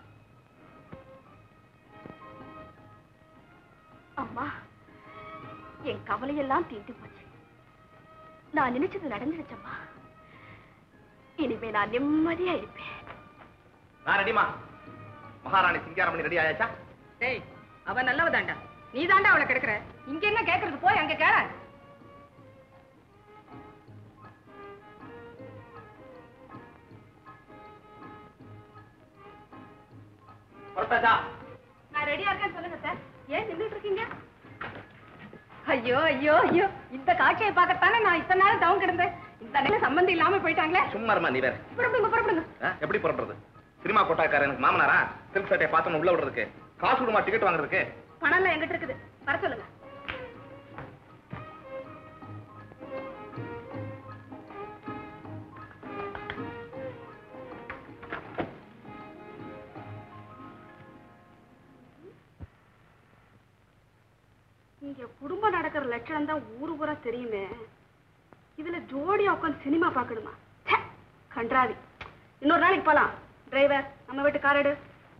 அம்மா என் கவலையெல்லாம் தீர்ந்து போச்சு நான் நினைச்சது நடந்துருச்சம்மா இனிமே நான் நிம்மதியா இருப்பேன் நான் ரெடிமா மகாராணி சிங்காரமணி ரெடி ஆயாச்சா டேய் அவ நல்லவதாண்டா நீ தாண்டா அவளை கெடுக்கிற இங்க என்ன கேக்குறது போய் அங்க கேள புறப்பட்டாச்சா நான் ரெடியா இருக்கேன்னு சொல்லுங்க சார் ஏன் நின்றுட்டு இருக்கீங்க ஐயோ ஐயோ ஐயோ இந்த காட்சியை பார்க்கத்தானே நான் இத்தனை நாள் டவுன் கிடந்தேன் இந்த நேரம் சம்பந்தம் இல்லாம போயிட்டாங்களே சும்மா இருமா நீ வேற புறப்படுங்க புறப்படுங்க ஆ, எப்படி புறப்படுறது சினிமா கோட்டாக்காரன் எனக்கு மாமனாரா சில்க் சட்டையை பார்த்தோன்னு உள்ள விடுறதுக்கு காசு விடுமா டிக்கெட் வாங்குறதுக்கு பணம் எல்லாம் எங்கிட்ட இருக்குது வர சொல்லுங்க இங்க குடும்பம் நடக்கிற லட்சணம் தான் ஊரு பூரா தெரியுமே இதுல ஜோடியா உட்காந்து சினிமா பார்க்கணுமா ச்சே, கன்றாவி இன்னொரு நாளைக்கு போலாம் டிரைவர் நம்ம வீட்டு கார் எடு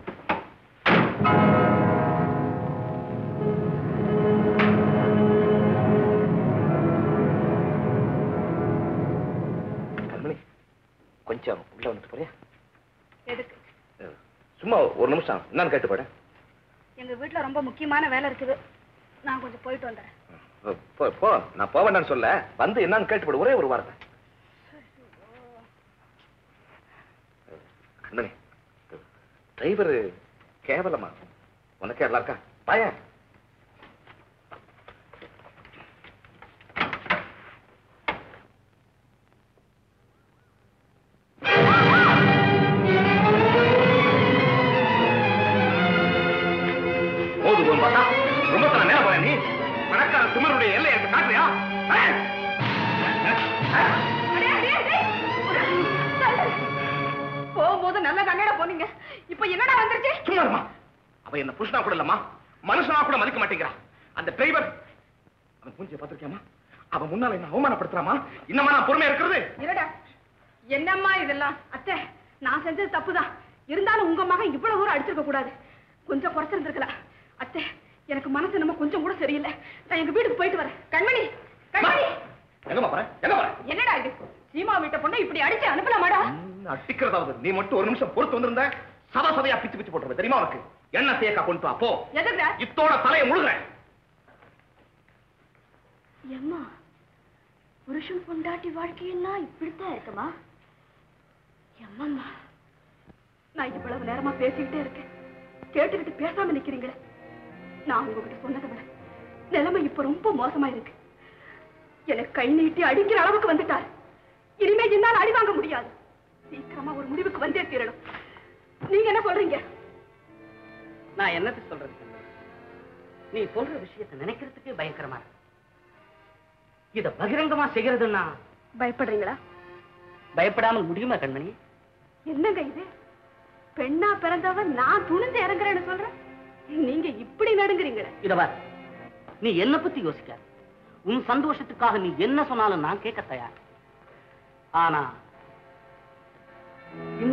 கண்மணி கொஞ்சம் உள்ள வந்துட்டு போறியா எதுக்கு அஹ், சும்மா ஒரு நிமிஷம் என்னன்னு கேட்டு போட எங்க வீட்ல ரொம்ப முக்கியமான வேலை இருக்குது நான் கொஞ்சம் போயிட்டு வந்துடுறேன் போ போ நான் போக வேண்டாம்னு சொல்ல வந்து என்னன்னு கேட்டு போடு ஒரே ஒரு வார்த்தை கண்மணி டிரைவர் கேவலமா உனக்கே எல்லாம் இருக்கா பையன் போது போதும் பார்த்தா ரொம்ப தர நேரம் போற நீ பணக்கார திமருடைய எல்லை எனக்கு காட்டுறியா ஆ? ஆ? போகும்போது நல்ல கண்ணட போனீங்க இப்ப என்னடா வந்துருச்சு சும்மா இருமா அவ என்ன புருஷனா கூட இல்லம்மா மனுஷனா கூட மதிக்க மாட்டேங்கிறா அந்த டிரைவர் அவன் மூஞ்சிய பாத்திருக்கியாமா அவன் முன்னால என்ன அவமானப்படுத்துறாமா இன்னமா நான் பொறுமையா இருக்கிறது இருடா என்னம்மா இதெல்லாம் அத்தை நான் செஞ்சது தப்புதான் இருந்தாலும் உங்க மகன் இவ்வளவு தூரம் அடிச்சிருக்க கூடாது கொஞ்சம் குறைச்சிருந்திருக்கலாம் அத்தை எனக்கு மனசு நம்ம கொஞ்சம் கூட சரியில்லை நான் எங்க வீட்டுக்கு போயிட்டு வரேன் கண்மணி கண்மணி எங்கம்மா போற எங்க போற என்னடா இது சீமா வீட்டை பொண்ணை இப்படி அடிச்சு அனுப்பலாமாடா ம், அடிக்கிறதாவது நீ மட்டும் ஒரு நிமிஷம் பொறுத்து வந்திருந்த சதா சதையா பிச்சு பிச்சு போட்டுருவ தெரியுமா உனக்கு என்ன தேக்கா கொண்டு வா போ எதுக்குடா இத்தோட தலையை முழுகிறேன் ஏம்மா புருஷன் பொண்டாட்டி வாழ்க்கைன்னா இப்படித்தான் இருக்குமா எம்மம்மா நான் இவ்வளவு நேரமா பேசிக்கிட்டே இருக்கேன் கேட்டுக்கிட்டு பேசாம நிக்கிறீங்களே நான் உங்ககிட்ட சொன்னதை விட நிலைமை இப்ப ரொம்ப மோசமா இருக்கு எனக்கு கை நீட்டி அடிக்கிற அளவுக்கு வந்துட்டார் இனிமே என்னால் அடி வாங்க முடியாது சீக்கிரமா ஒரு முடிவுக்கு வந்தே தீரணும் நீங்க என்ன சொல்றீங்க நான் என்னது சொல்றது நீ சொல்ற விஷயத்தை நினைக்கிறதுக்கே பயங்கரமா இருக்கு இத பகிரங்கமா செய்யறதுன்னா பயப்படுறீங்களா பயப்படாமல் முடியுமா கண்மணி என்னங்க இது பெண்ணா பிறந்தவன் நான் துணிஞ்சு இறங்குறேன்னு சொல்றேன் நீங்க இப்படி நடுங்குறீங்களே இத பார் நீ என்ன பத்தி யோசிக்காத உன் சந்தோஷத்துக்காக நீ என்ன சொன்னாலும் நான் கேட்க தயார் ஆனா இந்த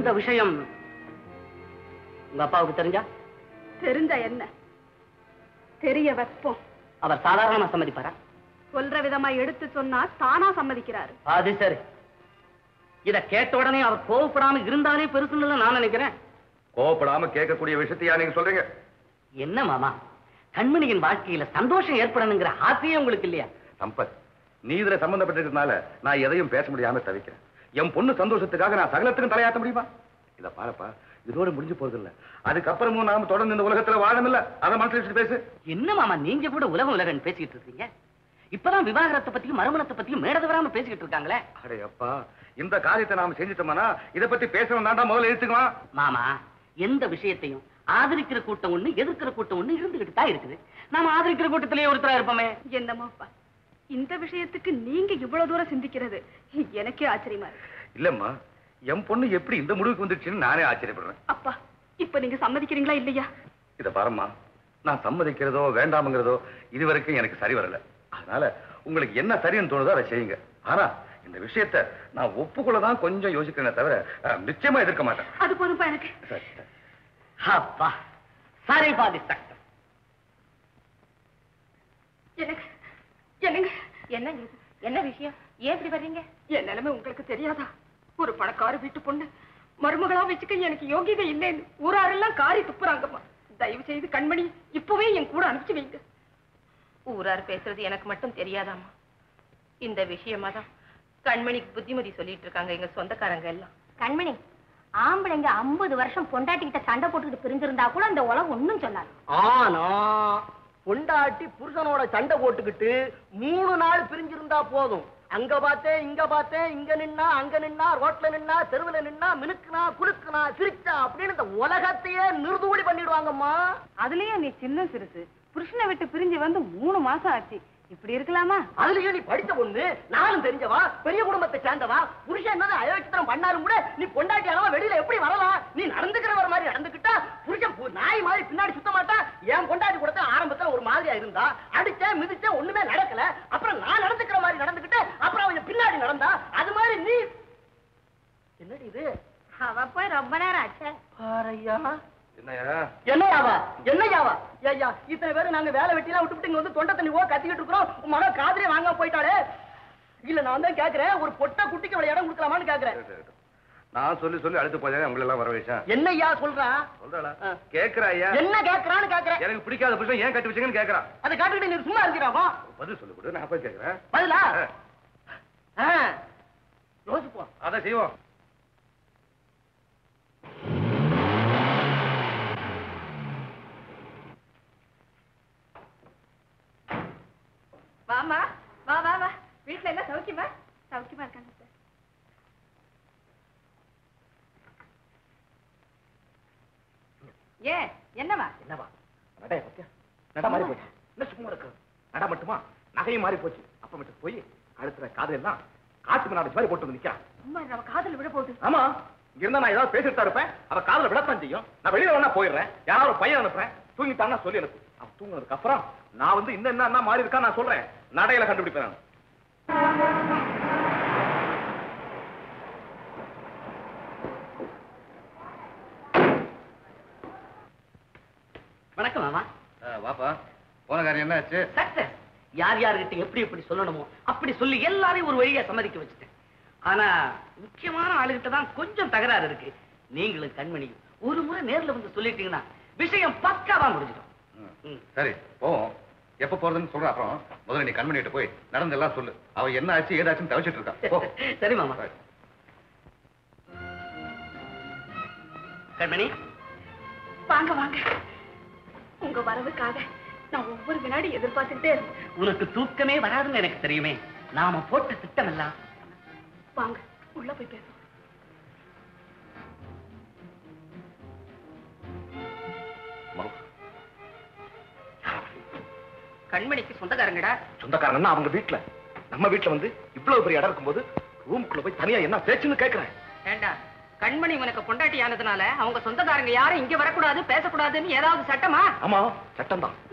இந்த விஷயம் உங்க அப்பாவுக்கு தெரிஞ்சா தெரிஞ்சா என்ன தெரிய வைப்போம் அவர் சாதாரணமா சம்மதிப்பாரா சொல்ற விதமா எடுத்து சொன்னா தானா சம்மதிக்கிறாரு அது சரி இத கேட்ட உடனே அவர் கோவப்படாம இருந்தாலே பெருசுன்னு நான் நினைக்கிறேன் கோவப்படாம கேட்கக்கூடிய விஷயத்தையா நீங்க சொல்றீங்க என்ன மாமா கண்மணியின் வாழ்க்கையில சந்தோஷம் ஏற்படணுங்கிற ஆசையே உங்களுக்கு இல்லையா சம்பத் நீ இதுல சம்பந்தப்பட்டிருக்கிறதுனால நான் எதையும் பேச முடியாம தவிக்கிறேன் என் பொண்ணு சந்தோஷத்துக்காக நான் சகலத்துக்கும் தலையாட்ட முடியுமா இத பாருப்பா இதோட முடிஞ்சு போறது இல்ல அதுக்கப்புறமும் நாம தொடர்ந்து இந்த உலகத்துல வாழமில்ல அதை மனசுல வச்சுட்டு பேசு என்ன மாமா நீங்க கூட உலகம் உலகன்னு பேசிக்கிட்டு இருக்கீங்க இப்பதான் விவாகரத்தை பத்தியும் மறுமணத்தை பத்தியும் மேடது வராம பேசிக்கிட்டு இருக்காங்களே அடே அப்பா இந்த காரியத்தை நாம செஞ்சுட்டோம்னா இத பத்தி பேசணும் தாண்டா முதல்ல எடுத்துக்கலாம் மாமா எந்த விஷயத்தையும் ஆதரிக்கிற கூட்டம் ஒண்ணு எதிர்க்கிற கூட்டம் ஒண்ணு இருந்துகிட்டு தான் இருக்குது நாம ஆதரிக்கிற கூட்டத்திலேயே ஒருத்தரா இருப்போமே என்னமோப்பா இந்த விஷயத்துக்கு நீங்க இவ்வளவு தூரம் சிந்திக்கிறது எனக்கே ஆச்சரியமா இருக்கு இல்லம்மா என் பொண்ணு எப்படி இந்த முடிவுக்கு வந்துருச்சுன்னு நானே ஆச்சரியப்படுறேன் அப்பா இப்ப நீங்க சம்மதிக்கிறீங்களா இல்லையா இத பாரும்மா நான் சம்மதிக்கிறதோ வேண்டாம்ங்கிறதோ இது வரைக்கும் எனக்கு சரி வரல அதனால உங்களுக்கு என்ன சரின்னு தோணுதோ அதை செய்யுங்க ஆனா இந்த விஷயத்த நான் ஒப்புக்கொள்ளதான் கொஞ்சம் யோசிக்கிறேனே தவிர அஹ், நிச்சயமா எதிர்க்க மாட்டேன் அது போதும்பா எனக்கு சரி, சரி. அப்பா சாரி பாதி சக்தம் எனக்கு என்னங்க என்னங்க இது? என்ன விஷயம் ஏன் இப்படி வர்றீங்க என் நிலைமை உங்களுக்கு தெரியாதா ஒரு பணக்கார வீட்டு பொண்ணு மருமகளா வச்சுக்க எனக்கு யோகியதை இல்லைன்னு ஊராரெல்லாம் காரி துப்புறாங்கம்மா தயவு செய்து கண்மணி இப்பவே என் கூட அனுப்பிச்சு வைங்க ஊரார் பேசுறது எனக்கு மட்டும் தெரியாதாம்மா இந்த விஷயமா தான் கண்மணிக்கு புத்திமதி சொல்லிட்டு இருக்காங்க எங்க சொந்தக்காரங்க எல்லாம் கண்மணி ஆம்பளைங்க ஐம்பது வருஷம் பொண்டாட்டிக்கிட்ட சண்டை போட்டுக்கிட்டு பிரிஞ்சிருந்தா கூட அந்த உலகம் ஒண்ணும் சொல்லாது ஆனா பொண்டாட்டி புருஷனோட சண்டை போட்டுக்கிட்டு மூணு நாள் பிரிஞ்சிருந்தா போதும் அங்க பார்த்தேன் இங்க பார்த்தேன் இங்க நின்னா அங்க நின்னா ரோட்ல நின்னா தெருவுல நின்னா மினுக்குனா குலுக்குனா சிரிச்சா அப்படின்னு இந்த உலகத்தையே நிறுதுபடி பண்ணிடுவாங்கம்மா அதுலயும் நீ சின்ன சிறுசு புருஷனை விட்டு பிரிஞ்சு வந்து மூணு மாசம் ஆச்சு இப்படி இருக்கலாமா அதுலயும் நீ படிச்ச பொண்ணு நானும் தெரிஞ்சவா பெரிய குடும்பத்தை சேர்ந்தவா புருஷன் என்னது அயோக்கியத்தனம் பண்ணாலும் கூட நீ பொண்டாட்டி அளவா வெளியில எப்படி வரலாம் நீ நடந்துக்கிறவர் மாதிரி நடந்துக்கிட்டா புருஷன் பு- நாய் மாதிரி பின்னாடி சுத்த மாட்டான் என் பொண்டாட்டி கூட ஆரம்பத்துல ஒரு மாதிரியா இருந்தா அடிச்சேன் மிதிச்சேன் ஒண்ணுமே நடக்கல அப்புறம் நான் நடந்துக்கிற மாதிரி நடந்துக்கிட்டு அப்புறம் அவன் பின்னாடி நடந்தா அது மாதிரி நீ என்னடி இது அவ போய் ரொம்ப நேரம் ஆச்சே பாரையா என்னய்யா என்னையாவா என்னையாவா ஐயா இத்தனை பேர் நாங்க வேலை வெட்டிலாம் விட்டு இங்க வந்து தொண்டை தண்ணி ஓ கத்திக்கிட்டு இருக்கிறோம் உன் மகன் காதலே வாங்க போயிட்டாளே இல்ல நான் தான் கேக்குறேன் ஒரு பொட்டை குட்டிக்கு இவ்வளவு இடம் கொடுக்கலாமான்னு கேக்குறேன் சரி, சரி. நான் சொல்லி சொல்லி அழுத்து போதே உங்களை எல்லாம் வர வச்சேன் என்னய்யா சொல்றான் சொல்றாளா ஆ. கேக்குறா ஐயா என்ன கேக்குறான்னு கேக்குறேன் எனக்கு பிடிக்காத புருஷன் ஏன் கட்டி வச்சீங்கன்னு கேக்குறான் அதை காட்டுக்கிட்டு நீ சும்மா இருக்கிறாவா பதில் சொல்லு கொடு நான் போய் கேக்குறேன் பதிலா ஆ, ஆ. யோசிப்போம் அதை செய்வோம் வாமா வா வா வா வீட்டுல எல்லாம் சௌக்கியமா சௌக்கியமா இருக்காங்க சார் ஏன் என்னவா என்னவா நடை பத்தியா நட மாறி போச்சு என்ன சும்மா இருக்கு நட மட்டுமா நகையும் மாறி போச்சு அப்ப மட்டும் போய் கழுத்துல காதல் எல்லாம் காட்டுக்கு நாடு மாதிரி போட்டு வந்து நிக்கிறா அம்மா நம்ம காதல் விட போகுது ஆமா இங்க இருந்தா நான் ஏதாவது பேசிட்டு தான் இருப்பேன் அவ காதல விடத்தான் செய்யும் நான் வெளியில வேணா போயிடுறேன் யாராவது ஒரு பையன் அனுப்புறேன் தூங்கிட்டான்னா சொல்லி அனுப்பு அவன் தூங்குனதுக்கு அப்புறம் நான் வந்து இந்த என்ன என்ன மாறி இருக்கா நான் சொல்றேன் நடையில கண்டுபிடிப்பேன் நான். வணக்கம் மாமா ஆ, வாப்பா போன காரியம் என்ன ஆச்சு சக்சஸ் யார் யார்கிட்ட எப்படி எப்படி சொல்லணுமோ அப்படி சொல்லி எல்லாரையும் ஒரு வழியா சம்மதிக்க வச்சுட்டேன் ஆனா முக்கியமான ஆளுகிட்ட தான் கொஞ்சம் தகராறு இருக்கு நீங்களும் கண்மணியும் ஒரு முறை நேர்ல வந்து சொல்லிட்டீங்கன்னா விஷயம் பக்காவா முடிஞ்சிடும் ம். ம். சரி போவோம் எப்ப போறதுன்னு சொல்றேன் அப்புறம் முதல்ல நீ கண்மணிட்டு போய் நடந்தெல்லாம் சொல்லு அவ என்ன ஆச்சு ஏதாச்சுன்னு தவிச்சிட்டு இருக்கா போ. சரி மாமா சரி. கண்மணி வாங்க வாங்க உங்க வரவுக்காக நான் ஒவ்வொரு வினாடி எதிர்பார்த்துக்கிட்டே இருந்தேன் உனக்கு தூக்கமே வராதுன்னு எனக்கு தெரியுமே நாம போட்ட திட்டம் எல்லாம் வாங்க உள்ள போய் பேசுவோம் கண்மணிக்கு சொந்தக்காரங்கடா சொந்தக்காரங்கன்னா அவங்க வீட்டுல நம்ம வீட்டுல வந்து இவ்வளவு பெரிய இடம் இருக்கும்போது ரூமுக்குள்ள போய் தனியா என்ன பேச்சுன்னு கேக்குறேன் ஏண்டா கண்மணி உனக்கு பொண்டாட்டி ஆனதுனால அவங்க சொந்தக்காரங்க யாரும் இங்க வரக்கூடாது பேசக்கூடாதுன்னு ஏதாவது சட்டமா ஆமா சட்டம் தான்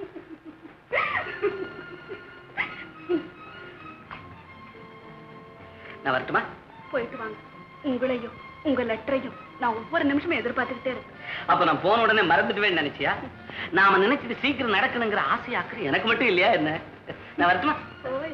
நான் வரட்டுமா போயிட்டு வாங்க உங்களையும் உங்க லெட்டரையும் நான் ஒவ்வொரு நிமிஷமும் எதிர்பார்த்துக்கிட்டே இருக்கேன் அப்ப நான் போன உடனே மறந்துடுவேன்னு நினைச்சியா நாம நினைச்சது சீக்கிரம் நடக்கணுங்கிற ஆசை ஆக்குற எனக்கு மட்டும் இல்லையா என்ன நான் வரட்டுமா ஓய்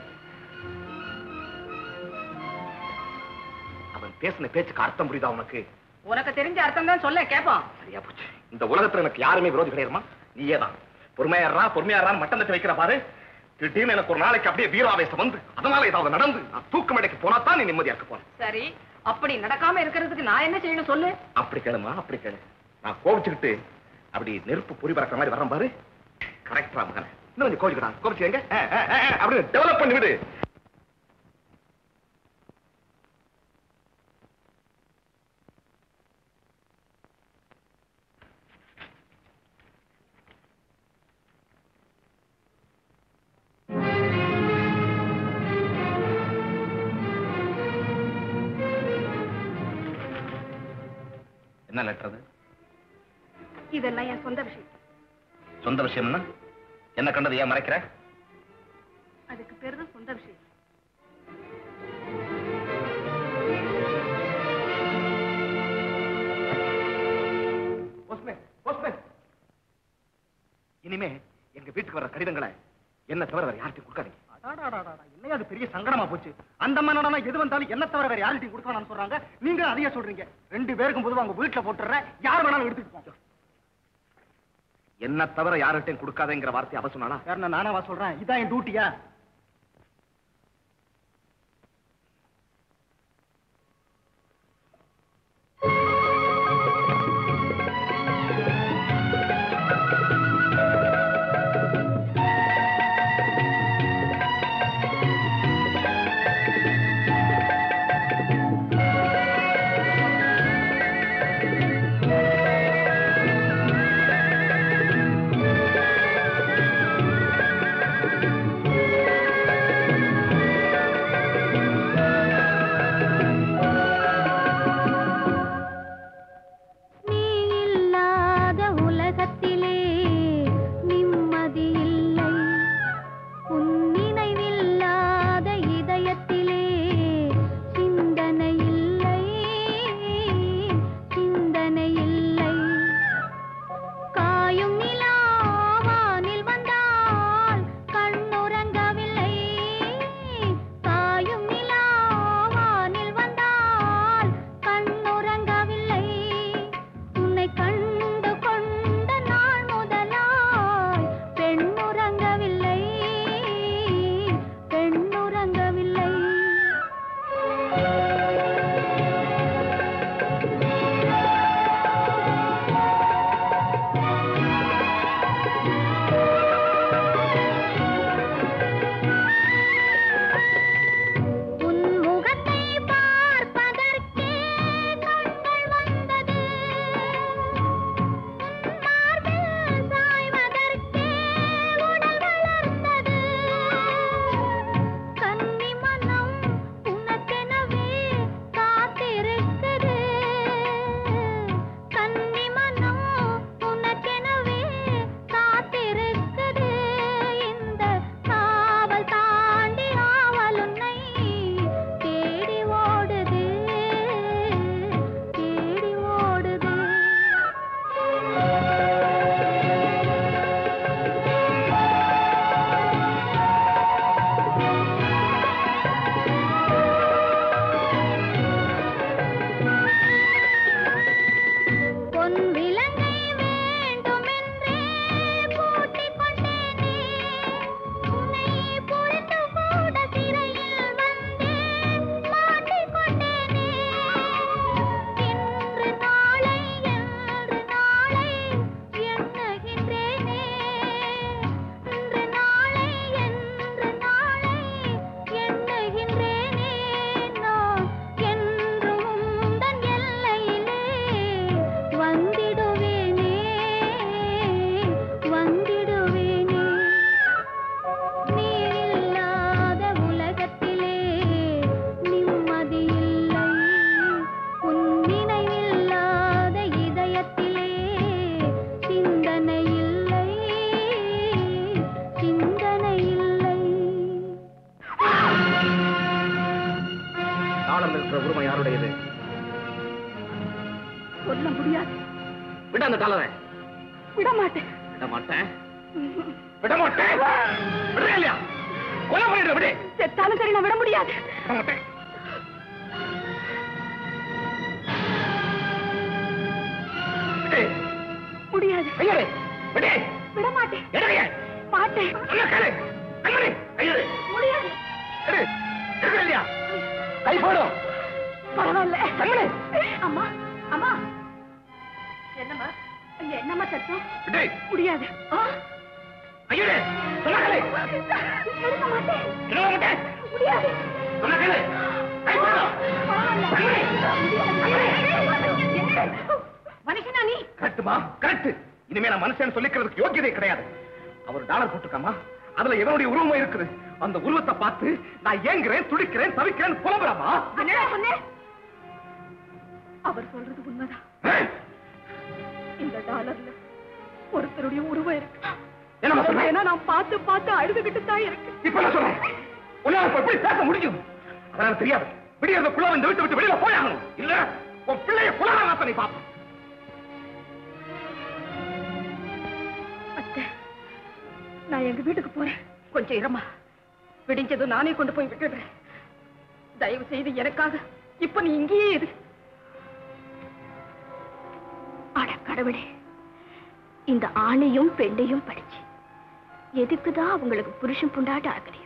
அவன் பேசின பேச்சுக்கு அர்த்தம் புரியுதா உனக்கு உனக்கு தெரிஞ்ச அர்த்தம் தான் சொல்ல கேப்போம் சரியா போச்சு இந்த உலகத்துல எனக்கு யாருமே விரோதி கிடையாதுமா நீயே தான் பொறுமையாடுறா பொறுமையாடுறான்னு மட்டம் தட்டி வைக்கிற பாரு திடீர்னு எனக்கு ஒரு நாளைக்கு அப்படியே வீராவேசம் வந்து அதனால ஏதாவது நடந்து நான் தூக்கு மேடைக்கு போனா தான் நீ நிம்மதியா இருக்க போன சரி அப்படி நடக்காம இருக்கிறதுக்கு நான் என்ன செய்யணும் சொல்லு அப்படி கேளுமா அப்படி கேளு நான் கோபிச்சுக்கிட்டு அப்படி நெருப்பு பொறி பறக்கிற மாதிரி வரேன் பாரு கரெக்டா மகனே இன்னும் கொஞ்சம் கோபிச்சுக்கடா கோபிச்சு எங்க ஆ, ஆ, ஆ, ஆ, அப்படி டெவலப் பண்ணி விடு என்ன லெட்டர் அது இதெல்லாம் என் சொந்த விஷயம் சொந்த விஷயம்னா என்ன கண்டது ஏன் மறைக்கிற அதுக்கு பேரு தான் சொந்த விஷயம் போஸ்ட்மேன் போஸ்ட்மேன் இனிமே எங்க வீட்டுக்கு வர கடிதங்களை என்ன தவிர வேற யார்ட்டையும் கொடுக்காதீங்க என்னையா அது பெரிய சங்கடமா போச்சு அந்த மன்னடனா எது வந்தாலும் என்ன தவிர வேற யார்கிட்டையும் கொடுக்கணும்னு சொல்றாங்க நீங்க அதையே சொல்றீங்க ரெண்டு பேருக்கும் பொதுவா உங்க வீட்டுல போட்டுறேன் யார் வேணாலும் எடுத்துட்டு போங்க என்ன தவிர யார்கிட்டையும் கொடுக்காதேங்கிற வார்த்தை அவ சொன்னானா வேற நான் நானாவா சொல்றேன் இதான் என் டியூட்டியா நீ இல்லாத உலகத்திலே நிம்மதி இல்லை உன் நினைவில்லாத இதயத்திலே சிந்தனை இல்லை சிந்தனை இல்லை காயும் நிலாவானில் வந்தால் கண்ணுறங்கவில்லை காயும் நிலாவானில் வந்தால் கண்ணுறங்கவில்லை உன்னை கண்டு கொண்ட நாள் முதலாய் பெண்ணுறங்கவில்லை பெண்ணுறங்கவில்லை உன் முகத்தை பார்ப்பதற்கே கண்கள் வந்தது உன் மார்பில் சாய்வதற்கே உடல் வளர்ந்தது கன்னி மனம் உனக்கெனவே காத்திருக்குது கன்னி மனம் உனக்கெனவே காத்திருக்குது இந்த காவல் தாண்டி ஆவல் உன்னை தேடி ஓடுது தேடி ஓடுது பொன் விலங்கை வேண்டுமென்றே பூட்டிக் கொண்டேனே உன்னை புரிந்து கூட சிறையில் வந்தேன் மாட்டிக் கொண்டேனே இன்று நாளை என்று நாளை எண்ணுகின்றேனே இன்று நாளை என்று நாளை எண்ணுகின்றேனே நான் என்றும் உந்தன் எல்லையிலே வந்திடுவேனே வந்திடுவேனே நீ இல்லாத உலகத்திலே நிம்மதி இல்லை உன் நினைவில்லாத இதயத்திலே சிந்தனை இல்லை சிந்தனை இல்லை தாளம் இருக்கிற உரிமை யாருடையது சொல்ல முடியாது விட அந்த டாலரை விட மாட்டேன் விட மாட்டேன் விட மாட்டேன் விடுறேன் இல்லையா கொலை பண்ணிடுற விடு செத்தாலும் சரி நான் விட முடியாது விட மாட்டேன் விடு. முடியாது ஐயரே, விடு. விட மாட்டேன் எடுங்க. மாட்டேன் சொன்னா கேளு. கண்மணி, ஐயரே, முடியாது எடு. எடுக்க இல்லையா? கை போடும் பரவாயில்ல கண்மணி. அம்மா அம்மா என்னம்மா இங்க என்னம்மா சத்தம் விடு. முடியாது ஆ, ஐயரே, சொன்னா கேளு. எடுக்க மாட்டேன் எடுக்க மாட்டேன். முடியாது சொன்னா கேளு. கை போடும். கண்மணி. மனுஷனா நீ கரெக்ட்டுமா கரெக்ட் இனிமே நான் மனுஷன் சொல்லிக்கிறதுக்கு யோக்கியதை கிடையாது அவர் டாலர் போட்டுக்காமா அதுல எவனுடைய உருவம் இருக்குது அந்த உருவத்தை பார்த்து நான் ஏங்குறேன் துடிக்கிறேன் தவிக்கிறேன் புலம்புறாமா என்னடா சொன்னேன் அவர் சொல்றது உண்மைதான் இந்த டாலர்ல ஒருத்தருடைய உருவம் இருக்கு என்னம்மா சொல்ற? ஏன்னா நான் பார்த்து பார்த்து அழுதுகிட்டு தான் இருக்கு இப்ப என்ன சொல்றேன் உன்னால இப்ப எப்படி பேச முடியும் அதனால தெரியாது விடியறதுக்குள்ள இந்த வீட்டை விட்டு வெளியில போயாகணும் இல்ல உன் பிள்ளைய குலகாரத்தை நீ பாப்ப அத்தை நான் எங்க வீட்டுக்கு போறேன் கொஞ்சம் இரமா விடிஞ்சதும் நானே கொண்டு போய் விட்டுடுறேன் தயவு செய்து எனக்காக இப்ப நீ இங்கேயே இரு அட கடவுளே இந்த ஆணையும் பெண்ணையும் படிச்சு எதுக்குதான் அவங்களுக்கு புருஷன் புண்டாட்ட ஆகலையோ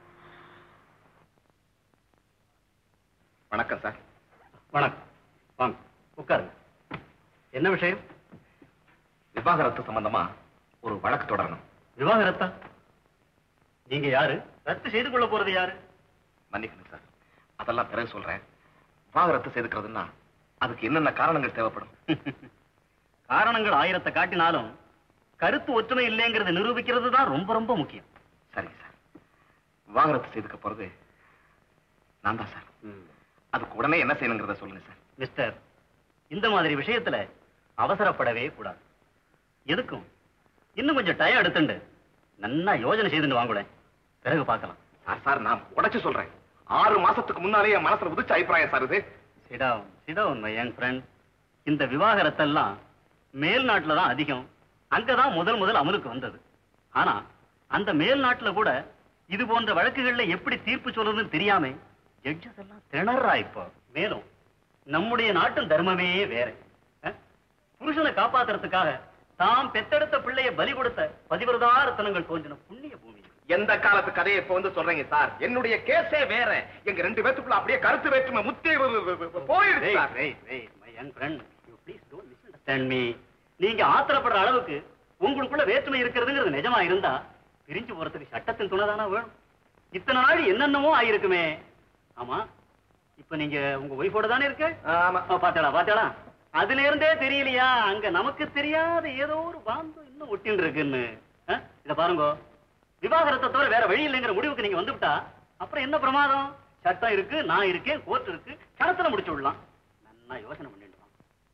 வணக்கம் சார் வணக்கம் வாங்க உட்காருங்க என்ன விஷயம் விவாகரத்து சம்பந்தமா ஒரு வழக்கு தொடரணும் விவாகரத்தா நீங்க யாரு ரத்து செய்து கொள்ள போறது யாரு மன்னிக்கணும் சார் அதெல்லாம் பிறகு சொல்றேன் விவாகரத்து செய்துக்கிறதுன்னா அதுக்கு என்னென்ன காரணங்கள் தேவைப்படும் காரணங்கள் ஆயிரத்தை காட்டினாலும் கருத்து ஒற்றுமை இல்லைங்கிறத நிரூபிக்கிறது தான் ரொம்ப ரொம்ப முக்கியம் சரிங்க சார் விவாகரத்து செய்துக்க போறது நான் தான் சார் அதுக்கு உடனே என்ன செய்யணுங்கிறத சொல்லுங்க சார் மிஸ்டர் இந்த மாதிரி விஷயத்துல அவசரப்படவே கூடாது எதுக்கும் இன்னும் கொஞ்சம் டயம் எடுத்துண்டு நன்னா யோசனை செய்துட்டு வாங்குறேன் பிறகு பார்க்கலாம் சார் சார் நான் உடைச்சு சொல்றேன் ஆறு மாசத்துக்கு முன்னாலே என் மனசுல உதிச்ச அபிப்பிராயம் சார் இது sit down sit down my young friend இந்த விவாகரத்தெல்லாம் மேல் நாட்டுல தான் அதிகம் அங்கதான் முதல் முதல் அமலுக்கு வந்தது ஆனா அந்த மேல் நாட்டுல கூட இது போன்ற வழக்குகள்ல எப்படி தீர்ப்பு சொல்றதுன்னு தெரியாம ஜட்ஜஸ் எல்லாம் திணறா இப்போ மேலும் நம்முடைய நாட்டின் தர்மமே வேற அஹ்? புருஷனை காப்பாத்துறதுக்காக தாம் பெத்தெடுத்த பிள்ளைய பலி கொடுத்த பதிவிரதா ரத்தனங்கள் தோன்றின புண்ணிய பூமி எந்த காலத்து கதையை இப்ப வந்து சொல்றீங்க சார் என்னுடைய கேஸே வேற எங்க ரெண்டு பேத்துக்குள்ள அப்படியே கருத்து வேற்றுமை முத்தே போயிடுச்சு sir my young friend you please don't misunderstand me நீங்க ஆத்திரப்படுற அளவுக்கு உங்களுக்குள்ள வேற்றுமை இருக்கிறதுங்கிறது நிஜமா இருந்தா பிரிஞ்சு போறதுக்கு சட்டத்தின் துணை தானே வேணும் இத்தனை நாள் என்னென்னமோ ஆயிருக்குமே ஆமா இப்ப நீங்க உங்க ஒய்ஃபோட தானே இருக்க ஆமா ஆ, பாத்தாளா பாத்தாளா அதுல இருந்தே தெரியலையா அங்க நமக்கு தெரியாத ஏதோ ஒரு பாந்தம் இன்னும் ஒட்டின்னு இருக்குன்னு ஆ? இத பாருங்க விவாகரத்தை தவிர வேற வழி இல்லைங்கிற முடிவுக்கு நீங்க வந்துவிட்டா அப்புறம் என்ன பிரமாதம் சட்டம் இருக்கு நான் இருக்கேன் கோர்ட் இருக்கு கணத்துல முடிச்சு விடலாம் நல்லா யோசனை பண்ணிட்டு வாங்க.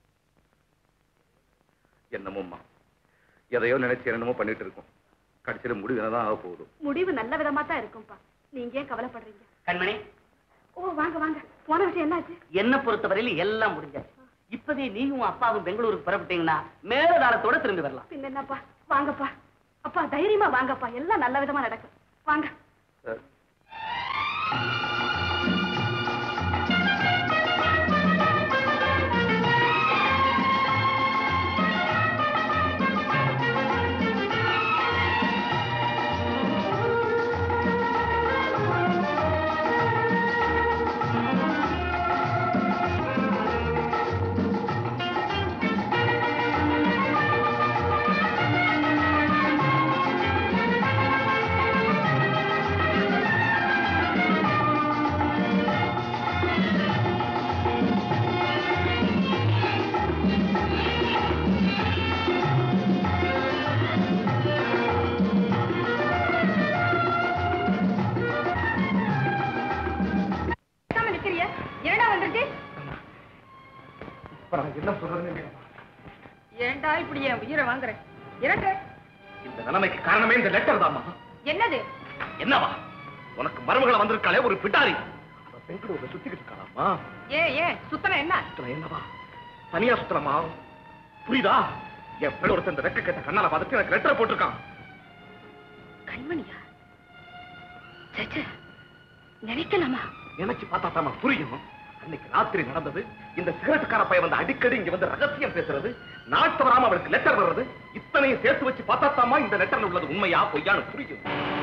என்னமோம்மா எதையோ நினைச்சு என்னமோ பண்ணிட்டு இருக்கோம் கடைசியில முடிவு என்னதான் ஆக போகுது முடிவு நல்ல விதமா தான் இருக்கும்பா நீங்க ஏன் கவலைப்படுறீங்க கண்மணி ஓ வாங்க வாங்க போன விஷயம் என்னாச்சு என்ன பொறுத்தவரையில எல்லாம் முடிஞ்சாச்சு இப்பதே நீயும் அப்பாவும் பெங்களூருக்கு புறப்பட்டீங்கன்னா மேலதாரத்தோட திரும்பி வரலாம் பின்ன என்னப்பா வாங்கப்பா அப்பா தைரியமா வாங்கப்பா எல்லாம் நல்ல விதமா நடக்கும் வாங்க என்னடா வந்திருக்கு இப்ப நான் என்ன சொல்றதுன்னு ஏன்டா இப்படி என் உயிரை வாங்குற இறக்க இந்த நிலைமைக்கு காரணமே இந்த லெட்டர் தாம்மா என்னது என்னவா உனக்கு மருமகளை வந்திருக்காளே ஒரு பிட்டாரி அவ பெங்களூர்ல சுத்திக்கிட்டு இருக்காளாமா ஏன் ஏன் சுத்தன என்ன இதுல என்னவா தனியா சுத்தலாமா புரியுதா என் பிள்ளை ஒருத்தன் இந்த ரெக்க கட்ட கண்ணால பார்த்துட்டு எனக்கு லெட்டர் போட்டிருக்கான் கண்மணியா சச்ச நினைக்கலாமா நினைச்சு பார்த்தா தாமா புரியும் அன்னைக்கு ராத்திரி நடந்தது இந்த சிகரெட்டுக்கார பையன் வந்து அடிக்கடி இங்க வந்து ரகசியம் பேசுறது நாள் தவறாம அவருக்கு லெட்டர் வர்றது இத்தனையும் சேர்த்து வச்சு பார்த்தா தாமா இந்த லெட்டர்ல உள்ளது உண்மையா பொய்யான்னு புரியும்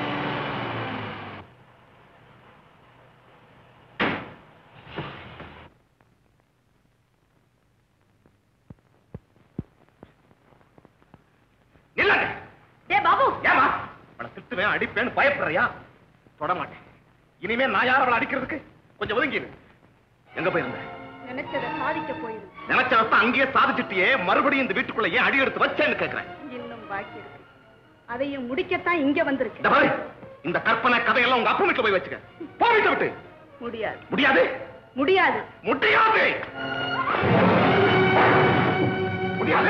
நில்லுங்க டே பாபு ஏமா அவளை திட்டுவேன் அடிப்பேன்னு பயப்படுறியா தொட மாட்டேன் இனிமே நான் யார் அவளை அடிக்கிறதுக்கு கொஞ்சம் ஒதுங்கிடு எங்க போயிருந்த நினைச்சதை சாதிக்க போயிரு நினைச்சதான் அங்கேயே சாதிச்சிட்டியே மறுபடியும் இந்த வீட்டுக்குள்ள ஏன் அடி எடுத்து வச்சேன்னு கேக்குறேன் இன்னும் பாக்கி இருக்கு அதையும் முடிக்கத்தான் இங்க இந்த வந்திருக்கு பாரு இந்த கற்பனை கதையெல்லாம் உங்க அப்பா வீட்டுல போய் வச்சுக்க போ வீட்டை விட்டு முடியாது முடியாது முடியாது முடியாது முடியாது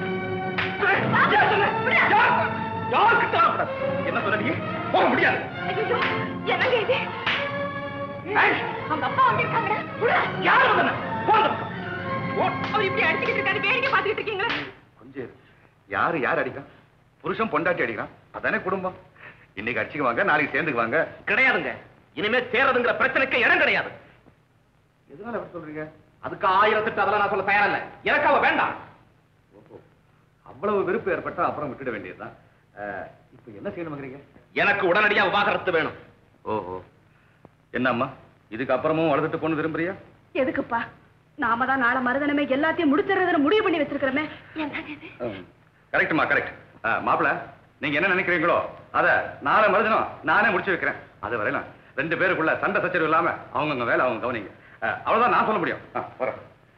யாருக்கிட்ட ஆகக்கூடாது. என்ன சொல்ல நீ போக முடியாது ஐயோ என்னங்க இது ஏய், அவங்க அப்பா வந்திருக்காங்க யார் வந்தன போங்க பக்கம். போ. அவர் இப்படி அடிச்சுக்கிட்டு இருக்காரு வேடிக்கை பார்த்துக்கிட்டு இருக்கீங்களா கொஞ்சம் இரு. யாரு யார் அடிக்கான் புருஷன் பொண்டாட்டி அடிக்கிறான் அதானே குடும்பம் இன்னைக்கு அடிச்சுக்குவாங்க நாளைக்கு சேர்ந்துக்குவாங்க கிடையாதுங்க இனிமே சேரதுங்கிற பிரச்சனைக்கு இடம் கிடையாது எதனால அப்படி சொல்றீங்க அதுக்கு ஆயிரத்தெட்டு அதெல்லாம் நான் சொல்ல தயாரில்ல எனக்கு அவ வேண்டாம் ஓஹோ அவ்வளவு விருப்பம் ஏற்பட்டா அப்புறம் விட்டுட வேண்டியதுதான் அஹ், இப்ப என்ன செய்யணுங்கிறீங்க எனக்கு உடனடியா விவாகரத்து வேணும் ஓஹோ என்னம்மா இதுக்கு அப்புறமும் வளர்த்துட்டு போன விரும்புறியா எதுக்குப்பா நாம தான் நாளை மறுதனமே எல்லாத்தையும் முடிச்சிடுறதுன்னு முடிவு பண்ணி வச்சிருக்கிறோமே என்னங்க இது கரெக்ட்மா கரெக்ட் மாப்பிள நீங்க என்ன நினைக்கிறீங்களோ அத நாளை மறுதினம் நானே முடிச்சு வைக்கிறேன் அது வரையிலும் ரெண்டு பேருக்குள்ள சண்டை சச்சரவு இல்லாம அவங்கவுங்க வேலை அவங்க கவனிங்க அஹ், அவ்வளவுதான் நான் சொல்ல முடியும் ஆ, வரேன்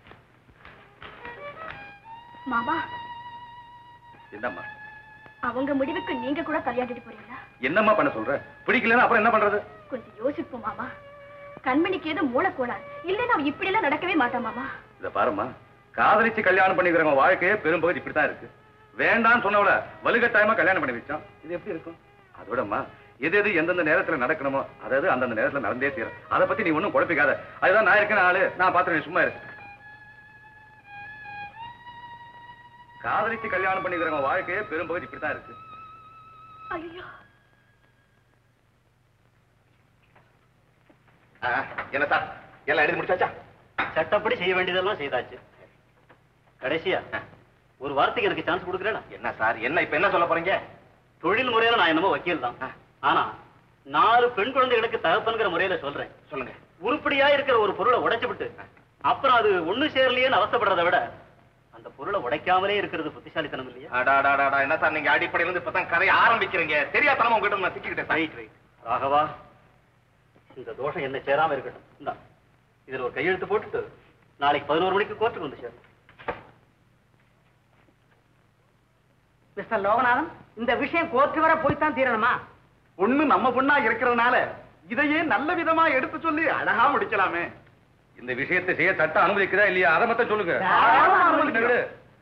மாமா என்னம்மா அவங்க முடிவுக்கு நீங்க கூட தலையாட்டிட்டு போறீங்களா என்னம்மா பண்ண சொல்ற பிடிக்கலன்னா அப்புறம் என்ன பண்றது கொஞ்சம் யோசிப்போம் மாமா கண்மணிக்கு ஏதோ மூளைக்கோளாறு இல்லைன்னா அவ இப்படி எல்லாம் நடக்கவே மாட்டான் மாமா இத பாரும்மா காதலிச்சு கல்யாணம் பண்ணிக்கிறவங்க வாழ்க்கையே பெரும்பகுதி இப்படித்தான் இருக்கு வேண்டாம்னு சொன்னவள வலுக்கட்டாயமா கல்யாணம் பண்ணி வச்சோம் இது எப்படி இருக்கும் அதோடம்மா எது எது எந்தெந்த நேரத்துல நடக்கணுமோ அதாவது அந்தந்த நேரத்துல நடந்தே தீரும் அதை பத்தி நீ ஒண்ணும் குழப்பிக்காத அதுதான் நான் இருக்கேன் ஆளு நான் பாத்துறேன் சும்மா இரு காதலிச்சு கல்யாணம் பண்ணிக்கிறவங்க வாழ்க்கையே பெரும்பகுதி இப்படித்தான் இருக்கு ஐயோ ஆ, என்ன சார் எல்லாம் எழுதி முடிச்சாச்சா சட்டப்படி செய்ய வேண்டியதெல்லாம் செய்தாச்சு கடைசியா ஒரு வார்த்தைக்கு எனக்கு சான்ஸ் கொடுக்குறேனா என்ன சார் என்ன இப்ப என்ன சொல்ல போறீங்க தொழில் முறையில நான் என்னமோ வக்கீல் தான் ஆனா நாலு பெண் குழந்தைகளுக்கு தகப்பன்கிற முறையில சொல்றேன் சொல்லுங்க உருப்படியா இருக்கிற ஒரு பொருளை உடைச்சு விட்டு அப்புறம் அது ஒண்ணு சேரலையேன்னு அவசப்படுறதை விட அந்த பொருளை உடைக்காமலே இருக்கிறது புத்திசாலித்தனம் இல்லையா அடாடாடாடா என்ன சார் நீங்க அடிப்படையில இருந்து இப்பதான் கதையை ஆரம்பிக்கிறீங்க தெரியாதனமா உங்ககிட்ட நான் சிக்கிக்கிட்டேன் சார். ரைட் ரைட் ராகவா இந்த தோஷம் என்ன சேராம இருக்கட்டும் இந்தா இதுல ஒரு கையெழுத்து போட்டுட்டு நாளைக்கு பதினோரு மணிக்கு கோர்ட்டுக்கு வந்து சேரும் மிஸ்டர் லோகநாதன் இந்த விஷயம் கோர்ட்டு வரை போய்த்தான் தீரணுமா பொண்ணு நம்ம பொண்ணா இருக்கிறதுனால இதையே நல்ல விதமா எடுத்து சொல்லி அழகா முடிக்கலாமே இந்த விஷயத்தை செய்ய சட்டம் அனுமதிக்குதா இல்லையா அதை மட்டும் சொல்லுங்க தாராளமா அனுமதிக்குது.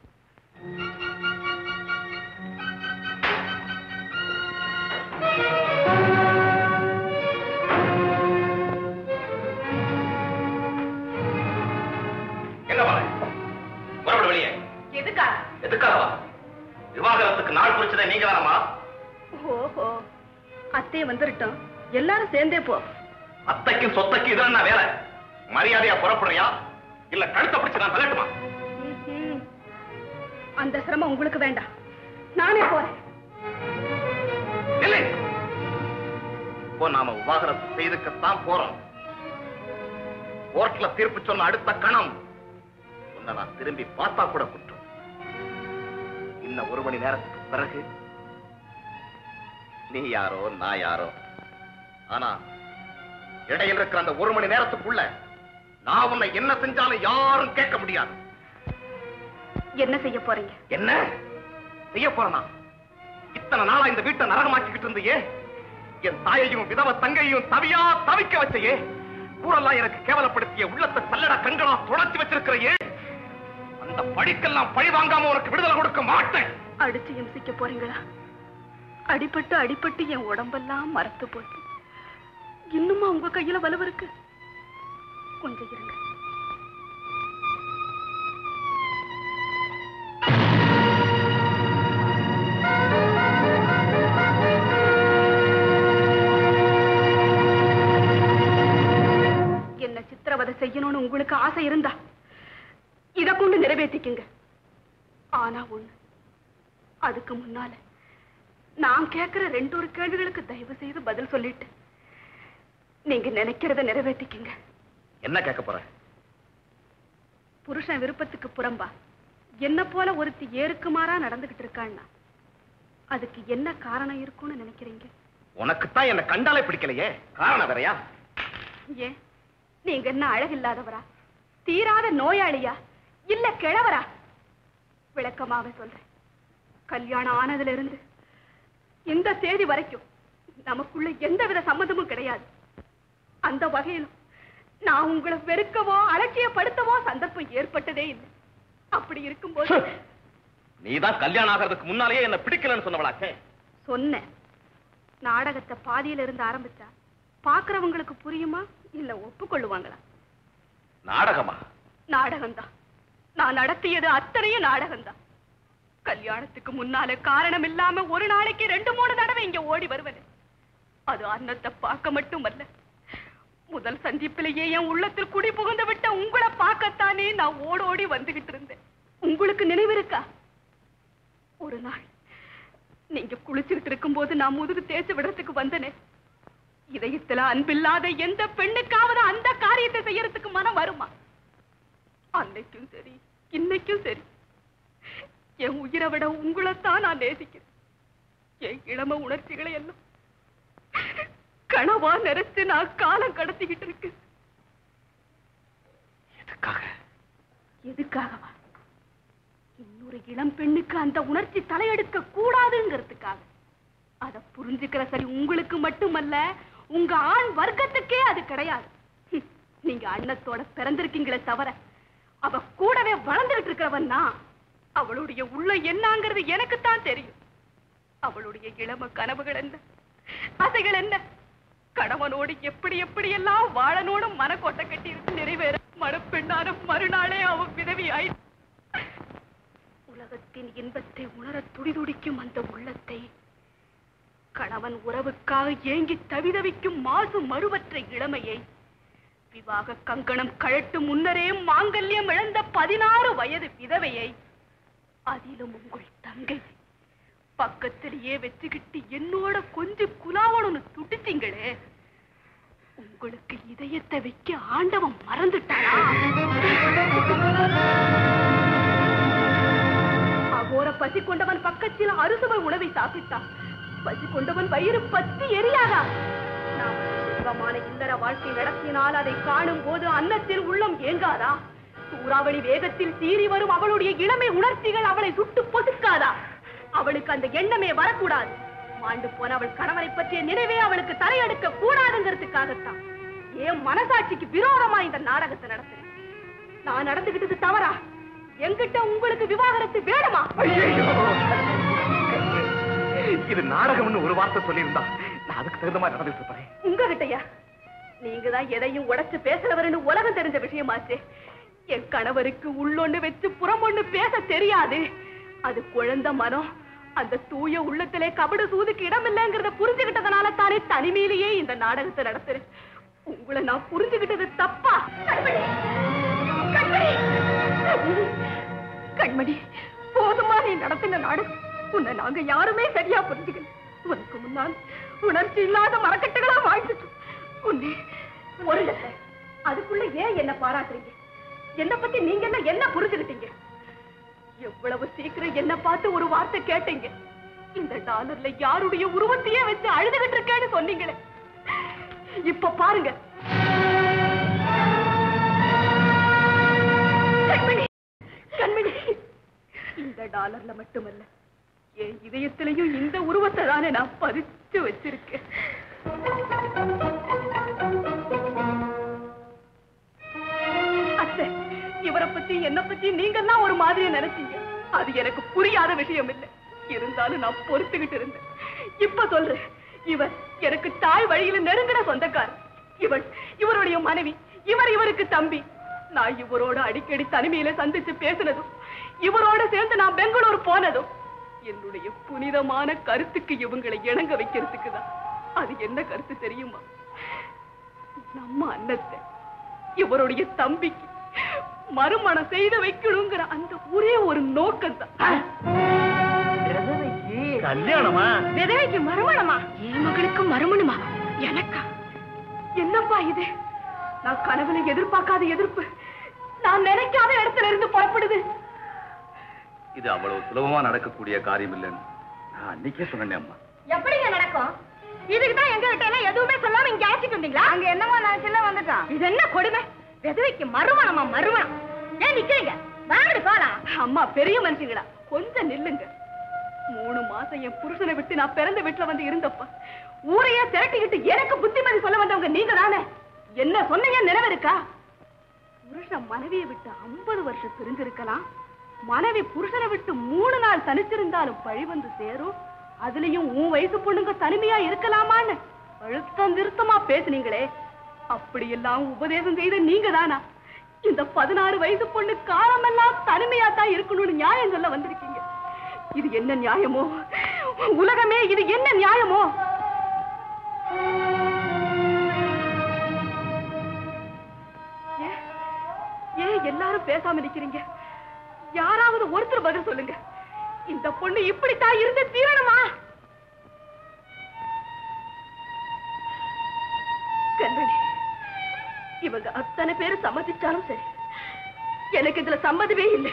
என்ன வர புறப்பட வெளியே எதுக்கா எதுக்காகவா விவாகரத்துக்கு நாள் குறிச்சதை நீங்க தானமா ஓஹோ அத்தையை வந்துருட்டோம் எல்லாரும் சேர்ந்தே போ அத்தைக்கும் சொத்தைக்கும் இது என்ன வேலை மரியாதையா புறப்படுறியா இல்ல கழுத்தை பிடிச்சு நான் தள்ளட்டுமா ம்ஹும். அந்த சிரமம் உங்களுக்கு வேண்டாம் நானே போறேன் இல்லை இப்போ நாம விவாகரத்து செய்துக்கத்தான் போறோம் கோர்ட்ல தீர்ப்பு சொன்ன அடுத்த கணம் உன்னை நான் திரும்பி பார்த்தா கூட குற்றம் இன்னும் ஒரு மணி நேரத்துக்கு பிறகு நீ யாரோ நான் யாரோ ஆனா இடையில் இருக்கிற அந்த ஒரு மணி நேரத்துக்குள்ள நான் உன்னை என்ன செஞ்சாலும் யாரும் கேட்க முடியாது என்ன செய்ய போறீங்க என்ன செய்ய போறனா இத்தனை நாளா இந்த வீட்டை நரகமாக்கிக்கிட்டு இருந்தியே என் தாயையும் விதவ தங்கையும் தவியா தவிக்க வச்சையே கூறெல்லாம் எனக்கு கேவலப்படுத்திய உள்ளத்தை சல்லட கண்களா துளைச்சு வச்சிருக்கிறையே அந்த படிக்கெல்லாம் பழி வாங்காம உனக்கு விடுதலை கொடுக்க மாட்டேன் அடிச்சு இம்சிக்க போறீங்களா அடிபட்டு அடிபட்டு என் உடம்பெல்லாம் மரத்து போச்சு இன்னுமா உங்க கையில வலுவு இருக்கு கொஞ்சம் இருங்க சித்திரவதை செய்யணும்னு உங்களுக்கு ஆசை இருந்தா இத கொண்டு நிறைவேற்றிக்குங்க ஆனா ஒண்ணு அதுக்கு முன்னால நான் கேட்கிற ரெண்டு ஒரு கேள்விகளுக்கு தயவு செய்து பதில் சொல்லிட்டு நீங்க நினைக்கிறத நிறைவேற்றிக்குங்க என்ன கேட்க போற புருஷன் விருப்பத்துக்கு புறம்பா என்ன போல ஒருத்தி ஏருக்கு மாறா நடந்துகிட்டு இருக்கான்னா அதுக்கு என்ன காரணம் இருக்கும்னு நினைக்கிறீங்க உனக்குத்தான் என்ன கண்டாலே பிடிக்கலையே காரணம் வேறையா ஏன் நீங்க என்ன அழகில்லாதவரா தீராத நோயாளியா இல்ல கிழவரா விளக்கமாவே சொல்றேன் கல்யாணம் ஆனதுல இருந்து இந்த தேதி வரைக்கும் நமக்குள்ள எந்தவித சம்மந்தமும் கிடையாது அந்த வகையிலும் நான் உங்களை வெறுக்கவோ அலட்சியப்படுத்தவோ சந்தர்ப்பம் ஏற்பட்டதே இல்லை அப்படி இருக்கும்போது நீதான் கல்யாணம் ஆகிறதுக்கு முன்னாலேயே என்ன பிடிக்கலன்னு சொன்னவளாச்சே சொன்னேன் நாடகத்தை பாதியில இருந்து ஆரம்பிச்சா பாக்குறவங்களுக்கு புரியுமா இல்ல ஒப்புக்கொள்ளுவாங்களா நாடகமா நாடகம்தான் நான் நடத்தியது அத்தனையும் நாடகம்தான் கல்யாணத்துக்கு முன்னால காரணம் இல்லாம ஒரு நாளைக்கு ரெண்டு மூணு தடவை இங்க ஓடி வருவேன் அது அன்னத்தை பார்க்க மட்டுமல்ல முதல் சந்திப்பிலேயே என் உள்ளத்தில் குடி புகுந்து விட்ட உங்களை பார்க்கத்தானே நான் ஓடோடி வந்துகிட்டு இருந்தேன் உங்களுக்கு நினைவு இருக்கா ஒரு நாள் நீங்க குளிச்சுக்கிட்டு இருக்கும்போது நான் முதுகு தேய்ச்சி விடுறதுக்கு வந்தனே இதயத்துல அன்பில்லாத எந்த பெண்ணுக்காவது அந்த காரியத்தை செய்யறதுக்கு மனம் வருமா அன்னைக்கும் சரி இன்னைக்கும் சரி என் உயிரை விட உங்களைத்தான் நான் நேசிக்கிறேன் என் இளம உணர்ச்சிகளை எல்லாம் கனவா நிறைச்சு நான் காலம் கடத்திக்கிட்டு இருக்கேன் எதுக்காக எதுக்காகவா இன்னொரு இளம் பெண்ணுக்கு அந்த உணர்ச்சி தலையெடுக்க கூடாதுங்கிறதுக்காக அத புரிஞ்சுக்கிற சரி உங்களுக்கு மட்டுமல்ல உங்க ஆண் வர்க்கத்துக்கே அது கிடையாது ஹம், நீங்க அண்ணத்தோட பிறந்திருக்கீங்களே தவிர அவ கூடவே வளர்ந்துகிட்டு இருக்கிறவன் நான் அவளுடைய உள்ள என்னங்கிறது எனக்குத்தான் தெரியும் அவளுடைய இளம கனவுகள் என்ன ஆசைகள் என்ன கணவனோடு எப்படி எப்படி எல்லாம் வாழனோடு மனக்கோட்டை கட்டி இருந்து நிறைவேற மணப்பெண்ணான மறுநாளே அவன் விதவி ஆயி உலகத்தின் இன்பத்தை உணர துடிதுடிக்கும் அந்த உள்ளத்தை கணவன் உறவுக்காக ஏங்கி தவிதவிக்கும் மாசு மறுவற்ற இளமையை விவாக கங்கணம் கழட்டும் முன்னரே மாங்கல்யம் இழந்த பதினாறு வயது விதவையை அதிலும் உங்கள் தங்கை பக்கத்திலேயே வச்சுக்கிட்டு என்னோட கொஞ்சம் குலாவணும்னு துடிச்சிங்களே உங்களுக்கு இதயத்தை வைக்க ஆண்டவன் மறந்துட்டானா அகோர பசி கொண்டவன் பக்கத்தில் அறுசுவை உணவை சாப்பிட்டான் பசி கொண்டவன் வயிறு பத்தி எரியாதா நாம் சுகமான இல்லற வாழ்க்கை நடத்தினால் அதை காணும் போது அன்னத்தில் உள்ளம் ஏங்காதா சூறாவளி வேகத்தில் சீறி வரும் அவளுடைய இளமை உணர்ச்சிகள் அவளை சுட்டு பொசுக்காதா அவளுக்கு அந்த எண்ணமே வரக்கூடாது மாண்டு போன அவள் கணவனை பற்றிய நினைவே அவளுக்கு தலையெடுக்க கூடாதுங்கிறதுக்காகத்தான் ஏன் மனசாட்சிக்கு விரோதமா இந்த நாடகத்தை நடத்துறேன் நான் நடந்துகிட்டது தவறா என்கிட்ட உங்களுக்கு விவாகரத்து வேணுமா இது நாடகம்னு ஒரு வார்த்தை சொல்லியிருந்தா நான் அதுக்கு தகுந்த மாதிரி நடந்துட்டு இருப்பேன் உங்ககிட்டயா நீங்க தான் எதையும் உடைச்சு பேசுறவருன்னு உலகம் தெரிஞ்ச விஷயமாச்சு என் கணவருக்கு உள்ளொன்னு வச்சு புறம் ஒண்ணு பேச தெரியாது அது குழந்தை மனம் அந்த தூய உள்ளத்திலே கபடு சூதுக்கு இடம் இல்லைங்கிறத புரிஞ்சுகிட்டதுனால தானே தனிமையிலேயே இந்த நாடகத்தை நடத்துறேன் உங்களை நான் புரிஞ்சுகிட்டது தப்பா கண்மணி கண்மணி கண்மணி போதுமா நீ நடத்தின நாடகம் உன்னை நாங்க யாருமே சரியா புரிஞ்சுக்கல உனக்கு முன்னால் உணர்ச்சி இல்லாத மரக்கட்டுகளா வாழ்ந்துட்டு உன்னை ஒரு லட்சம். அதுக்குள்ள ஏன் என்ன பாராட்டுறீங்க என்ன பத்தி நீங்க என்ன என்ன புரிஞ்சுக்கிட்டீங்க எவ்வளவு சீக்கிரம் என்ன பார்த்து ஒரு வார்த்தை கேட்டீங்க இந்த டாலர்ல யாருடைய உருவத்தையே வச்சு அழுதுகிட்டு இருக்கேன்னு சொன்னீங்களே இப்ப பாருங்க கண்மணி கண்மணி இந்த டாலர்ல மட்டுமல்ல என் இதயத்திலையும் இந்த உருவத்தை தானே நான் பதிச்சு வச்சிருக்கேன் அத்தை இவரை பத்தி என்ன பத்தி நீங்க தான் ஒரு மாதிரியா நினைச்சீங்க அது எனக்கு புரியாத விஷயம் இல்லை இருந்தாலும் நான் பொறுத்துக்கிட்டு இருந்தேன் இப்ப சொல்றேன் இவர் எனக்கு தாய் வழியில நெருங்கின சொந்தக்காரர் இவள் இவருடைய மனைவி இவர் இவருக்கு தம்பி நான் இவரோட அடிக்கடி தனிமையில சந்திச்சு பேசினதும் இவரோட சேர்ந்து நான் பெங்களூர் போனதும் என்னுடைய புனிதமான கருத்துக்கு இவங்களை இணங்க வைக்கிறதுக்கு தான் அது என்ன கருத்து தெரியுமா நம்ம அன்னத்தை இவருடைய தம்பிக்கு மறுமணம் செய்து வைக்கணுங்கிற அந்த ஒரே ஒரு நோக்கம் தான் கல்யாணமா விதவைக்கு மறுமணமா என் மகளுக்கு மறுமணமா எனக்கா என்னப்பா இது நான் கனவுல எதிர்பார்க்காத எதிர்ப்பு நான் நினைக்காத இடத்துல இருந்து புறப்படுது இது அவ்வளவு சுலபமா நடக்கக்கூடிய காரியம் இல்லைன்னு நான் அன்னைக்கே சொன்னேன் அம்மா எப்படிங்க நடக்கும் இதுக்கு தான் எங்க கிட்ட எல்லாம் எதுவுமே சொல்லாம இங்க அழைச்சிட்டு வந்தீங்களா அங்க என்னமா நினைச்சுல வந்துட்டான் இது என்ன கொடுமை விதவைக்கு மறுமணமா மறுமணம் ஏன் நிக்கிறீங்க வாங்கடி போலாம் அம்மா பெரிய மனுஷங்களா கொஞ்சம் நில்லுங்க மூணு மாசம் என் புருஷனை விட்டு நான் பிறந்த வீட்டுல வந்து இருந்தப்ப ஊரையே திரட்டிக்கிட்டு எனக்கு புத்திமதி சொல்ல வந்தவங்க நீங்க தானே என்ன சொன்னீங்க நினைவிருக்கா புருஷன் மனைவியை விட்டு ஐம்பது வருஷம் பிரிஞ்சிருக்கலாம் மனைவி புருஷனை விட்டு மூணு நாள் தனிச்சிருந்தாலும் பழி வந்து சேரும் அதுலயும் உன் வயசு பொண்ணுங்க தனிமையா இருக்கலாமான்னு அழுத்தம் திருத்தமா பேசுனீங்களே அப்படியெல்லாம் உபதேசம் செய்த நீங்க தானா இந்த பதினாறு வயசு பொண்ணு காலமெல்லாம் தனிமையா தான் இருக்கணும்னு நியாயம் சொல்ல வந்திருக்கீங்க இது என்ன நியாயமோ உலகமே இது என்ன நியாயமோ ஏன்? ஏன் எல்லாரும் பேசாம நிக்கிறீங்க யாராவது ஒருத்தர் பதில் சொல்லுங்க இந்த பொண்ணு இப்படித்தான் இருந்து தீரணுமா கண்மணி இவங்க அத்தனை பேரும் சம்மதிச்சாலும் சரி எனக்கு இதுல சம்மதமே இல்லை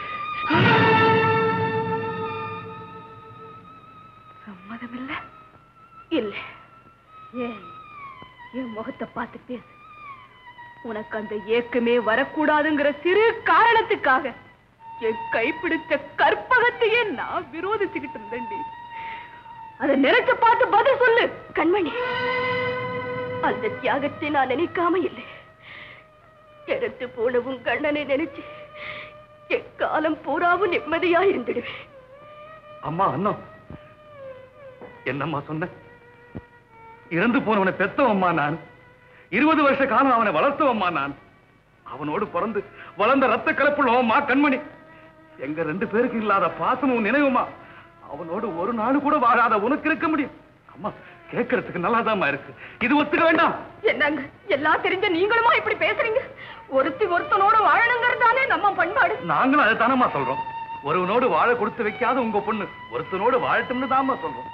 சம்மதம் இல்ல இல்ல ஏன் என் முகத்தை பார்த்து பேசு உனக்கு அந்த ஏக்கமே வரக்கூடாதுங்கிற சிறு காரணத்துக்காக என் கைப்பிடிச்ச கற்பகத்தையே நான் விரோதிச்சுக்கிட்டு இருந்தேன்டி அதை நினைச்சு பார்த்து பதில் சொல்லு கண்மணி அந்த தியாகத்தை நான் நினைக்காம இல்லை எடுத்து போன உன் கண்ணனை நினைச்சு எக்காலம் பூராவும் நிம்மதியா இருந்துடுவேன் அம்மா அண்ணன் என்னம்மா சொன்ன இறந்து போனவனை பெத்தவம்மா நான் இருபது வருஷ காலம் அவனை வளர்த்தவம்மா நான் அவனோடு பிறந்து வளர்ந்த ரத்த கலப்புள்ளவம்மா கண்மணி எங்க ரெண்டு பேருக்கு இல்லாத பாசமும் நினைவுமா அவனோடு ஒரு நாள் கூட வாழாத உனக்கு இருக்க முடியும் அம்மா கேட்கறதுக்கு நல்லாதாம்மா இருக்கு இது ஒத்துக்க வேண்டாம் என்னங்க எல்லாம் தெரிஞ்ச நீங்களுமா இப்படி பேசுறீங்க ஒருத்தி ஒருத்தனோட வாழணுங்கிறது தானே நம்ம பண்பாடு நாங்களும் அதை தானம்மா சொல்றோம் ஒருவனோடு வாழ கொடுத்து வைக்காத உங்க பொண்ணு ஒருத்தனோடு வாழட்டும்னு தாம்மா சொல்றோம்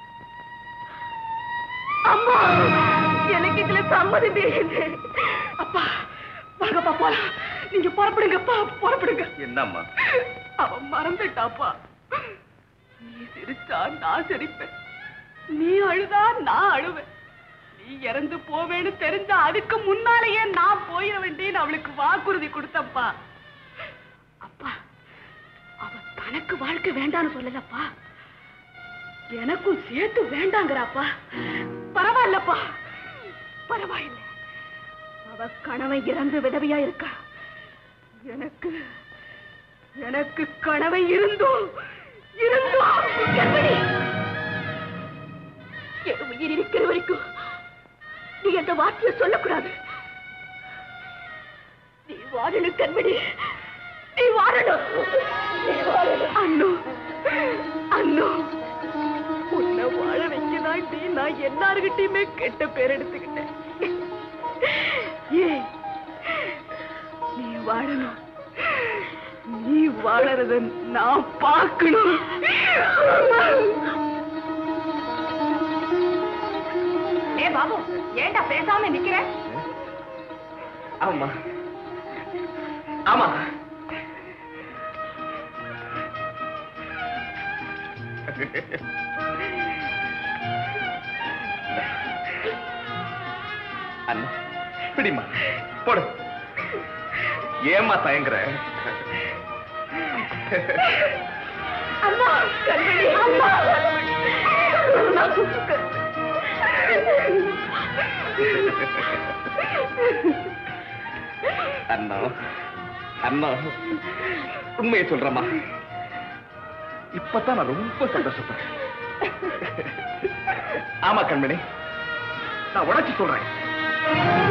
அம்மா எனக்கு இதுல சம்மதமே இல்லை அப்பா வாங்கப்பா போலாம் நீங்க புறப்படுங்கப்பா புறப்படுங்க என்னம்மா அவன் மறந்துட்டாப்பா நீ சிரிச்சா நான் சிரிப்பேன் நீ அழுதா நான் அழுவேன் நீ இறந்து போவேன்னு தெரிஞ்சா அதுக்கு முன்னாலேயே நான் போயிட வேண்டியன்னு அவளுக்கு வாக்குறுதி கொடுத்தப்பா அப்பா அவ தனக்கு வாழ்க்கை வேண்டான்னு சொல்லலப்பா எனக்கும் சேர்த்து வேண்டாங்கிறாப்பா பரவாயில்லப்பா பரவாயில்ல அவ கணவன் இறந்து விதவையா இருக்கா எனக்கு எனக்கு கணவன் இருந்தோம் இருந்தோம் கண்மணி என் உயிர் இருக்கிற வரைக்கும் நீ அந்த வார்த்தையை சொல்லக்கூடாது நீ வாழணும் கண்மணி நீ வாழணும் நீ வாழணும் அண்ணு அண்ணு உன்னை வாழ வைக்கதாண்டி நான் எல்லாருகிட்டயுமே கெட்ட பேர் எடுத்துக்கிட்டேன் ஏய் நீ வாழணும் நீ வாழறத நான் பார்க்கணும் ஏ பாபு ஏன்டா பேசாம நிக்கிற ஆமா ஆமா அண்ணா பிடிமா போடு ஏமா தயங்குற அம்மா கண்மணி அம்மா அண்ணா அண்ணா உண்மையை சொல்றேம்மா இப்பதான் நான் ரொம்ப சந்தோஷப்படுறேன் ஆமா கண்மணி நான் உடச்சு சொல்றேன்